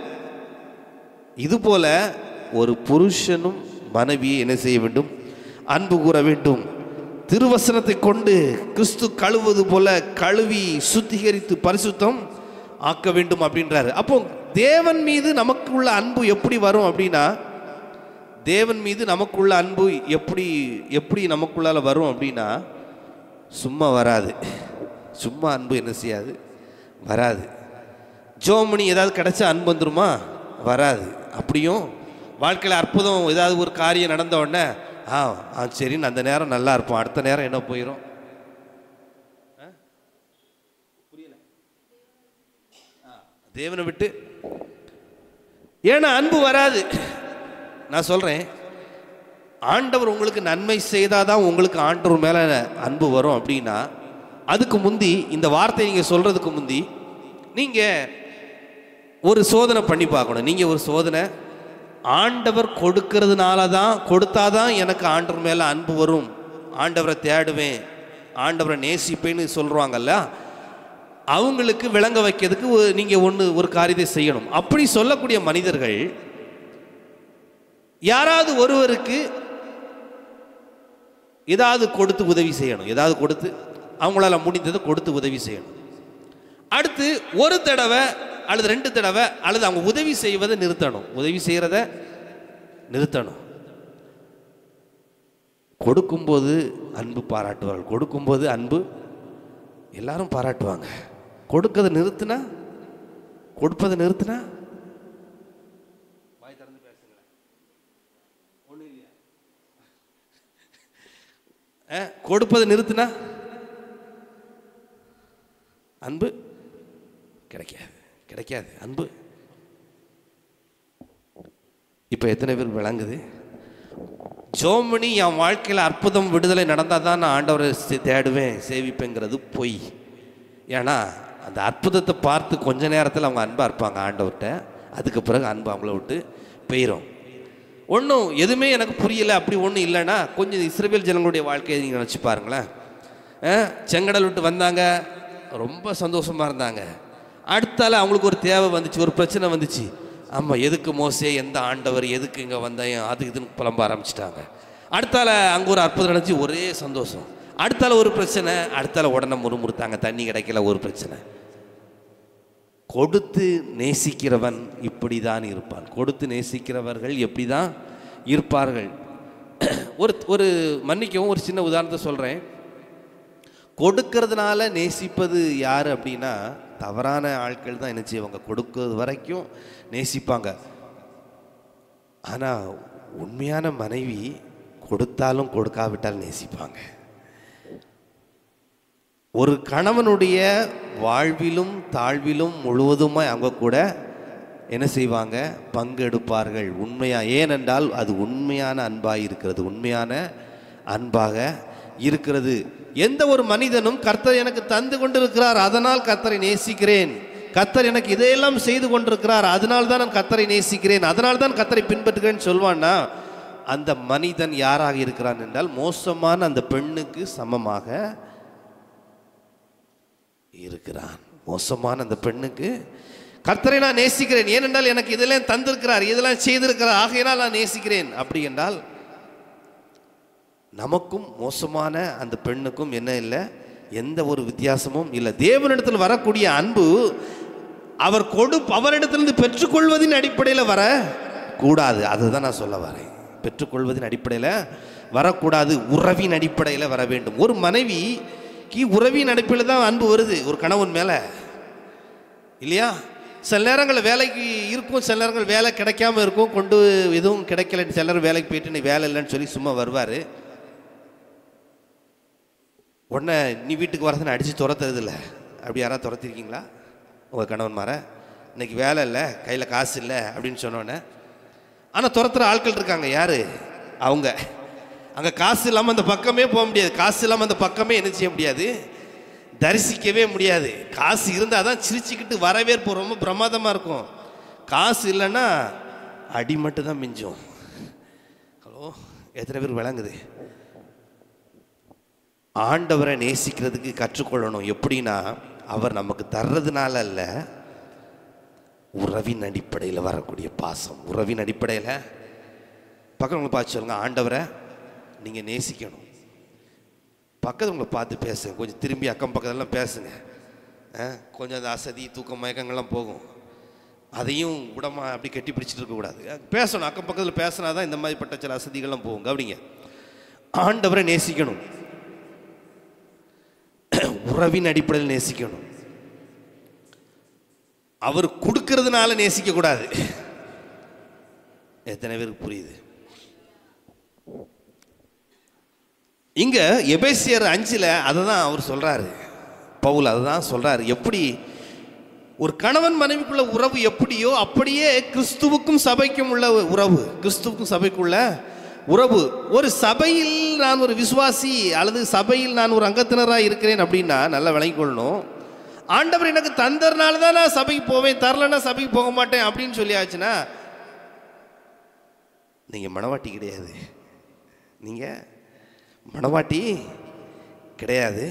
இதுபோல ஒரு புருஷனும் மனைவியை என்ன செய்ய வேண்டும் அன்பு கூற வேண்டும் திருவசனத்தை கொண்டு கிறிஸ்து கழுவது போல கழுவி சுத்திகரித்து பரிசுத்தம் ஆக்க வேண்டும் அப்படின்றாரு அப்போ தேவன் மீது நமக்குள்ள அன்பு எப்படி வரும் அப்படின்னா தேவன் மீது நமக்குள்ள அன்பு எப்படி எப்படி நமக்குள்ளால வரும் அப்படின்னா சும்மா வராது சும்மா அன்பு என்ன செய்யாது வராது ஜோமணி ஏதாவது கிடைச்சா அன்பு வந்துருமா வராது அப்படியும் வாழ்க்கையில் அற்புதம் ஏதாவது ஒரு காரியம் நடந்த உடனே ஆ ஆ சரின்னு அந்த நேரம் நல்லா இருப்போம் அடுத்த நேரம் என்ன போயிடும் தேவனை விட்டு ஏன்னா அன்பு வராது நான் சொல்கிறேன் ஆண்டவர் உங்களுக்கு நன்மை செய்தாதான் உங்களுக்கு ஆண்டவர் மேலே அன்பு வரும் அப்படின்னா அதுக்கு முந்தி இந்த வார்த்தையை நீங்கள் சொல்கிறதுக்கு முந்தி நீங்கள் ஒரு சோதனை பண்ணி பார்க்கணும் நீங்கள் ஒரு சோதனை ஆண்டவர் கொடுக்கறதுனால தான் கொடுத்தாதான் எனக்கு ஆண்டவர் மேலே அன்பு வரும் ஆண்டவரை தேடுவேன் ஆண்டவரை நேசிப்பேன்னு சொல்கிறாங்கல்ல அவங்களுக்கு விளங்க வைக்கிறதுக்கு நீங்கள் ஒன்று ஒரு காரியத்தை செய்யணும் அப்படி சொல்லக்கூடிய மனிதர்கள் யாராவது ஒருவருக்கு ஏதாவது கொடுத்து உதவி செய்யணும் ஏதாவது கொடுத்து அவங்களால முடிந்ததை கொடுத்து உதவி செய்யணும் அடுத்து ஒரு தடவை அல்லது ரெண்டு தடவை அல்லது அவங்க உதவி செய்வதை நிறுத்தணும் உதவி செய்கிறத நிறுத்தணும் கொடுக்கும்போது அன்பு பாராட்டுவார்கள் கொடுக்கும்போது அன்பு எல்லாரும் பாராட்டுவாங்க கொடுக்கறதை நிறுத்தினா கொடுப்பதை நிறுத்தினா அஹ், கொடுப்பதை நிறுத்தினா அன்பு கிடைக்காது கிடைக்காது அன்பு இப்போ எத்தனை பேர் விளங்குது ஜோமணி என் வாழ்க்கையில் அற்புதம் விடுதலை நடந்தால் தான் நான் ஆண்டவரை சே- தேடுவேன் சேவிப்பேங்கிறது பொய் ஏன்னா அந்த அற்புதத்தை பார்த்து கொஞ்ச நேரத்தில் அவங்க அன்பாக இருப்பாங்க ஆண்டவர்கிட்ட அதுக்கு பிறகு அன்பு அவங்கள விட்டு போயிடும் ஒன்றும் எதுவுமே எனக்கு புரியல அப்படி ஒன்றும் இல்லைன்னா கொஞ்சம் இஸ்ரேல் ஜனங்களுடைய வாழ்க்கையை நீங்கள் நினச்சி பாருங்களேன் அஹ், செங்கடல் விட்டு வந்தாங்க ரொம்ப சந்தோஷமாக இருந்தாங்க அடுத்தால அவங்களுக்கு ஒரு தேவை வந்துச்சு ஒரு பிரச்சனை வந்துச்சு ஆமாம் எதுக்கு மோசே எந்த ஆண்டவர் எதுக்கு இங்கே வந்தேன் அதுக்கு இதுன்னு புலம்ப ஆரம்பிச்சிட்டாங்க அடுத்தால அங்கே ஒரு அற்புதம் நினச்சி ஒரே சந்தோஷம் அடுத்தால ஒரு பிரச்சனை அடுத்தால உடனே முறுமுறுத்தாங்க தண்ணி கிடைக்கல ஒரு பிரச்சனை கொடுத்து நேசிக்கிறவன் இப்படி தான் இருப்பான் கொடுத்து நேசிக்கிறவர்கள் எப்படி தான் இருப்பார்கள் ஒரு ஒரு மன்னிக்கவும் ஒரு சின்ன உதாரணத்தை சொல்கிறேன் கொடுக்கறதுனால நேசிப்பது யார் அப்படின்னா தவறான ஆட்கள் தான் என்ன செய்வாங்க கொடுக்கிறது வரைக்கும் நேசிப்பாங்க ஆனால் உண்மையான மனைவி கொடுத்தாலும் கொடுக்காவிட்டால் நேசிப்பாங்க ஒரு கணவனுடைய வாழ்விலும் தாழ்விலும் முழுவதுமாய் அவங்க கூட என்ன செய்வாங்க பங்கெடுப்பார்கள் உண்மையா ஏனென்றால் அது உண்மையான அன்பாக இருக்கிறது உண்மையான அன்பாக இருக்கிறது எந்த ஒரு மனிதனும் கர்த்தர் எனக்கு தந்து கொண்டிருக்கிறார் அதனால் கர்த்தரை நேசிக்கிறேன் கர்த்தர் எனக்கு இதையெல்லாம் செய்து கொண்டிருக்கிறார் அதனால் தான் நான் கர்த்தரை நேசிக்கிறேன் அதனால் தான் கர்த்தரை பின்பற்றுகிறேன்னு சொல்வான்னா அந்த மனிதன் யாராக இருக்கிறான் என்றால் மோசமான அந்த பெண்ணுக்கு சமமாக இருக்கிறான் மோசமான அந்த பெண்ணுக்கு கர்த்தரை நான் நேசிக்கிறேன் ஏனென்றால் எனக்கு இதெல்லாம் தந்திருக்கிறார் இதெல்லாம் செய்திருக்கிறார் ஆகையினால் நான் நேசிக்கிறேன் அப்படி என்றால் நமக்கும் மோசமான அந்த பெண்ணுக்கும் என்ன இல்லை எந்த ஒரு வித்தியாசமும் இல்லை தேவனிடத்தில் வரக்கூடிய அன்பு அவர் கொடு அவரிடத்திலிருந்து பெற்றுக்கொள்வதின் அடிப்படையில் வர கூடாது அதுதான் நான் சொல்ல வரேன் பெற்றுக்கொள்வதின் அடிப்படையில் வரக்கூடாது உறவின் அடிப்படையில் வர வேண்டும் ஒரு மனைவிக்கு உறவின் அடிப்படையில் தான் அன்பு வருது ஒரு கணவன் மேலே இல்லையா சில நேரங்களில் வேலைக்கு இருக்கும் சில நேரங்கள் வேலை கிடைக்காம இருக்கும் கொண்டு எதுவும் கிடைக்கல சிலர் வேலைக்கு போயிட்டு நீ வேலை இல்லைன்னு சொல்லி சும்மா வருவார் உடனே நீ வீட்டுக்கு வரதுன்னு அடித்து துரத்துறதில்ல அப்படி யாராவது துரத்திருக்கீங்களா உங்கள் கணவன் மாற இன்னைக்கு வேலை இல்லை கையில் காசு இல்லை அப்படின்னு சொன்னோன்னே ஆனால் துரத்துற ஆட்கள் இருக்காங்க யார் அவங்க அங்கே காசு இல்லாமல் அந்த பக்கமே போக முடியாது காசு இல்லாமல் அந்த பக்கமே என்ன செய்ய முடியாது தரிசிக்கவே முடியாது காசு இருந்தால் தான் சிரிச்சுக்கிட்டு வரவேற்பு ரொம்ப பிரமாதமாக இருக்கும் காசு இல்லைன்னா அடி மட்டும் தான் மிஞ்சும் ஹலோ எத்தனை பேர் விளங்குது ஆண்டவரை நேசிக்கிறதுக்கு கற்றுக்கொள்ளணும் எப்படின்னா அவர் நமக்கு தர்றதுனால அல்ல உறவின் அடிப்படையில் வரக்கூடிய பாசம் உறவின் அடிப்படையில் பக்கத்தில் பார்த்து சொல்லுங்க ஆண்டவரை நீங்கள் நேசிக்கணும் பக்கத்து உங்களை பார்த்து பேசுங்க கொஞ்சம் திரும்பி அக்கம் பக்கத்துலலாம் பேசுங்க ஆ, கொஞ்சம் அந்த அசதி தூக்கம் மயக்கங்கள்லாம் போகும் அதையும் விடமா அப்படி கட்டி பிடிச்சிட்டு இருக்கக்கூடாது அஹ், பேசணும் அக்கம் பக்கத்தில் பேசினா தான் இந்த மாதிரிப்பட்ட சில அசதிகள்லாம் போகும் கவனிங்க ஆண்டவரை நேசிக்கணும் உறவின் அடிப்படையில் நேசிக்கணும் அவர் கொடுக்கறதுனால நேசிக்க கூடாது எத்தனை பேருக்கு புரியுது இங்க எபேசியர் அஞ்சுல அதை தான் அவர் சொல்றாரு பவுல் அதை தான் சொல்றாரு எப்படி ஒரு கணவன் மனைவிக்குள்ள உறவு எப்படியோ அப்படியே கிறிஸ்துவுக்கும் சபைக்கும் உள்ள உறவு கிறிஸ்துவுக்கும் சபைக்குள்ள உறவு ஒரு சபையில் நான் ஒரு விசுவாசி அல்லது சபையில் நான் ஒரு அங்கத்தினராக இருக்கிறேன் அப்படின்னா நல்லா விளங்கிக் கொள்ளணும் ஆண்டவர் எனக்கு தந்தறனால தான் நான் சபைக்கு போவேன் தரலன்னா சபைக்கு போக மாட்டேன் அப்படின்னு சொல்லியாச்சுன்னா நீங்கள் மனவாட்டி கிடையாது நீங்கள் மனவாட்டி கிடையாது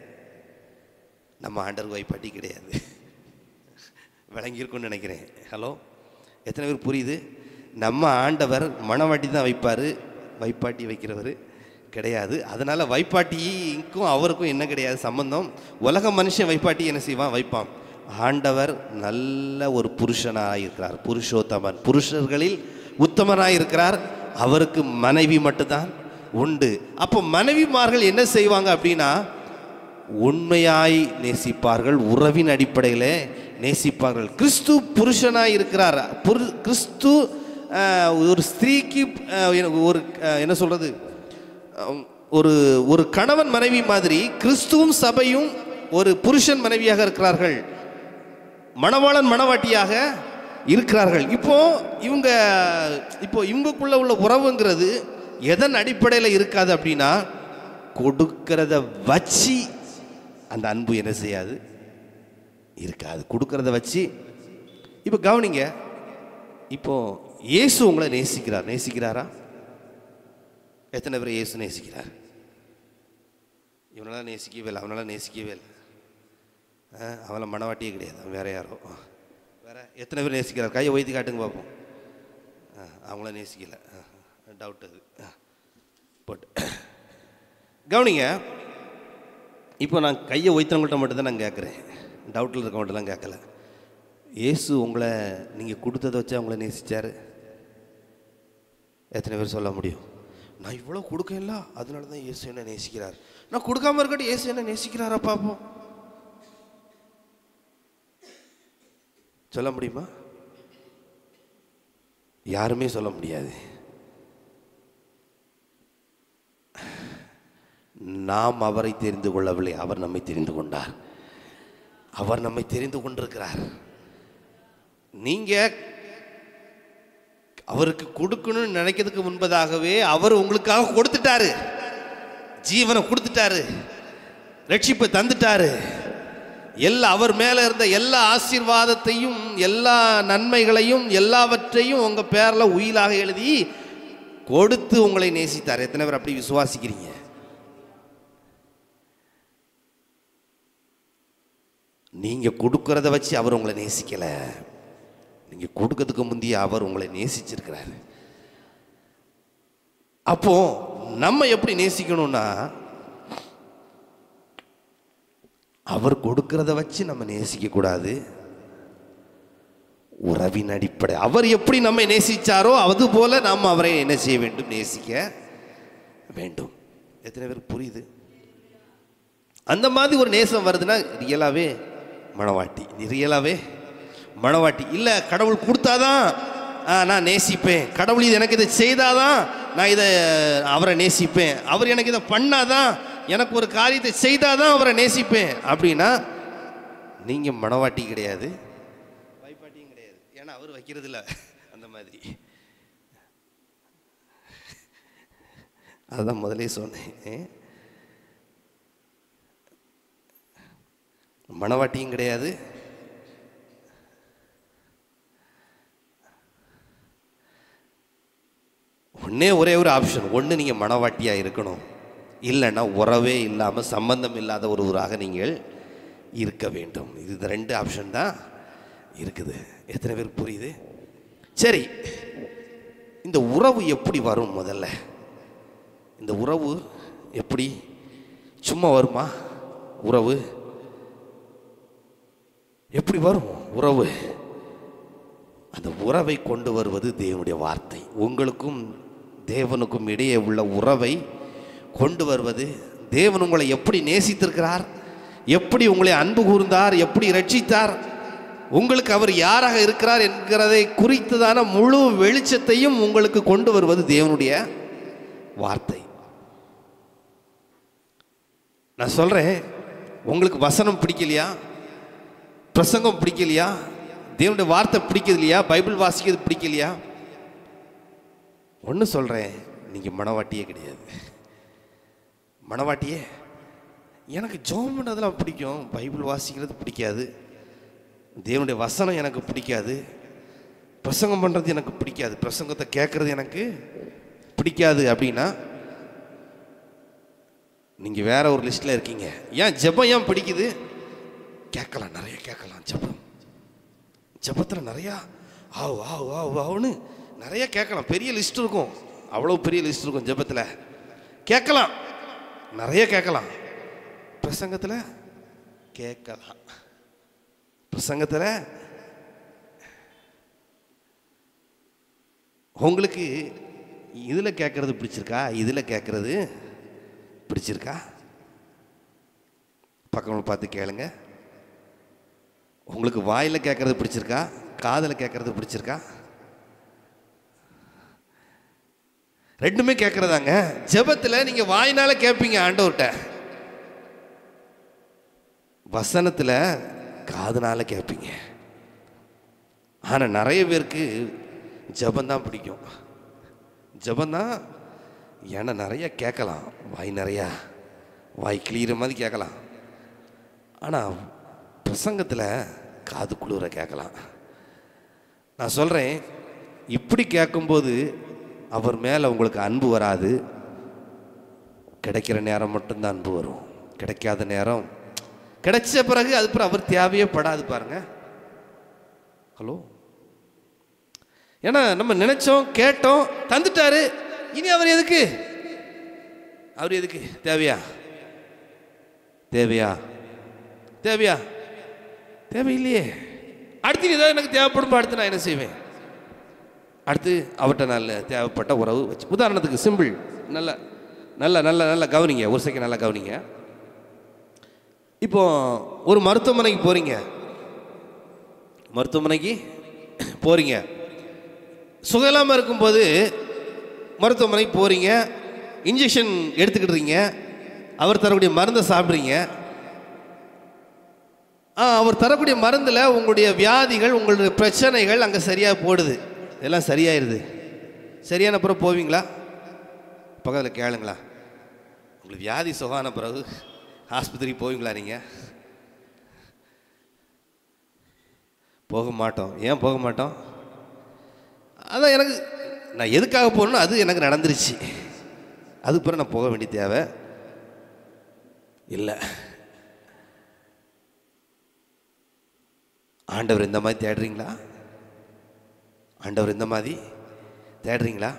நம்ம ஆண்டர் வைப்பாட்டி கிடையாது விளங்கியிருக்கும்னு நினைக்கிறேன் ஹலோ எத்தனை பேர் புரியுது நம்ம ஆண்டவர் மணவாட்டி தான் வைப்பார் வைப்பாட்டி வைக்கிறவர் கிடையாது அதனால் வைப்பாட்டிக்கும் அவருக்கும் என்ன கிடையாது சம்பந்தம் உலக மனுஷன் வைப்பாட்டி என்ன செய்வான் வைப்பான் ஆண்டவர் நல்ல ஒரு புருஷனாக இருக்கிறார் புருஷோத்தமன் புருஷர்களில் உத்தமனாக இருக்கிறார் அவருக்கு மனைவி மட்டும்தான் உண்டு அப்போ மனைவிமார்கள் என்ன செய்வாங்க அப்படின்னா உண்மையாய் நேசிப்பார்கள் உறவின் அடிப்படையில் நேசிப்பார்கள் கிறிஸ்து புருஷனாய் இருக்கிறார் புரு கிறிஸ்து ஆஹ், ஒரு ஸ்திரீக்கு ஆஹ், என்ன- ஒரு ஆஹ், என்ன சொல்றது ஆஹ், ஒரு ஒரு கணவன் மனைவி மாதிரி கிறிஸ்துவும் சபையும் ஒரு புருஷன் மனைவியாக இருக்கிறார்கள் மணவாளன் மணவாட்டியாக இருக்கிறார்கள் இப்போ இவங்க இப்போ இவங்களுக்குள்ள உள்ள உறவுங்கிறது எதன் அடிப்படையில் இருக்காது அப்படின்னா கொடுக்கறத வச்சு அந்த அன்பு என்ன செய்யாது இருக்காது கொடுக்கறத வச்சு இப்போ கவனிங்க இப்போ இயேசு உங்களை நேசிக்கிறார் நேசிக்கிறாரா எத்தனை பேர் இயேசு நேசிக்கிறார் இவனெல்லாம் நேசிக்கவே இல்லை அவனெல்லாம் நேசிக்கவே இல்லை ஆ, அவளை மனவாட்டியே கிடையாது அவன் வேற யாரோ வேற எத்தனை பேர் நேசிக்கிறார் கையை ஒய்த்து காட்டுங்க பார்ப்போம் ஆ, அவங்கள நேசிக்கல டவுட் அது பட் கவனிங்க இப்போ நான் கையை ஒய்த்தவங்கள்ட்ட மட்டும்தான் நான் கேட்குறேன் டவுட்டில் இருக்கவங்கள்ட்டலாம் கேட்கல இயேசு உங்களை நீங்கள் கொடுத்ததை வச்சு அவங்கள நேசிச்சாரு எத்தனை பேர் சொல்ல முடியும் நான் இவ்வளோ கொடுக்கல அதனால தான் இயேசு என்ன நேசிக்கிறார் நான் கொடுக்காம இருக்கட்டும் இயேசு என்ன நேசிக்கிறாரா பார்ப்போம் சொல்ல முடியுமா யாருமே சொல்ல முடியாது நாம் அவரை தெரிந்து கொள்ளவில்லை அவர் நம்மை தெரிந்து கொண்டார் அவர் நம்மை தெரிந்து கொண்டிருக்கிறார் நீங்க அவருக்கு கொடுக்கணும்னு நினைக்கிறதுக்கு முன்பதாகவே அவர் உங்களுக்காக கொடுத்துட்டாரு ஜீவனை கொடுத்துட்டாரு ரட்சிப்பை தந்துட்டாரு எல்லா அவர் மேல இருந்த எல்லா ஆசீர்வாதத்தையும் எல்லா நன்மைகளையும் எல்லாவற்றையும் உங்க பேர்ல உயிலாக எழுதி கொடுத்து உங்களை நேசித்தார் எத்தனை பேர் அப்படி விசுவாசிக்கிறீங்க நீங்க கொடுக்கறத வச்சு அவர் உங்களை நேசிக்கல நீங்க கொடுக்கறதுக்கு முந்தைய அவர் உங்களை நேசிச்சிருக்கிறாரு அப்போ நம்ம எப்படி நேசிக்கணும்னா அவர் கொடுக்கறத வச்சு நம்ம நேசிக்க கூடாது உறவின் அடிப்படை அவர் எப்படி நம்மை நேசிச்சாரோ அது போல நாம் அவரை என்ன செய்ய வேண்டும் நேசிக்க வேண்டும் எத்தனை பேருக்கு புரியுது அந்த மாதிரி ஒரு நேசம் வருதுன்னா ரியலாகவே மணவாட்டி ரியலாகவே மணவாட்டி இல்லை கடவுள் கொடுத்தாதான் ஆ, நான் நேசிப்பேன் கடவுள் இது எனக்கு இதை செய்தாதான் நான் இதை அவரை நேசிப்பேன் அவர் எனக்கு இதை பண்ணாதான் எனக்கு ஒரு காரியத்தை செய்தால் தான் அவரை நேசிப்பேன் அப்படின்னா நீங்கள் மனவாட்டி கிடையாது வைப்பாட்டியும் கிடையாது ஏன்னா அவர் வைக்கிறது இல்ல அந்த மாதிரி அதுதான் முதலே சொன்னேன் மணவாட்டியும் கிடையாது ஒண்ணே ஒரே ஒரு ஆப்ஷன் ஒன்று நீங்கள் மணவாட்டியாக இருக்கணும் இல்லைன்னா உறவே இல்லாமல் சம்பந்தம் இல்லாத ஒருவராக நீங்கள் இருக்க வேண்டும் இது இந்த ரெண்டு ஆப்ஷன் தான் இருக்குது எத்தனை பேர் புரியுது சரி இந்த உறவு எப்படி வரும் முதல்ல இந்த உறவு எப்படி சும்மா வருமா உறவு எப்படி வரும் உறவு அந்த உறவை கொண்டு வருவது தேவனுடைய வார்த்தை உங்களுக்கும் தேவனுக்கும் இடையே உள்ள உறவை கொண்டு வருவது தேவன் உங்களை எப்படி நேசித்திருக்கிறார் எப்படி உங்களை அன்பு கூர்ந்தார் எப்படி ரட்சித்தார் உங்களுக்கு அவர் யாராக இருக்கிறார் என்கிறதை குறித்ததான முழு வெளிச்சத்தையும் உங்களுக்கு கொண்டு வருவது தேவனுடைய வார்த்தை நான் சொல்கிறேன் உங்களுக்கு வசனம் பிடிக்கலையா பிரசங்கம் பிடிக்கலையா தேவனுடைய வார்த்தை பிடிக்கிறது இல்லையா பைபிள் வாசிக்கிறது பிடிக்கலையா ஒன்று சொல்கிறேன் நீங்கள் மனவாட்டியே கிடையாது மனவாட்டியே எனக்கு ஜோம் பண்ணதெல்லாம் பிடிக்கும் பைபிள் வாசிக்கிறது பிடிக்காது தேவனுடைய வசனம் எனக்கு பிடிக்காது பிரசங்கம் பண்ணுறது எனக்கு பிடிக்காது பிரசங்கத்தை கேட்குறது எனக்கு பிடிக்காது அப்படின்னா நீங்கள் வேற ஒரு லிஸ்ட்டில் இருக்கீங்க ஏன் ஜெபம் ஏன் பிடிக்குது கேட்கலாம் நிறைய கேட்கலாம் ஜெபம் ஜெபத்தில் நிறையா ஆவ் ஆவ் ஆவ் ஆவுன்னு நிறைய கேட்கலாம் பெரிய லிஸ்ட் இருக்கும் அவ்வளோ பெரிய லிஸ்ட் இருக்கும் ஜெபத்தில் கேட்கலாம் நிறைய கேட்கலாம் பிரசங்கத்தில் கேட்கலாம் பிரசங்கத்தில் உங்களுக்கு இதில் கேட்குறது பிடிச்சிருக்கா இதில் கேட்குறது பிடிச்சிருக்கா பக்கம் பார்த்து கேளுங்க உங்களுக்கு வாயில் கேட்குறது பிடிச்சிருக்கா காதில் கேட்குறது பிடிச்சிருக்கா ரெண்டுமே கேட்குறதாங்க ஜெபத்தில் நீங்கள் வாயினால கேட்பீங்க ஆண்டவர்கிட்ட வசனத்தில் காதுனால கேட்பீங்க ஆனால் நிறைய பேருக்கு ஜெபந்தான் பிடிக்கும் ஜெபந்தான் ஏன்னா நிறைய கேட்கலாம் வாய் நிறையா வாய் கிளியிற மாதிரி கேட்கலாம் ஆனால் பிரசங்கத்தில் காது குளிர கேட்கலாம் நான் சொல்கிறேன் இப்படி கேட்கும்போது அவர் மேலே உங்களுக்கு அன்பு வராது கிடைக்கிற நேரம் மட்டும்தான் அன்பு வரும் கிடைக்காத நேரம் கிடைச்ச பிறகு அது பிறகு அவர் தேவையே படாது பாருங்க ஹலோ ஏன்னா நம்ம நினைச்சோம் கேட்டோம் தந்துட்டாரு இனி அவர் எதுக்கு அவர் எதுக்கு தேவையா தேவையா தேவையா தேவையில்லையே அடுத்து ஏதாவது எனக்கு தேவைப்படும் அடுத்து நான் என்ன செய்வேன் அடுத்து அவர்கிட்ட நல்ல தேவைப்பட்ட உறவு வச்சு உதாரணத்துக்கு சிம்பிள் நல்ல நல்ல நல்ல நல்ல கவனிங்க ஒரு செகண்ட் நல்லா கவனிங்க இப்போ ஒரு மருத்துவமனைக்கு போறீங்க மருத்துவமனைக்கு போறீங்க சுகம் இல்லாமல் இருக்கும்போது மருத்துவமனைக்கு போறீங்க இன்ஜெக்ஷன் எடுத்துக்கிட்டுறீங்க அவர் தரக்கூடிய மருந்தை சாப்பிட்றீங்க ஆ அவர் தரக்கூடிய மருந்தில் உங்களுடைய வியாதிகள் உங்களுடைய பிரச்சனைகள் அங்கே சரியாக போடுது எல்லாம் சரியாயிருது சரியான பிறகு போவீங்களா பக்கத்தில் கேளுங்களா உங்களுக்கு வியாதி சுகான பிறகு ஆஸ்பத்திரிக்கு போவீங்களா நீங்கள் போக மாட்டோம் ஏன் போக மாட்டோம் அதான் எனக்கு நான் எதுக்காக போகணும்னு அது எனக்கு நடந்துருச்சு அதுக்கு பிறகு நான் போக வேண்டிய தேவை இல்லை ஆண்டவர் இந்த மாதிரி தேடுறீங்களா ஆண்டவர் இந்த மாதிரி தேடுறீங்களா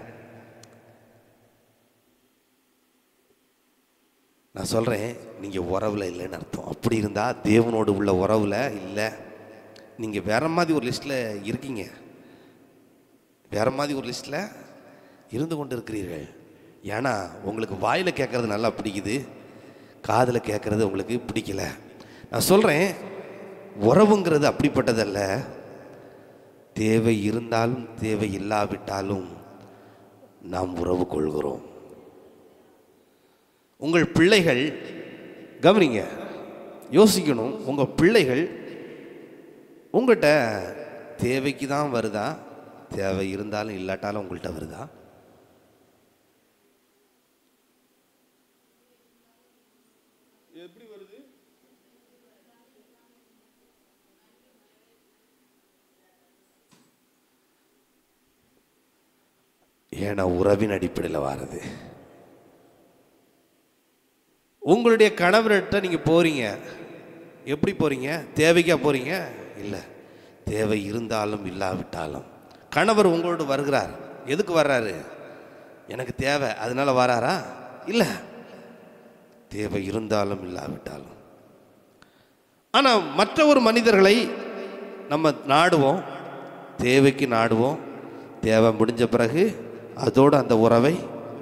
நான் சொல்கிறேன் நீங்கள் உறவில் இல்லைன்னு அர்த்தம் அப்படி இருந்தால் தேவனோடு உள்ள உறவில் இல்லை நீங்கள் வேற மாதிரி ஒரு லிஸ்ட்டில் இருக்கீங்க வேற மாதிரி ஒரு லிஸ்ட்டில் இருந்து கொண்டு இருக்கிறீர்கள் ஏன்னா உங்களுக்கு வாயில் கேட்குறது நல்லா பிடிக்குது காதில் கேட்குறது உங்களுக்கு பிடிக்கல நான் சொல்கிறேன் உறவுங்கிறது அப்படிப்பட்டதல்ல தேவை இருந்தாலும் தேவை இல்லாவிட்டாலும் நாம் உறவு கொள்கிறோம் உங்கள் பிள்ளைகள் கவனிங்க யோசிக்கணும் உங்கள் பிள்ளைகள் உங்கள்கிட்ட தேவைக்கு தான் வருதா தேவை இருந்தாலும் இல்லாட்டாலும் உங்கள்கிட்ட வருதா ஏன்னா உறவின் அடிப்படையில் வாருது உங்களுடைய கணவர்கிட்ட நீங்கள் போகிறீங்க எப்படி போகிறீங்க தேவைக்கா போகிறீங்க இல்லை தேவை இருந்தாலும் இல்லாவிட்டாலும் கணவர் உங்களோடு வருகிறார் எதுக்கு வர்றாரு எனக்கு தேவை அதனால வராரா இல்லை தேவை இருந்தாலும் இல்லாவிட்டாலும் ஆனால் மற்ற ஒரு மனிதர்களை நம்ம நாடுவோம் தேவைக்கு நாடுவோம் தேவை முடிஞ்ச பிறகு அதோடு அந்த உறவை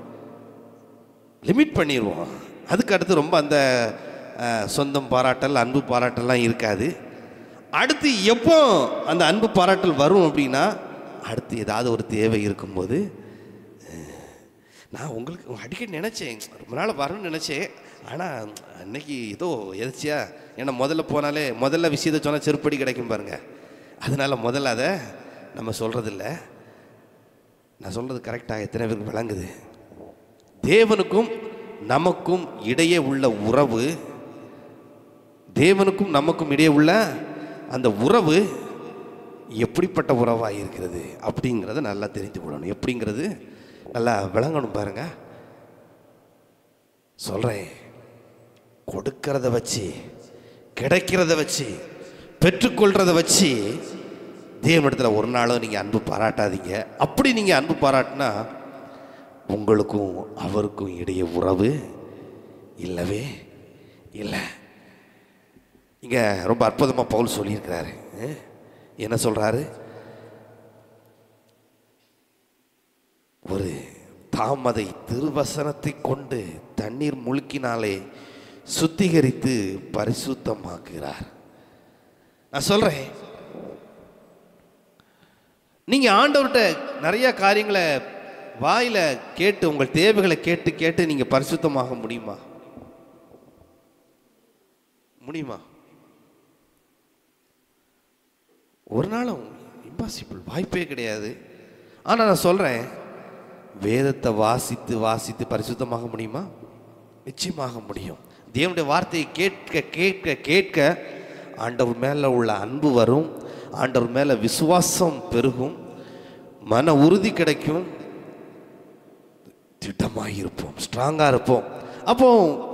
லிமிட் பண்ணிடுவோம் அதுக்கு அடுத்து ரொம்ப அந்த அஹ், சொந்தம் பாராட்டல் அன்பு பாராட்டல்லாம் இருக்காது அடுத்து எப்போ அந்த அன்பு பாராட்டல் வரும் அப்படின்னா அடுத்து ஏதாவது ஒரு தேவை இருக்கும்போது அஹ், நான் உங்களுக்கு அடிக்கடி நினச்சேன் ரொம்ப நாள் வரணும்னு நினச்சேன் ஆனால் அன்னைக்கு ஏதோ எதாச்சியா ஏன்னா முதல்ல போனாலே முதல்ல விஷயத்தை சொன்னால் செருப்படி கிடைக்கும் பாருங்க அதனால முதல்ல அதை நம்ம சொல்கிறதில்ல நான் சொல்கிறது கரெக்டாக எத்தனை பேருக்கு விளங்குது தேவனுக்கும் நமக்கும் இடையே உள்ள உறவு தேவனுக்கும் நமக்கும் இடையே உள்ள அந்த உறவு எப்படிப்பட்ட உறவாக இருக்கிறது அப்படிங்கிறத நல்லா தெரிந்து கொள்ளணும் எப்படிங்கிறது நல்லா விளங்கணும் பாருங்க சொல்கிறேன் கொடுக்கறத வச்சு கிடைக்கிறத வச்சு பெற்றுக்கொள்றத வச்சு தேவனிடத்தில் ஒரு நாளும் நீங்கள் அன்பு பாராட்டாதீங்க அப்படி நீங்கள் அன்பு பாராட்டினா உங்களுக்கும் அவருக்கும் இடையே உறவு இல்லவே இல்லை இங்கே ரொம்ப அற்புதமாக பவுல் சொல்லியிருக்கிறாரு அஹ், என்ன சொல்கிறாரு ஒரு தாமதை திருவசனத்தை கொண்டு தண்ணீர் முழுக்கினாலே சுத்திகரித்து பரிசுத்தமாக்குகிறார் நான் சொல்கிறேன் நீங்கள் ஆண்டவர்கிட்ட நிறைய காரியங்களை வாயில் கேட்டு உங்கள் தேவைகளை கேட்டு கேட்டு நீங்கள் பரிசுத்தமாக முடியுமா முடியுமா ஒரு நாளும் இம்பாசிபிள் வாய்ப்பே கிடையாது ஆனால் நான் சொல்கிறேன் வேதத்தை வாசித்து வாசித்து பரிசுத்தமாக முடியுமா நிச்சயமாக முடியும் தேவனுடைய வார்த்தையை கேட்க கேட்க கேட்க ஆண்டவர் மேலே உள்ள அன்பு வரும் ஆண்டவர் மேலே விசுவாசம் பெருகும் மன உறுதி கிடைக்கும் திட்டமாக இருப்போம் ஸ்ட்ராங்காக இருப்போம் அப்போ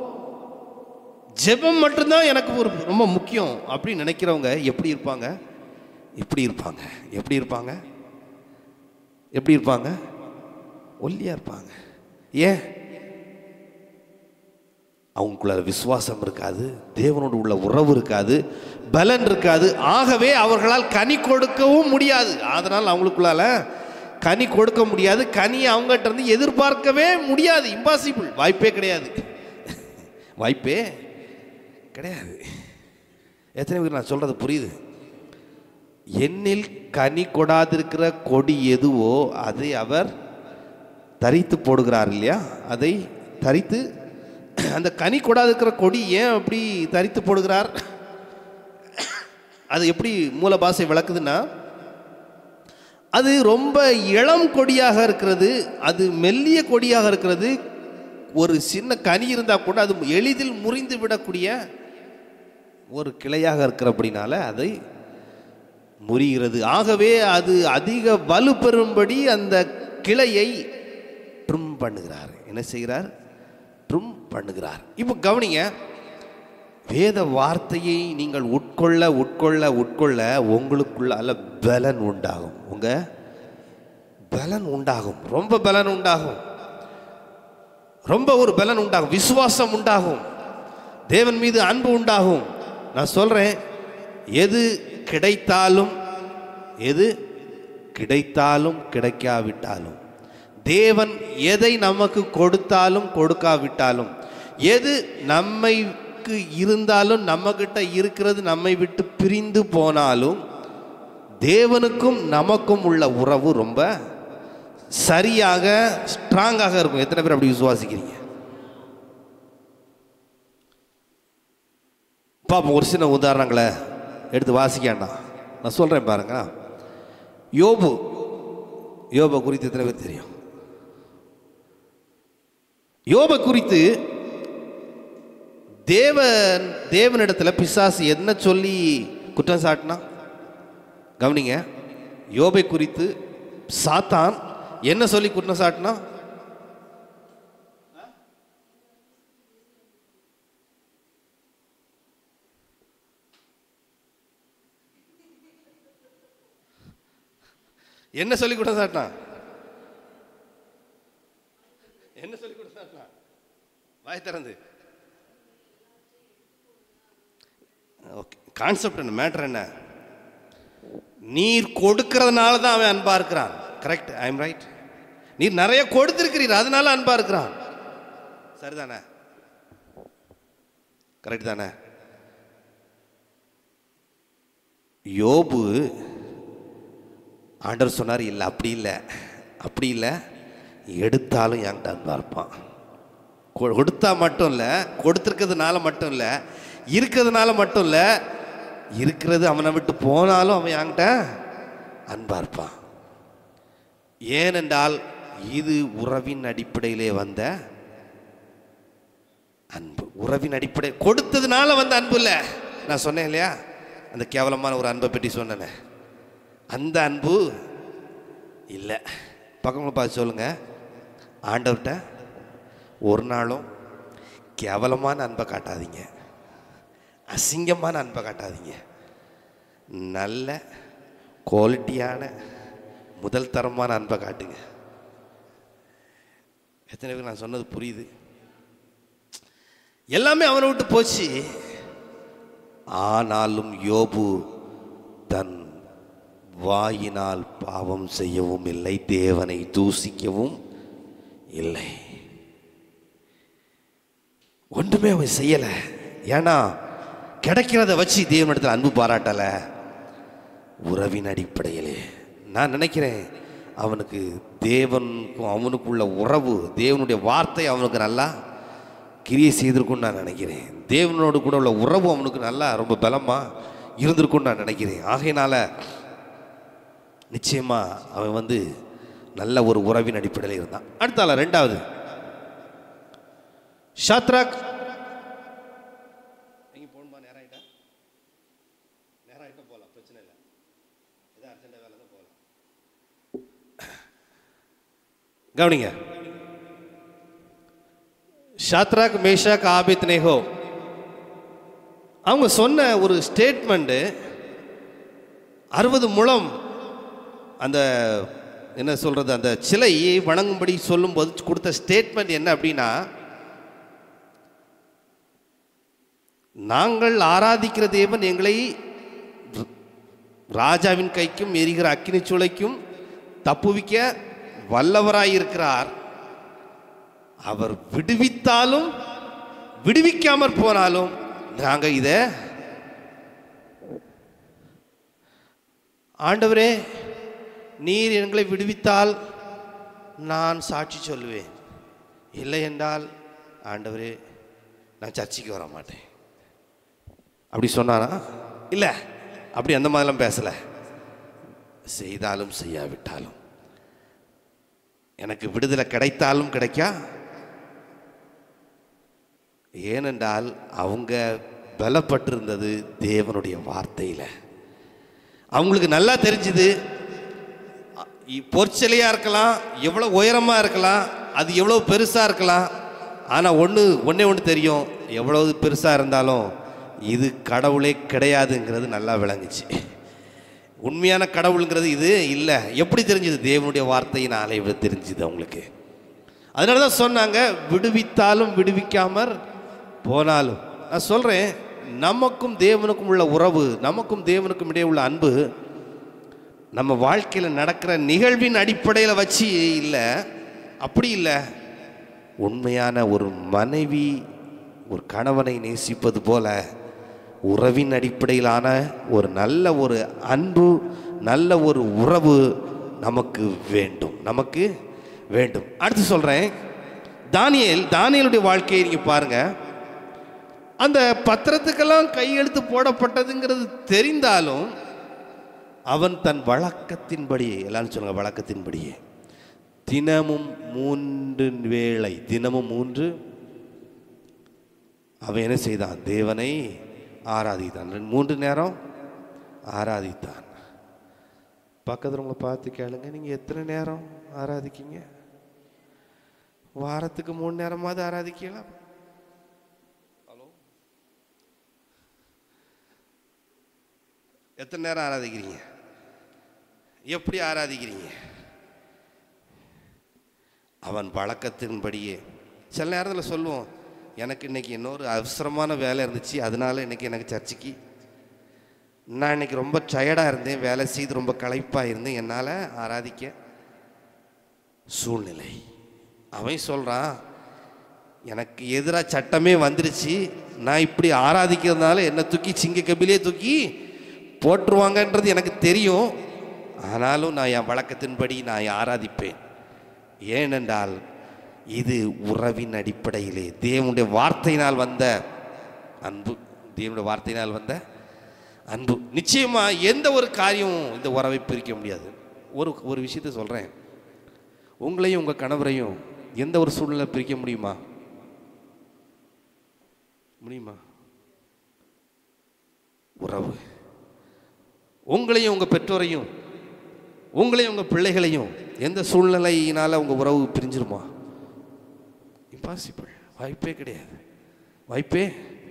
ஜெபம் மட்டும்தான் எனக்கு ஒரு ரொம்ப முக்கியம் அப்படின்னு நினைக்கிறவங்க எப்படி இருப்பாங்க இப்படி இருப்பாங்க எப்படி இருப்பாங்க எப்படி இருப்பாங்க ஒல்லியாக இருப்பாங்க ஏன் அவங்களுக்குள்ள விசுவாசம் இருக்காது தேவனோடு உள்ள உறவு இருக்காது பலன் இருக்காது ஆகவே அவர்களால் கனி கொடுக்கவும் முடியாது அதனால் அவங்களுக்குள்ளால கனி கொடுக்க முடியாது கனி அவங்ககிட்ட இருந்து எதிர்பார்க்கவே முடியாது இம்பாசிபிள் வாய்ப்பே கிடையாது வாய்ப்பே கிடையாது எத்தனை பேர் நான் சொல்றது புரியுது என்னில் கனி கொடாதிருக்கிற கொடி எதுவோ அதை அவர் தரித்து போடுகிறார் இல்லையா அதை தரித்து அந்த கனி கொடாதிருக்கிற கொடி ஏன் அப்படி தரித்து போடுகிறார் அது எப்படி மூல பாஷை விளக்குதுன்னா அது ரொம்ப இளம் கொடியாக இருக்கிறது அது மெல்லிய கொடியாக இருக்கிறது ஒரு சின்ன கனி இருந்தால் கூட அது எளிதில் முறிந்து விடக்கூடிய ஒரு கிளையாக இருக்கிறபடினால அதை முறிகிறது ஆகவே அது அதிக வலு பெறும்படி அந்த கிளையை ட்ரிம் பண்ணுகிறார் என்ன செய்கிறார் ட்ரிம் பண்ணுகிறார் இப்போ கவனிங்க வேத வார்த்தையை நீங்கள் உட்கொள்ள உட்கொள்ள உட்கொள்ள உங்களுக்குள்ள பலன் உண்டாகும் உங்க பலன் உண்டாகும் ரொம்ப பலன் உண்டாகும் ரொம்ப ஒரு பலன் உண்டாகும் விசுவாசம் உண்டாகும் தேவன் மீது அன்பு உண்டாகும் நான் சொல்றேன் எது கிடைத்தாலும் எது கிடைத்தாலும் கிடைக்காவிட்டாலும் தேவன் எதை நமக்கு கொடுத்தாலும் கொடுக்காவிட்டாலும் எது நம்மைக்கு இருந்தாலும் நம்மக்கிட்ட இருக்கிறது நம்மை விட்டு பிரிந்து போனாலும் தேவனுக்கும் நமக்கும் உள்ள உறவு ரொம்ப சரியாக ஸ்ட்ராங்காக இருக்கும் எத்தனை பேர் அப்படி விசுவாசிக்கிறீங்க பாப்போம் ஒரு சின்ன உதாரணங்களை எடுத்து வாசிக்காண்டா நான் சொல்கிறேன் பாருங்க யோபு யோபை குறித்து எத்தனை பேர் தெரியும் யோபை குறித்து தேவன் தேவனிடத்தில் பிசாசு என்ன சொல்லி குற்றம் சாட்டினா கவனிங்க யோபை குறித்து சாத்தான் என்ன சொல்லி குற்றம் சாட்டினா என்ன சொல்லி குற்றம் சாட்டினா என்ன சொல்லி குற்றம் சாட்டினா வாய் திறந்து ஓகே கான்செப்ட் என்ன மேட்ரு என்ன நீர் கொடுக்கறதுனால தான் அவன் அன்பா இருக்கிறான் கரெக்ட் ஐ எம் ரைட் நீர் நிறைய கொடுத்திருக்கிறீர் அதனால அன்பா இருக்கிறான் சரிதானே கரெக்ட் தானே யோபு ஆண்டவர் சொன்னார் இல்லை அப்படி இல்லை அப்படி இல்லை எடுத்தாலும் என்கிட்ட அன்பா இருப்பான் கொ- கொடுத்தா மட்டும் இல்லை கொடுத்துருக்கிறதுனால மட்டும் இல்லை இருக்கிறதுனால மட்டும் இல்லை இருக்கிறது அவனை விட்டு போனாலும் அவன் என்கிட்ட அன்பா இருப்பான் ஏனென்றால் இது உறவின் அடிப்படையிலே வந்த அன்பு உறவின் அடிப்படை கொடுத்ததுனால வந்த அன்பு இல்லை நான் சொன்னேன் இல்லையா அந்த கேவலமான ஒரு அன்பை பற்றி சொன்னேனே அந்த அன்பு இல்லை பக்கங்களை பார்த்து சொல்லுங்க ஆண்டவர்கிட்ட ஒரு நாளும் கேவலமான அன்பை காட்டாதீங்க அசிங்கமான அன்பை காட்டாதீங்க நல்ல குவாலிட்டியான முதல் தரமான அன்பை காட்டுங்க எத்தனை பேருக்கு நான் சொன்னது புரியுது எல்லாமே அவனை விட்டு போச்சு ஆனாலும் யோபு தன் வாயினால் பாவம் செய்யவும் இல்லை தேவனை தூசிக்கவும் இல்லை ஒன்றுமே அவன் செய்யலை ஏன்னா கிடைக்கிறத வச்சு தேவனிடத்தில் அன்பு பாராட்டலை உறவின் அடிப்படையிலே நான் நினைக்கிறேன் அவனுக்கு தேவனுக்கும் அவனுக்குள்ள உறவு தேவனுடைய வார்த்தை அவனுக்கு நல்லா கிரியை செய்திருக்கும்னு நான் நினைக்கிறேன் தேவனோடு கூட உள்ள உறவு அவனுக்கு நல்லா ரொம்ப பலமா இருந்திருக்கும்னு நான் நினைக்கிறேன் ஆகையினால நிச்சயமா அவன் வந்து நல்ல ஒரு உறவின் அடிப்படையில் இருந்தான் அடுத்தால ரெண்டாவது ஷாத்ராக் எங்க போகணுமா நேரம் ஆயிட்டா நேரம் ஆயிட்டா போகலாம் பிரச்சனை இல்லை ஏதோ அர்ஜென்ட்டாக வேலை தான் போகலாம் கவனிங்க ஷாத்ராக் மேஷாக் ஆபித் நேஹோ அவங்க சொன்ன ஒரு ஸ்டேட்மெண்ட்டு அறுபது முழம் அந்த என்ன சொல்கிறது அந்த சிலையை வணங்கும்படி சொல்லும்போது கொடுத்த ஸ்டேட்மெண்ட் என்ன அப்படின்னா நாங்கள் ஆராதிக்கிற தேவன் எங்களை ராஜாவின் கைக்கும் எரிகிற அக்கினி சூளைக்கும் தப்புவிக்க வல்லவராயிருக்கிறார் அவர் விடுவித்தாலும் விடுவிக்காமற் போனாலும் நாங்க இத ஆண்டவரே நீர் எங்களை விடுவித்தால் நான் சாட்சி சொல்லுவேன் இல்லை என்றால் ஆண்டவரே நான் சர்ச்சைக்கு வர மாட்டேன் அப்படி சொன்னானா இல்லை அப்படி அந்த மாதிரிலாம் பேசலை செய்தாலும் செய்யாவிட்டாலும் எனக்கு விடுதலை கிடைத்தாலும் கிடைக்கா ஏனென்றால் அவங்க பலப்பட்டிருந்தது தேவனுடைய வார்த்தையில் அவங்களுக்கு நல்லா தெரிஞ்சுது இ- பொற்சிலையா இருக்கலாம் எவ்வளோ உயரமாக இருக்கலாம் அது எவ்வளோ பெருசாக இருக்கலாம் ஆனால் ஒன்று ஒன்றே ஒன்று தெரியும் எவ்வளவு பெருசாக இருந்தாலும் இது கடவுளே கிடையாதுங்கிறது நல்லா விளங்குச்சு உண்மையான கடவுளுங்கிறது இது இல்லை எப்படி தெரிஞ்சது தேவனுடைய வார்த்தையினாலே இவ்வளோ தெரிஞ்சுது அவங்களுக்கு அதனால தான் சொன்னாங்க விடுவித்தாலும் விடுவிக்காமற் போனாலும் நான் சொல்கிறேன் நமக்கும் தேவனுக்கும் உள்ள உறவு நமக்கும் தேவனுக்கும் இடையே உள்ள அன்பு நம்ம வாழ்க்கையில் நடக்கிற நிகழ்வின் அடிப்படையில் வச்சு இல்லை அப்படி இல்லை உண்மையான ஒரு மனைவி ஒரு கணவனை நேசிப்பது போல உறவின் அடிப்படையிலான ஒரு நல்ல ஒரு அன்பு நல்ல ஒரு உறவு நமக்கு வேண்டும் நமக்கு வேண்டும் அடுத்து சொல்கிறேன் தானியேல் தானியேலுடைய வாழ்க்கையை நீங்கள் பாருங்கள் அந்த பத்திரத்துக்கெல்லாம் கையெழுத்து போடப்பட்டதுங்கிறது தெரிந்தாலும் அவன் தன் வழக்கத்தின்படியே எல்லாரும் சொல்லுங்க வழக்கத்தின்படியே தினமும் மூன்று வேளை தினமும் மூன்று அவன் என்ன செய்தான் தேவனை ஆராதித்தான் ரெண்டு- மூன்று நேரம் ஆராதித்தான் பக்கத்தில் உங்களை பார்த்து கேளுங்க நீங்கள் எத்தனை நேரம் ஆராதிக்கீங்க வாரத்துக்கு மூணு நேரமாவது ஆராதிக்கலாம் ஹலோ எத்தனை நேரம் ஆராதிக்கிறீங்க எப்படி ஆராதிக்கிறீங்க அவன் வழக்கத்தின்படியே சில நேரத்தில் சொல்லுவோம் எனக்கு இன்னைக்கு இன்னொரு அவசரமான வேலை இருந்துச்சு அதனால இன்னைக்கு எனக்கு சர்ச்சுக்கு நான் இன்னைக்கு ரொம்ப டயர்டாக இருந்தேன் வேலை செய்து ரொம்ப களைப்பாக இருந்தேன் என்னால் ஆராதிக்க சூழ்நிலை அவன் சொல்கிறான் எனக்கு எதிராக சட்டமே வந்துருச்சு நான் இப்படி ஆராதிக்கிறதுனால என்னை தூக்கி சிங்க கபிலே தூக்கி போட்டுருவாங்கன்றது எனக்கு தெரியும் ஆனாலும் நான் என் வழக்கத்தின்படி நான் ஆராதிப்பேன் ஏனென்றால் இது உறவின் அடிப்படையிலே தேவனுடைய வார்த்தையினால் வந்த அன்பு தேவனுடைய வார்த்தையினால் வந்த அன்பு நிச்சயமா எந்த ஒரு காரியமும் இந்த உறவை பிரிக்க முடியாது ஒரு ஒரு விஷயத்தை சொல்கிறேன் உங்களையும் உங்கள் கணவரையும் எந்த ஒரு சூழ்நிலை பிரிக்க முடியுமா முடியுமா உறவு உங்களையும் உங்கள் பெற்றோரையும் உங்களையும் உங்கள் பிள்ளைகளையும் எந்த சூழ்நிலையினால் உங்கள் உறவு பிரிஞ்சிருமா இம்பாசிபிள் வாய்ப்பே கிடையாது வாய்ப்பே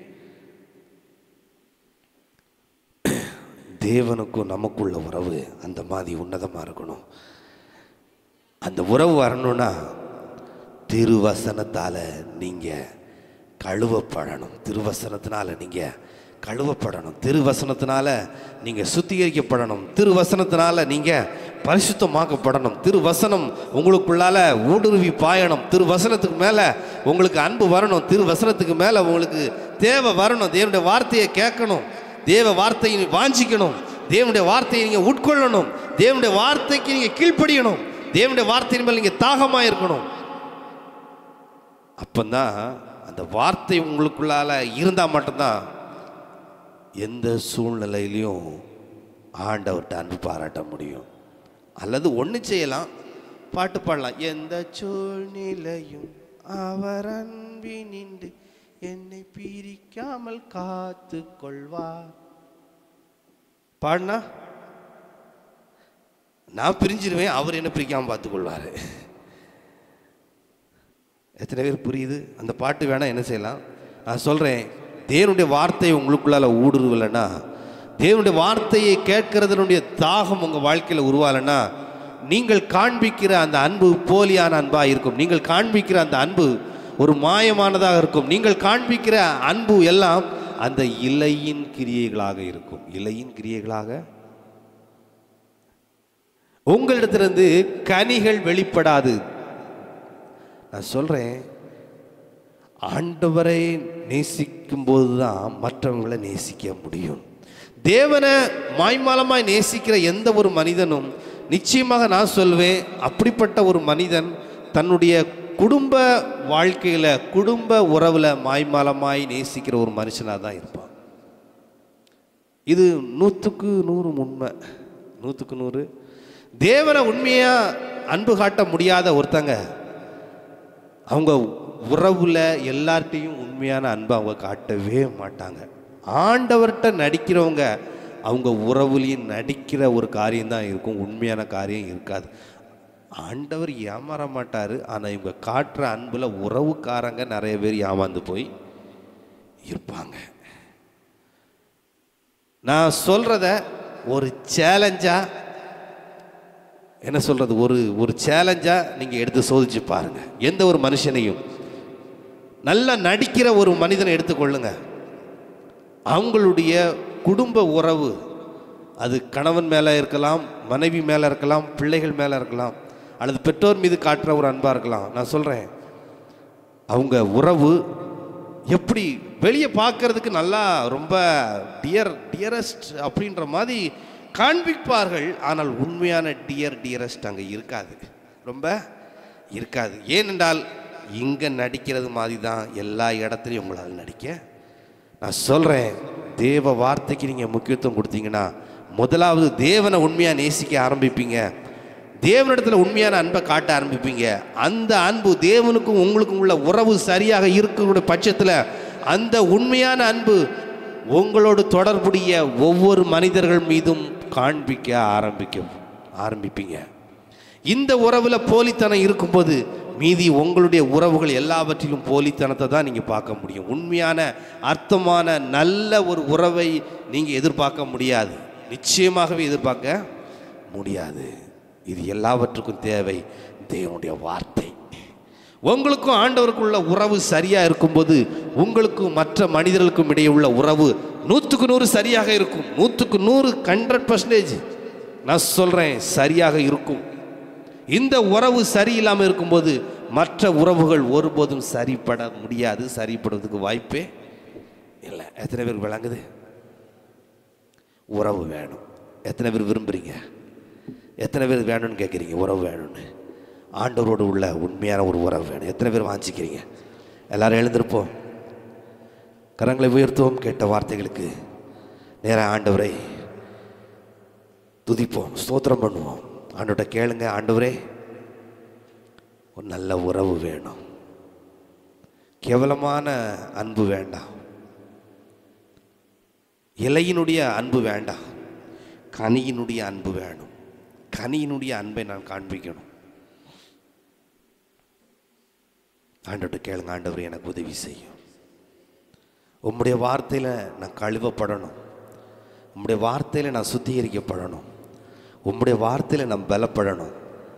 தேவனுக்கும் நமக்குள்ள உறவு அந்த மாதிரி உன்னதமாக இருக்கணும் அந்த உறவு வரணும்னா திருவசனத்தால் நீங்கள் கழுவப்படணும் திருவசனத்தினால நீங்கள் கழுவப்படணும் திருவசனத்தினால நீங்கள் சுத்திகரிக்கப்படணும் திருவசனத்தினால நீங்கள் பரிசுத்தமாக்கப்படணும் திருவசனம் உங்களுக்குள்ளால ஊடுருவி பாயணும் திருவசனத்துக்கு மேலே உங்களுக்கு அன்பு வரணும் திருவசனத்துக்கு மேலே உங்களுக்கு தேவை வரணும் தேவனுடைய வார்த்தையை கேட்கணும் தேவ வார்த்தையை வாஞ்சிக்கணும் தேவனுடைய வார்த்தையை நீங்கள் உட்கொள்ளணும் தேவனுடைய வார்த்தைக்கு நீங்கள் கீழ்ப்படியணும் தேவனுடைய வார்த்தையின் மேல் நீங்கள் தாகமாக இருக்கணும் அப்பந்தான் அந்த வார்த்தை உங்களுக்குள்ளால இருந்தால் மட்டும்தான் எந்த சூழ்நிலையிலையும் ஆண்டவர்கிட்ட அன்பு பாராட்ட முடியும் அல்லது ஒன்று செய்யலாம் பாட்டு பாடலாம் எந்த சூழ்நிலையும் அவர் அன்பினின்று என்னை பிரிக்காமல் காத்து கொள்வார் பாடினா நான் பிரிஞ்சிருவேன் அவர் என்ன பிரிக்காமல் பார்த்துக்கொள்வார் எத்தனை பேர் புரியுது அந்த பாட்டு வேணா என்ன செய்யலாம் நான் சொல்கிறேன் தேவனுடைய வார்த்தை உங்களுக்குள்ளால ஊடுருவலைன்னா தேவனுடைய வார்த்தையை கேட்கறதனுடைய தாகம் உங்கள் வாழ்க்கையில் உருவாகலைன்னா நீங்கள் காண்பிக்கிற அந்த அன்பு போலியான அன்பாக இருக்கும் நீங்கள் காண்பிக்கிற அந்த அன்பு ஒரு மாயமானதாக இருக்கும் நீங்கள் காண்பிக்கிற அன்பு எல்லாம் அந்த இலையின் கிரியைகளாக இருக்கும் இலையின் கிரியைகளாக உங்களிடத்திலிருந்து கனிகள் வெளிப்படாது நான் சொல்கிறேன் ஆண்டவரை நேசிக்கும் போது தான் மற்றவங்களை நேசிக்க முடியும் தேவனை மாய்மாலமாய் நேசிக்கிற எந்த ஒரு மனிதனும் நிச்சயமாக நான் சொல்வேன் அப்படிப்பட்ட ஒரு மனிதன் தன்னுடைய குடும்ப வாழ்க்கையில் குடும்ப உறவில் மாய்மாலமாய் நேசிக்கிற ஒரு மனுஷனாக தான் இருப்பான் இது நூற்றுக்கு நூறு உண்மை நூற்றுக்கு நூறு தேவனை உண்மையாக அன்பு காட்ட முடியாத ஒருத்தங்க அவங்க உறவுல எல்லார்ட்டையும் உண்மையான அன்பை அவங்க காட்டவே மாட்டாங்க ஆண்டவர்கிட்ட நடிக்கிறவங்க அவங்க உறவுலையும் நடிக்கிற ஒரு காரியம் தான் இருக்கும் உண்மையான காரியம் இருக்காது ஆண்டவர் ஏமாற மாட்டார் ஆனால் இவங்க காட்டுற அன்பில் உறவுக்காரங்க நிறைய பேர் ஏமாந்து போய் இருப்பாங்க நான் சொல்கிறத ஒரு சேலஞ்சாக என்ன சொல்கிறது ஒரு ஒரு சேலஞ்சாக நீங்கள் எடுத்து சோதிச்சு பாருங்கள் எந்த ஒரு மனுஷனையும் நல்லா நடிக்கிற ஒரு மனிதனை எடுத்துக்கொள்ளுங்க அவங்களுடைய குடும்ப உறவு அது கணவன் மேலே இருக்கலாம் மனைவி மேலே இருக்கலாம் பிள்ளைகள் மேலே இருக்கலாம் அல்லது பெற்றோர் மீது காட்டுற ஒரு அன்பாக இருக்கலாம் நான் சொல்கிறேன் அவங்க உறவு எப்படி வெளியே பார்க்கறதுக்கு நல்லா ரொம்ப டியர் டியரஸ்ட் அப்படின்ற மாதிரி காண்பிப்பார்கள் ஆனால் உண்மையான டியர் டியரஸ்ட் அங்கே இருக்காது ரொம்ப இருக்காது ஏனென்றால் இங்கே நடிக்கிறது மாதிரி தான் எல்லா இடத்துலையும் உங்களால் நடிக்க நான் சொல்கிறேன் தேவ வார்த்தைக்கு நீங்கள் முக்கியத்துவம் கொடுத்தீங்கன்னா முதலாவது தேவனை உண்மையாக நேசிக்க ஆரம்பிப்பீங்க தேவனிடத்துல உண்மையான அன்பை காட்ட ஆரம்பிப்பீங்க அந்த அன்பு தேவனுக்கும் உங்களுக்கும் உள்ள உறவு சரியாக இருக்கக்கூடிய பட்சத்தில் அந்த உண்மையான அன்பு உங்களோடு தொடர்புடைய ஒவ்வொரு மனிதர்கள் மீதும் காண்பிக்க ஆரம்பிக்கும் ஆரம்பிப்பீங்க இந்த உறவுல போலித்தனம் இருக்கும்போது மீதி உங்களுடைய உறவுகள் எல்லாவற்றிலும் போலித்தனத்தை தான் நீங்கள் பார்க்க முடியும் உண்மையான அர்த்தமான நல்ல ஒரு உறவை நீங்கள் எதிர்பார்க்க முடியாது நிச்சயமாகவே எதிர்பார்க்க முடியாது இது எல்லாவற்றுக்கும் தேவை தேவனுடைய வார்த்தை உங்களுக்கும் ஆண்டவருக்குள்ள உறவு சரியா இருக்கும்போது உங்களுக்கும் மற்ற மனிதர்களுக்கும் இடையே உள்ள உறவு நூற்றுக்கு நூறு சரியாக இருக்கும் நூற்றுக்கு நூறு ஹண்ட்ரட் பர்சன்டேஜ் நான் சொல்றேன் சரியாக இருக்கும் இந்த உறவு சரியில்லாமல் இருக்கும்போது மற்ற உறவுகள் ஒருபோதும் சரிப்பட முடியாது சரிப்படுவதற்கு வாய்ப்பே இல்லை எத்தனை பேர் விளங்குது உறவு வேணும் எத்தனை பேர் விரும்புறீங்க எத்தனை பேர் வேணும்னு கேட்குறீங்க உறவு வேணும்னு ஆண்டவரோடு உள்ள உண்மையான ஒரு உறவு வேணும் எத்தனை பேர் வாஞ்சிக்கிறீங்க எல்லாரும் எழுந்திருப்போம் கரங்களை உயர்த்துவோம் கேட்ட வார்த்தைகளுக்கு நேராக ஆண்டவரை துதிப்போம் ஸ்தோத்திரம் பண்ணுவோம் ஆண்டவர்கிட்ட கேளுங்க ஆண்டவரே ஒரு நல்ல உறவு வேணும் கேவலமான அன்பு வேண்டாம் இலையினுடைய அன்பு வேண்டாம் கனியினுடைய அன்பு வேணும் கனியினுடைய அன்பை நான் காண்பிக்கணும் ஆண்டவர்கிட்ட கேளுங்க ஆண்டவர் எனக்கு உதவி செய்யும் உம்முடைய வார்த்தையில் நான் கழுவப்படணும் உம்முடைய வார்த்தையில் நான் சுத்திகரிக்கப்படணும் உம்முடைய வார்த்தையில் நான் பலப்படணும்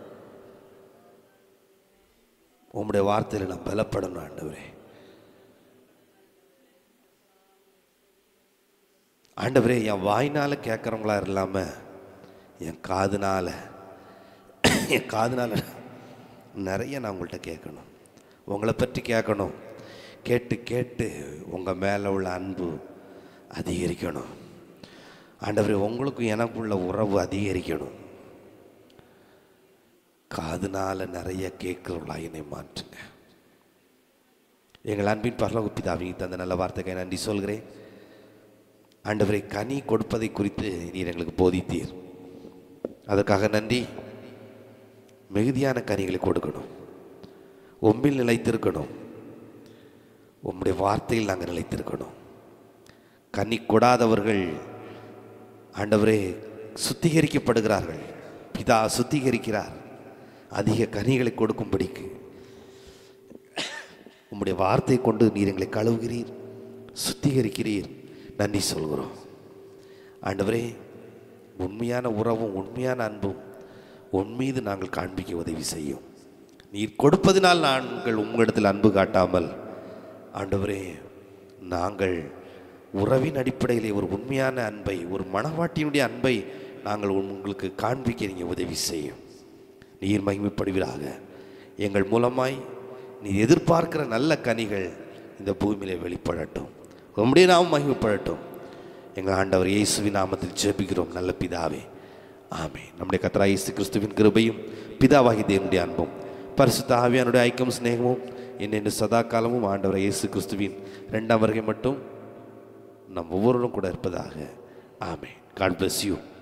உம்முடைய வார்த்தையில் நான் பலப்படணும் ஆண்டவரே ஆண்டவரே என் வாய்னால கேட்குறவங்களா இல்லாமல் என் காதுனால என் காதுனால நிறைய நான் உங்கள்கிட்ட கேட்கணும் உங்களை பற்றி கேட்கணும் கேட்டு கேட்டு உங்கள் மேலே உள்ள அன்பு அதிகரிக்கணும் ஆண்டவரே உங்களுக்கும் எனக்குள்ள உறவு அதிகரிக்கணும் காதுனால நிறைய கேட்குறவங்களா என்னை மாற்றுங்க எங்கள் அன்பின் பரலோக பிதாவிக்கு தந்த நல்ல வார்த்தைக்கு நன்றி சொல்கிறேன் ஆண்டவரை கனி கொடுப்பதை குறித்து நீர் எங்களுக்கு போதித்தீர் அதற்காக நன்றி மிகுதியான கனிகளை கொடுக்கணும் உம்மில் நிலைத்திருக்கணும் உம்முடைய வார்த்தையில் நாங்கள் நிலைத்திருக்கணும் கனி கொடாதவர்கள் ஆண்டவரே சுத்திகரிக்கப்படுகிறார்கள் பிதா சுத்திகரிக்கிறார் அதிக கனிகளை கொடுக்கும்படிக்கு உம்முடைய வார்த்தை கொண்டு நீர் எங்களை கழுவுகிறீர் சுத்திகரிக்கிறீர் நன்றி சொல்கிறோம் ஆண்டவரே உண்மையான உறவும் உண்மையான அன்பும் உன் மீது நாங்கள் காண்பிக்க உதவி செய்யும் நீர் கொடுப்பதினால் நாங்கள் உங்களிடத்தில் அன்பு காட்டாமல் ஆண்டவரே நாங்கள் உறவின் அடிப்படையிலே ஒரு உண்மையான அன்பை ஒரு மனவாட்டியினுடைய அன்பை நாங்கள் உங்களுக்கு காண்பிக்க நீங்கள் உதவி செய்யும் நீர் மகிமைப்படுவீராக எங்கள் மூலமாய் நீ எதிர்பார்க்கிற நல்ல கனிகள் இந்த பூமியிலே வெளிப்படட்டும் உம்முடைய நாமம் மகிமைப்படட்டும் எங்கள் ஆண்டவர் இயேசுவின் நாமத்தில் ஜெபிக்கிறோம் நல்ல பிதாவே ஆமே நம்முடைய கத்தரா இயேசு கிறிஸ்துவின் கிருபையும் பிதாவாகி தேவனுடைய அன்பும் பரிசுத்த ஆவியானுடைய ஐக்கியம் சிநேகமும் என்னென்று சதா காலமும் ஆண்டவர் இயேசு கிறிஸ்துவின் ரெண்டாம் வருகை மட்டும் நம் ஒவ்வொருவரும் கூட இருப்பதாக ஆமே காட் bless யூ